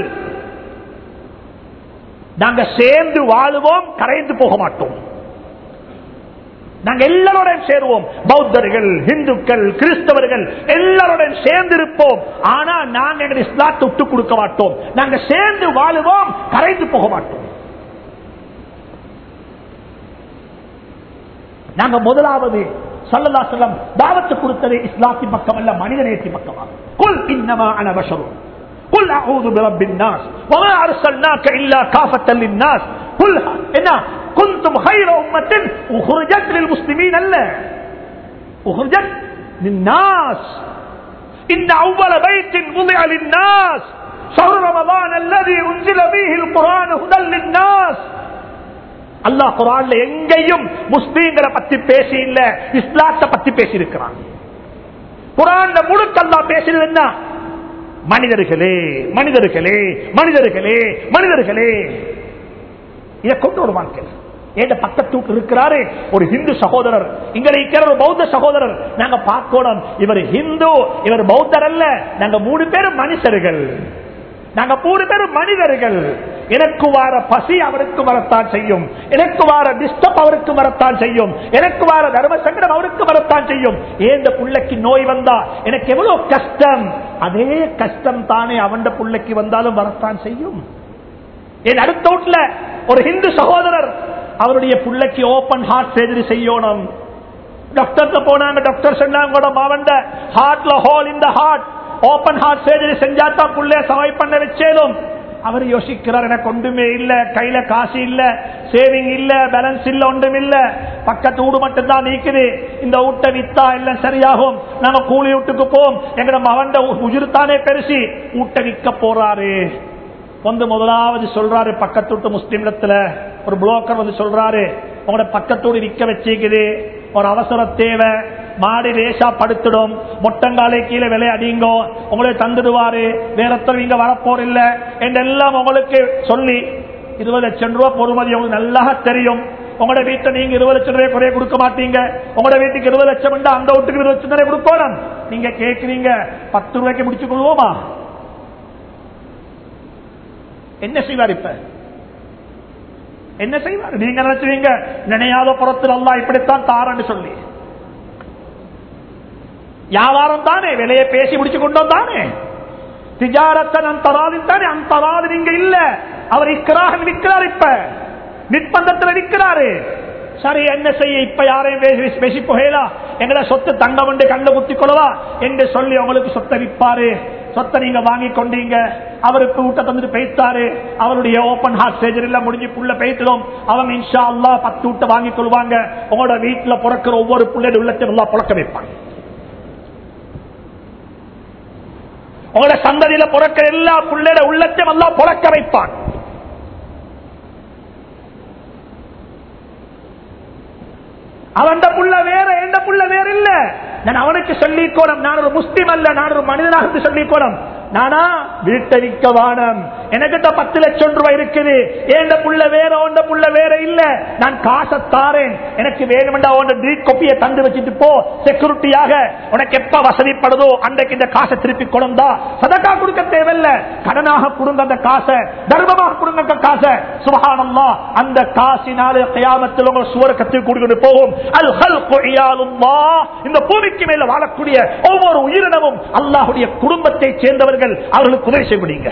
நாங்க சேர்ந்து வாழுவோம் கரைந்து போக மாட்டோம் நாங்க எல்லாரோடையும் சேருவோம் பௌத்தர்கள் இந்துக்கள் கிறிஸ்தவர்கள் எல்லாரோடையும் சேர்ந்து இருப்போம் ஆனா நாங்க எங்க இஸ்லாத்தை விட்டு கொடுக்க மாட்டோம் நாங்க சேர்ந்து வாழுவோம் கரைந்து போக மாட்டோம் நாங்க முதலாவது சல்லல்லா செல்லம் தாவத்து கொடுத்தது இஸ்லாத்தின் பக்கம் அல்ல மனிதநேயத்தின் பக்கமா குல் இன்னமா அனபஷரும் قل اعوذ برب الناس وما ارسلناك الا كافه للناس قل ان كنتم خير امه اخرجت للمسلمين الا اخرجت للناس ان اول بيت وضع للناس شهر رمضان الذي انزل فيه القران هدى للناس அல்லாஹ் குரான்ல எங்கேயும் முஸ்லீம்களை பத்தி பேசி இல்ல இஸ்லாத்தை பத்தி பேசி இருக்கிறான் குரான்ல முழுக்க அல்லாஹ் பேசினது என்ன மனிதர்களே மனிதர்களே மனிதர்களே மனிதர்களே இதை கொண்டு ஒரு வாழ்க்கை என் பக்கத்து இருக்கிறாரு ஒரு ஹிந்து சகோதரர் இங்க இருக்கிற ஒரு பௌத்த சகோதரர் நாங்க பார்க்கணும் இவர் ஹிந்து இவர் பௌத்தர் அல்ல நாங்க மூணு பேரும் மனுஷர்கள் நாங்க மூணு பேரும் மனிதர்கள் எனக்கு வார பசி அவருக்கு வரத்தான் செய்யும் எனக்கு வார டிஸ்டர்ப் அவருக்கு வரத்தான் செய்யும் எனக்கு வார தர்ம சங்கடம் அவருக்கு வரத்தான் செய்யும் ஏந்த புள்ளைக்கு நோய் வந்தா எனக்கு எவ்வளவு கஷ்டம் அதே கஷ்டம் தானே அவன் புள்ளைக்கு வந்தாலும் வரத்தான் செய்யும் என் அடுத்த வீட்டுல ஒரு ஹிந்து சகோதரர் அவருடைய பிள்ளைக்கு ஓபன் ஹார்ட் சர்ஜரி செய்யணும் டாக்டர் போனாங்க டாக்டர் சொன்னாங்க மாவண்ட ஹார்ட்ல ஹோல் இந்த ஹார்ட் ஓபன் ஹார்ட் சர்ஜரி செஞ்சா தான் புள்ளைய சவாய் பண்ண வச்சேனும் அவர் யோசிக்கிறார் எனக்கு ஒன்றுமே இல்ல கையில காசு இல்ல சேவிங் இல்ல பேலன்ஸ் இல்ல ஒன்றும் இல்ல பக்கத்து வீடு மட்டும் தான் நீக்குது இந்த வீட்டை வித்தா எல்லாம் சரியாகும் நாங்க கூலி வீட்டுக்கு போம் எங்கட மகண்ட உயிர்த்தானே பெருசி வீட்டை விற்க போறாரு வந்து முதலாவது சொல்றாரு பக்கத்து வீட்டு முஸ்லீம்லத்துல ஒரு புரோக்கர் வந்து சொல்றாரு உங்களோட பக்கத்தோடு விற்க வச்சிக்குது ஒரு அவசர தேவை மாடி லேசா படுத்துடும் மொட்டங்காலை கீழே விலை அடிங்கோ உங்களுக்கு தந்துடுவாரு வேறத்தர் இங்க வரப்போர் இல்ல என்றெல்லாம் உங்களுக்கு சொல்லி இருபது லட்சம் ரூபாய் பொறுமதி உங்களுக்கு நல்லா தெரியும் உங்களோட வீட்டை நீங்க இருபது லட்சம் ரூபாய் குறைய கொடுக்க மாட்டீங்க உங்களோட வீட்டுக்கு இருபது லட்சம் உண்டா, அந்த வீட்டுக்கு இருபது லட்சம் ரூபாய் கொடுக்கணும் நீங்க கேட்கிறீங்க பத்து ரூபாய்க்கு முடிச்சு கொள்வோமா என்ன செய்வார் இப்ப என்ன செய்வார் நீங்க நினைச்சுவீங்க நினையாத புறத்தில் அல்லாஹ் இப்படித்தான் தாரன்னு சொல்லி வியாபாரம் தானே விலையை பேசி முடிச்சு கொண்டோம் தானே திஜாரத்தன் அந்தராதின் தானே அந்தராது நீங்க இல்ல அவர் இக்கராக நிற்கிறார் இப்ப நிர்பந்தத்தில் நிற்கிறாரு சரி என்ன செய்ய இப்ப யாரையும் பேசி- பேசி போகலா எங்கட சொத்து தங்கம் என்று கண்டு குத்தி கொள்ளவா என்று சொல்லி உங்களுக்கு சொத்தை விற்பாரு சொத்தை நீங்க வாங்கி கொண்டீங்க அவருக்கு ஊட்ட தந்துட்டு பேய்த்தாரு அவருடைய ஓபன் ஹார்ட் சர்ஜரில முடிஞ்சு புள்ள பேய்த்ததும் அவங்க இன்ஷா அல்லாஹ் பத்து ஊட்ட வாங்கி கொள்வாங்க உங்களோட வீட்டுல பிறக்கிற ஒவ்வொரு புள்ளைய உள்ளத்தை நல்லா புழக்க வைப்பாங்க உங்களோட சந்ததியில பிறக்கிற எல்லா புள்ளையோட உள்ளத்தையும் நல்லா புழக்க வைப்பான் அவன் புள்ள வேற எந்த புள்ள வேற இல்ல நான் அவனுக்கு சொல்லிக்கோணும் நான் ஒரு முஸ்லிம் அல்ல நான் ஒரு மனிதனாக சொல்லிக்கோணும் நானா வீட்டை விற்க வானம் எனக்கிட்ட பத்து லட்சம் ரூபாய் இருக்குது ஏண்ட புள்ள வேற ஓண்ட புள்ள வேற இல்ல நான் காசை தாரேன் எனக்கு வேணுமெண்டா உன் டீட் கொப்பியை தந்து வச்சுட்டு போ செக்யூரிட்டியாக உனக்கு எப்ப வசதிப்படுதோ அன்றைக்கு இந்த காசை திருப்பி கொடுந்தா சதக்கா கொடுக்க தேவையில்ல கடனாக கொடுங்க அந்த காசை தர்மமாக கொடுங்க அந்த காசை சுபஹானல்லா அந்த காசினால கயாமத்தில் உங்க சுவரக்கத்தில் கூடிக்கொண்டு போகும் அல் ஹல்கு இயாலுல்லாஹ். இந்த பூமிக்கு மேல வாழக்கூடிய ஒவ்வொரு உயிரினமும் அல்லாஹுடைய குடும்பத்தை சேர்ந்தவர்கள் அவர்களுக்கு உதவி செய்ய முடியுங்க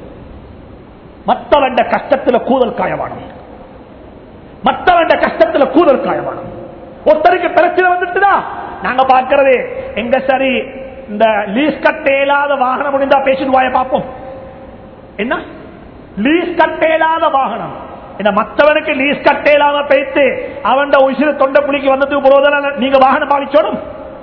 மற்றவன் கஷ்டத்துல கூதல் காயவானம் மற்றவன் கஷ்டத்துல கூதல் காயவானம் ஒருத்தருக்கு பிரச்சனை வந்துட்டுதா நாங்க பார்க்கறது எங்க சரி இந்த லீஸ் கட்ட இயலாத வாகனம் முடிந்தா பேசிட்டு வாய பார்ப்போம் என்ன லீஸ் கட்ட இயலாத வாகனம் என்ன மற்றவனுக்கு லீஸ் கட்ட இல்லாம பேத்து அவன் உயிர தொண்டை புலிக்கு வந்ததுக்கு போதும் நீங்க வாகனம் பாவிச்சோடும்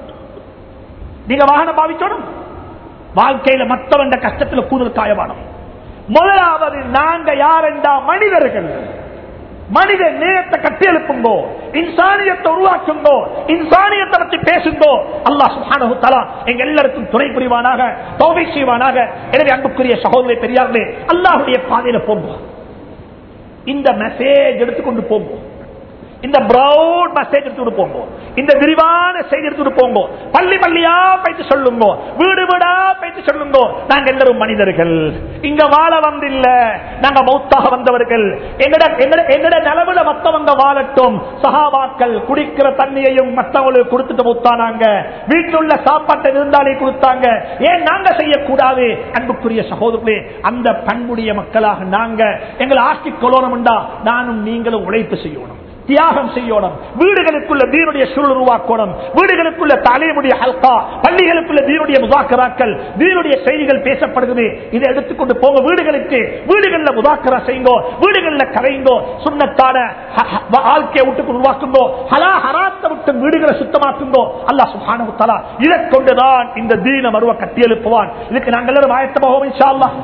நீங்க வாகனம் பாவிச்சோடும் வாழ்க்கையில மற்றவன் கஷ்டத்துல கூடுதல் காயமானம் முதலாவது நாங்க யார் என்றா மனிதர்கள் மனித நேயத்தை கட்டி எழுப்புங்கோ இன்சானியத்தை உருவாக்குங்கோ இன்சானியத்தை பற்றி பேசுங்கோ அல்லாஹ் சுப்ஹானஹு தஆலா எங்க எல்லாருக்கும் துணை புரிவானாக தௌஃபீக் செய்வானாக எனவே அன்புக்குரிய சகோதரி பெரியார்களே அல்லாஹ்வுடைய பாதையில போங்க இந்த மெசேஜ் எடுத்துக்கொண்டு போங்க இந்த பிரவுன் மெசேஜ் எடுத்துட்டு போங்க இந்த விரிவான செய்தி எடுத்துட்டு போங்க பள்ளி பள்ளியா போயிட்டு சொல்லுங்க வீடு வீடா போயிட்டு சொல்லுங்க நாங்க எல்லாரும் மனிதர்கள் இங்க வாழ வந்தில்ல நாங்க மௌத்தாக வந்தவர்கள் எங்கட எங்கட எங்கட நிலவுல மத்தவங்க வாழட்டும் சகாபாக்கள் குடிக்கிற தண்ணியையும் மத்தவங்களுக்கு கொடுத்துட்டு மௌத்தானாங்க வீட்டில் உள்ள சாப்பாட்டை இருந்தாலே கொடுத்தாங்க ஏன் நாங்க செய்யக்கூடாது அன்புக்குரிய சகோதரர்களே அந்த பண்புடைய மக்களாக நாங்க எங்களை ஆக்கிக் கொள்ளணும்டா நானும் நீங்களும் உழைப்பு செய்யணும் தியாகம் செய்யணும் வீடுகளுக்குள்ள தீனுடைய சூழல் உருவாக்கணும் வீடுகளுக்குள்ள தலைமுடைய ஹல்கா பள்ளிகளுக்குள்ள தீனுடைய முதாக்கராக்கள் தீனுடைய செய்திகள் பேசப்படுகிறது இதை எடுத்துக்கொண்டு போங்க வீடுகளுக்கு வீடுகள்ல முதாக்கரா செய்யுங்க வீடுகள்ல கரையுங்கோ சுண்ணத்தான ஹ- ஹ- வாழ்க்கையை விட்டு உருவாக்குங்கோ ஹலா ஹராத்த விட்டு வீடுகளை சுத்தமாக்குங்கோ அல்லாஹ் சுப்ஹானஹு தஆலா இதை கொண்டுதான் இந்த தீன மருவ கட்டி எழுப்புவான் இதுக்கு நாங்கள் எல்லாரும் ஆயத்தமாகவும் இன்ஷா அல்லாஹ்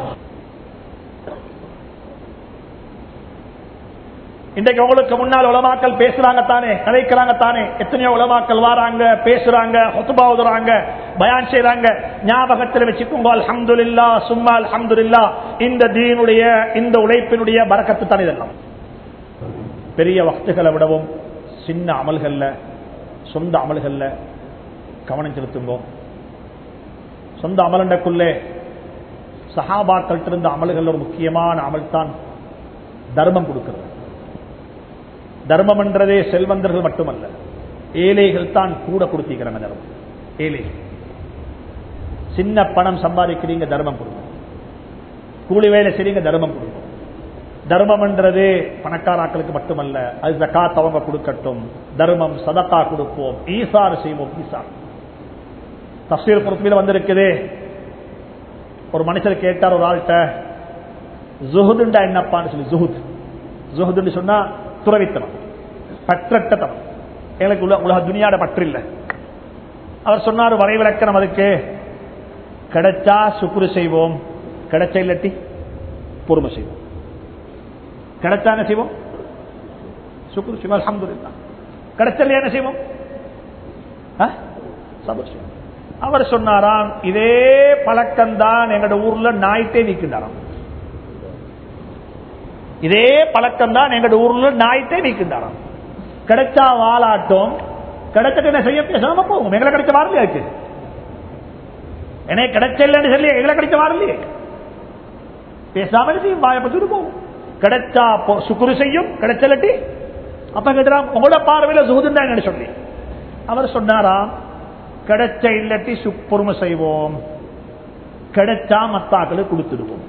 இன்றைக்கு உங்களுக்கு முன்னால் உலமாக்கள் பேசுறாங்க தானே கதைக்கிறாங்க தானே எத்தனையோ உலமாக்கள் வராங்க பேசுறாங்க ஹொத்துபா உதுறாங்க பயான் செய்றாங்க ஞாபகத்தில் வச்சுக்கோங்க அல்ஹம்துலில்லா சும்மா அல்ஹம்துலில்லா இந்த தீனுடைய இந்த உழைப்பினுடைய பறக்கத்து தான் இதெல்லாம் பெரிய வக்துகளை விடவும் சின்ன அமல்கள்ல சொந்த அமல்கள்ல கவனம் செலுத்துங்கோ சொந்த அமலண்டக்குள்ளே சஹாபாக்கள் இருந்த அமல்கள் ஒரு முக்கியமான அமல் தான் தர்மம் கொடுக்கிறது தர்மம் என்றதே செல்வந்தர்கள் மட்டுமல்ல ஏழைகள் தான் கூட கொடுத்திருக்கிறாங்க தர்மம் ஏழைகள் சின்ன பணம் சம்பாதிக்கிறீங்க தர்மம் கொடுங்க கூலி வேலை செய்றீங்க தர்மம் கொடுங்க தர்மம் என்றது பணக்காராக்களுக்கு மட்டுமல்ல அது ஜக்காத் அவங்க கொடுக்கட்டும் தர்மம் சதக்கா கொடுப்போம் ஈசாறு செய்வோம் ஈசார் தப்சீர் பொறுப்பில் வந்திருக்குது ஒரு மனுஷர் கேட்டார் ஒரு ஆள்கிட்ட ஜுஹுதுண்டா என்னப்பான்னு சொல்லி ஜுஹுத் ஜுஹுதுன்னு சொன்னா துறவித்தனம் பற்றற்ற தனம் எங்களுக்கு உள்ள உலக துணியாட பற்று இல்லை அவர் சொன்னார் வரைவிலக்கணம் அதுக்கு கிடைச்சா சுக்குரு செய்வோம் கிடைச்ச இல்லாட்டி பொறுமை செய்வோம் கிடைச்சா என்ன செய்வோம் சுக்குரு செய்வோம் அல்ஹம்துலில்லாஹ் கிடைச்சல என்ன செய்வோம் ஆ? சபர் செய்வோம். அவர் சொன்னாராம் இதே பழக்கம்தான் எங்கட ஊர்ல நாய்ட்டே நிற்கின்றாராம் இதே பழக்கம் தான் எங்க ஊர்ல நாய்ட்டே நீக்கின்றாராம் கிடைச்சா வாழாட்டும் கிடைச்சிட்டு என்ன செய்ய பேசாம போகும் எங்களை கிடைச்ச வாரலையாச்சு எனக்கு கிடைச்ச இல்லைன்னு சொல்லி எங்களை கிடைச்ச வாரலையே பேசாம செய்யும் வாய பத்துட்டு போகும் கிடைச்சா போ- சுக்குரு செய்யும் கிடைச்சலட்டி அப்ப கேட்கிறான் உங்களோட பார்வையில சுகுதுன்னு சொல்லி அவர் சொன்னாராம் கிடைச்ச இல்லட்டி சு- பொறுமை செய்வோம் கிடைச்சா மத்தாக்களுக்கு கொடுத்துடுவோம்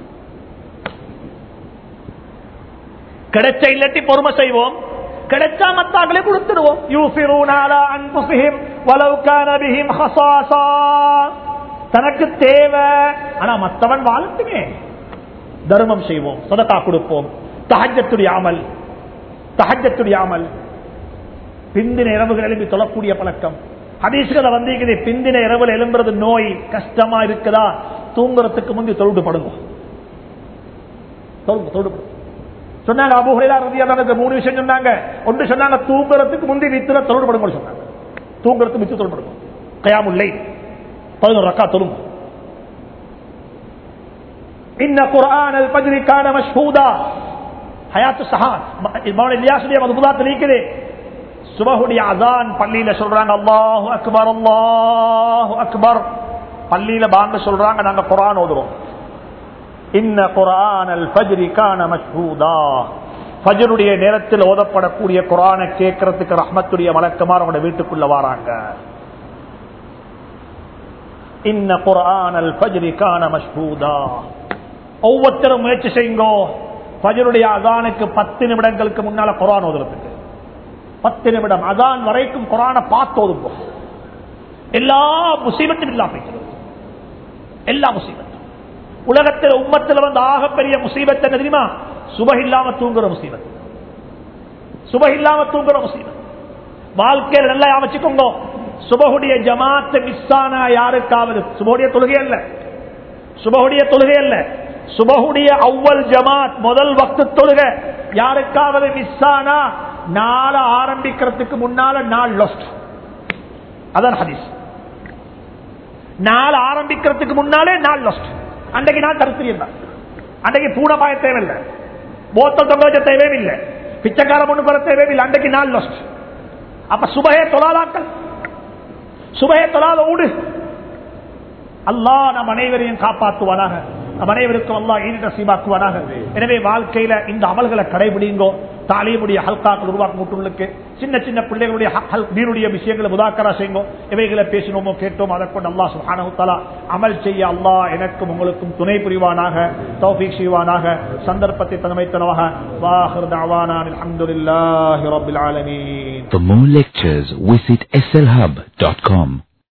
கிடைச்ச இல்லட்டி பொறுமை செய்வோம் கிடைச்சா மத்தாக்களை கொடுத்துடுவோம் யூஃபிரூன அலா அன்ஃபுஸிஹிம் வலவ் கான பிஹிம் ஹஸாஸா தனக்கு தேவை ஆனா மத்தவன் வாழட்டுமே தர்மம் செய்வோம் சதகா கொடுப்போம் தஹஜத்துடைய அமல் தஹஜத்துடைய அமல் பிந்தின இரவுகள் எழுப்பி தொழக்கூடிய பழக்கம் ஹதீஸ்களை வந்திருக்குது பிந்தின இரவுல எழும்புறது நோய் கஷ்டமா இருக்குதா தூங்குறதுக்கு முந்தி தொழுடுபடுங்க தொழுங்க தொழுடுபடும் சொன்னாங்க அபு ஹுரைரா ரலியல்லாஹு அன்ஹு மூணு விஷயம் சொன்னாங்க ஒன்று சொன்னாங்க தூங்குறதுக்கு முந்தி வித்திர தொழுடுபடுங்க சொன்னாங்க தூங்குறதுக்கு மிச்சம் தொழுடுபடுங்க கயாமுல்லை பதினோரு ரக்கா தொழுங்க இன்ன குர்ஆன் அல் பஜ்ரி கான மஷ்ஹூதா ஹயாத்து சஹான் மௌன இலியாசுடைய மதுபுதாத்தில் இருக்குது சுபஹுடைய அதான் பள்ளியில சொல்றாங்க அல்லாஹு அக்பர் அல்லாஹு அக்பர் பள்ளியில பாங்க சொல்றாங்க நாங்க குர்ஆன் ஓதுறோம் இன்ன குர்ஆன் அல் ஃபஜ்ரி கான மஷ்ஹூதா ஃபஜ்ருடைய நேரத்தில் ஓதப்படக்கூடிய குர்ஆனை கேட்கறதுக்கு ரஹ்மத்துடைய மலக்குமார் அவங்களோட வீட்டுக்குள்ள வராங்க இன்ன குர்ஆன் அல் ஃபஜ்ரி கான மஷ்ஹூதா ஒவ்வொருத்தரும் முயற்சி செய்யுங்கோ ஃபஜ்ருடைய அதானுக்கு பத்து நிமிடங்களுக்கு முன்னால குர்ஆன் ஓதுறதுக்கு பத்து நிமிடம் அதான் வரைக்கும் குரான பார்த்து ஓதுங்க எல்லா முசீபத்தும் இல்லாம போய்க்கிறது எல்லா முசீபத்தும் உலகத்தில் உம்மத்தில் வந்து ஆகப்பெரிய முசீபத் என்ன தெரியுமா சுப இல்லாம தூங்குற முசீபத் சுப இல்லாம தூங்குற முசீபத் வாழ்க்கையில் நல்லா அமைச்சுக்கோங்க சுபகுடைய ஜமாத்து மிஸ் ஆனா யாருக்காவது சுபகுடைய தொழுகை அல்ல சுபகுடைய தொழுகை அல்ல சுபகுடைய அவ்வல் ஜமாத் முதல் வக்து தொழுகை யாருக்காவது மிஸ் ஆனா நாள ஆரம்பிக்கிறதுக்கு முன்னால நாள் லொஸ்ட் அதான் ஹதீஸ் நாள் ஆரம்பிக்கிறதுக்கு முன்னாலே நாள் லொஸ்ட் அன்றைக்கு நான் தரித்திரியம் தான் அன்றைக்கு பூனை பாய தேவையில்லை போத்தல் தொங்க வச்ச தேவையில்லை பிச்சைக்கார பொண்ணு பெற தேவையில்லை அன்றைக்கு நாள் லொஸ்ட் அப்ப சுபகே தொழாதாக்கள் சுபகே தொழாத ஊடு அல்லாஹ் நம் அனைவரையும் காப்பாற்றுவானாக நம் அனைவருக்கும் அல்லா ஈடு நசீபாக்குவானாக எனவே வாழ்க்கையில இந்த அமல்களை கடைபிடிங்கோ தாலியமுடைய ஹல்காக்கள் உருவாக்கப்பட்டுள்ளக்கு சின்ன சின்ன பிள்ளைகளுடைய நீருடைய விஷயங்களை முதாக்கரா செய்யுங்கோ இவைகளை பேசினோமோ கேட்டோம் அதை கொண்டு அல்லா சுஹானஹுத்தாலா அமல் செய்ய அல்லாஹ் எனக்கும் உங்களுக்கும் துணை புரிவானாக தௌஃபீக் செய்வானாக சந்தர்ப்பத்தை தனமைத்தனவாக வாஹிர் தஅவானா அல்ஹம்துலில்லாஹி ரப்பில் ஆலமீன் For more lectures, visit slhub.com.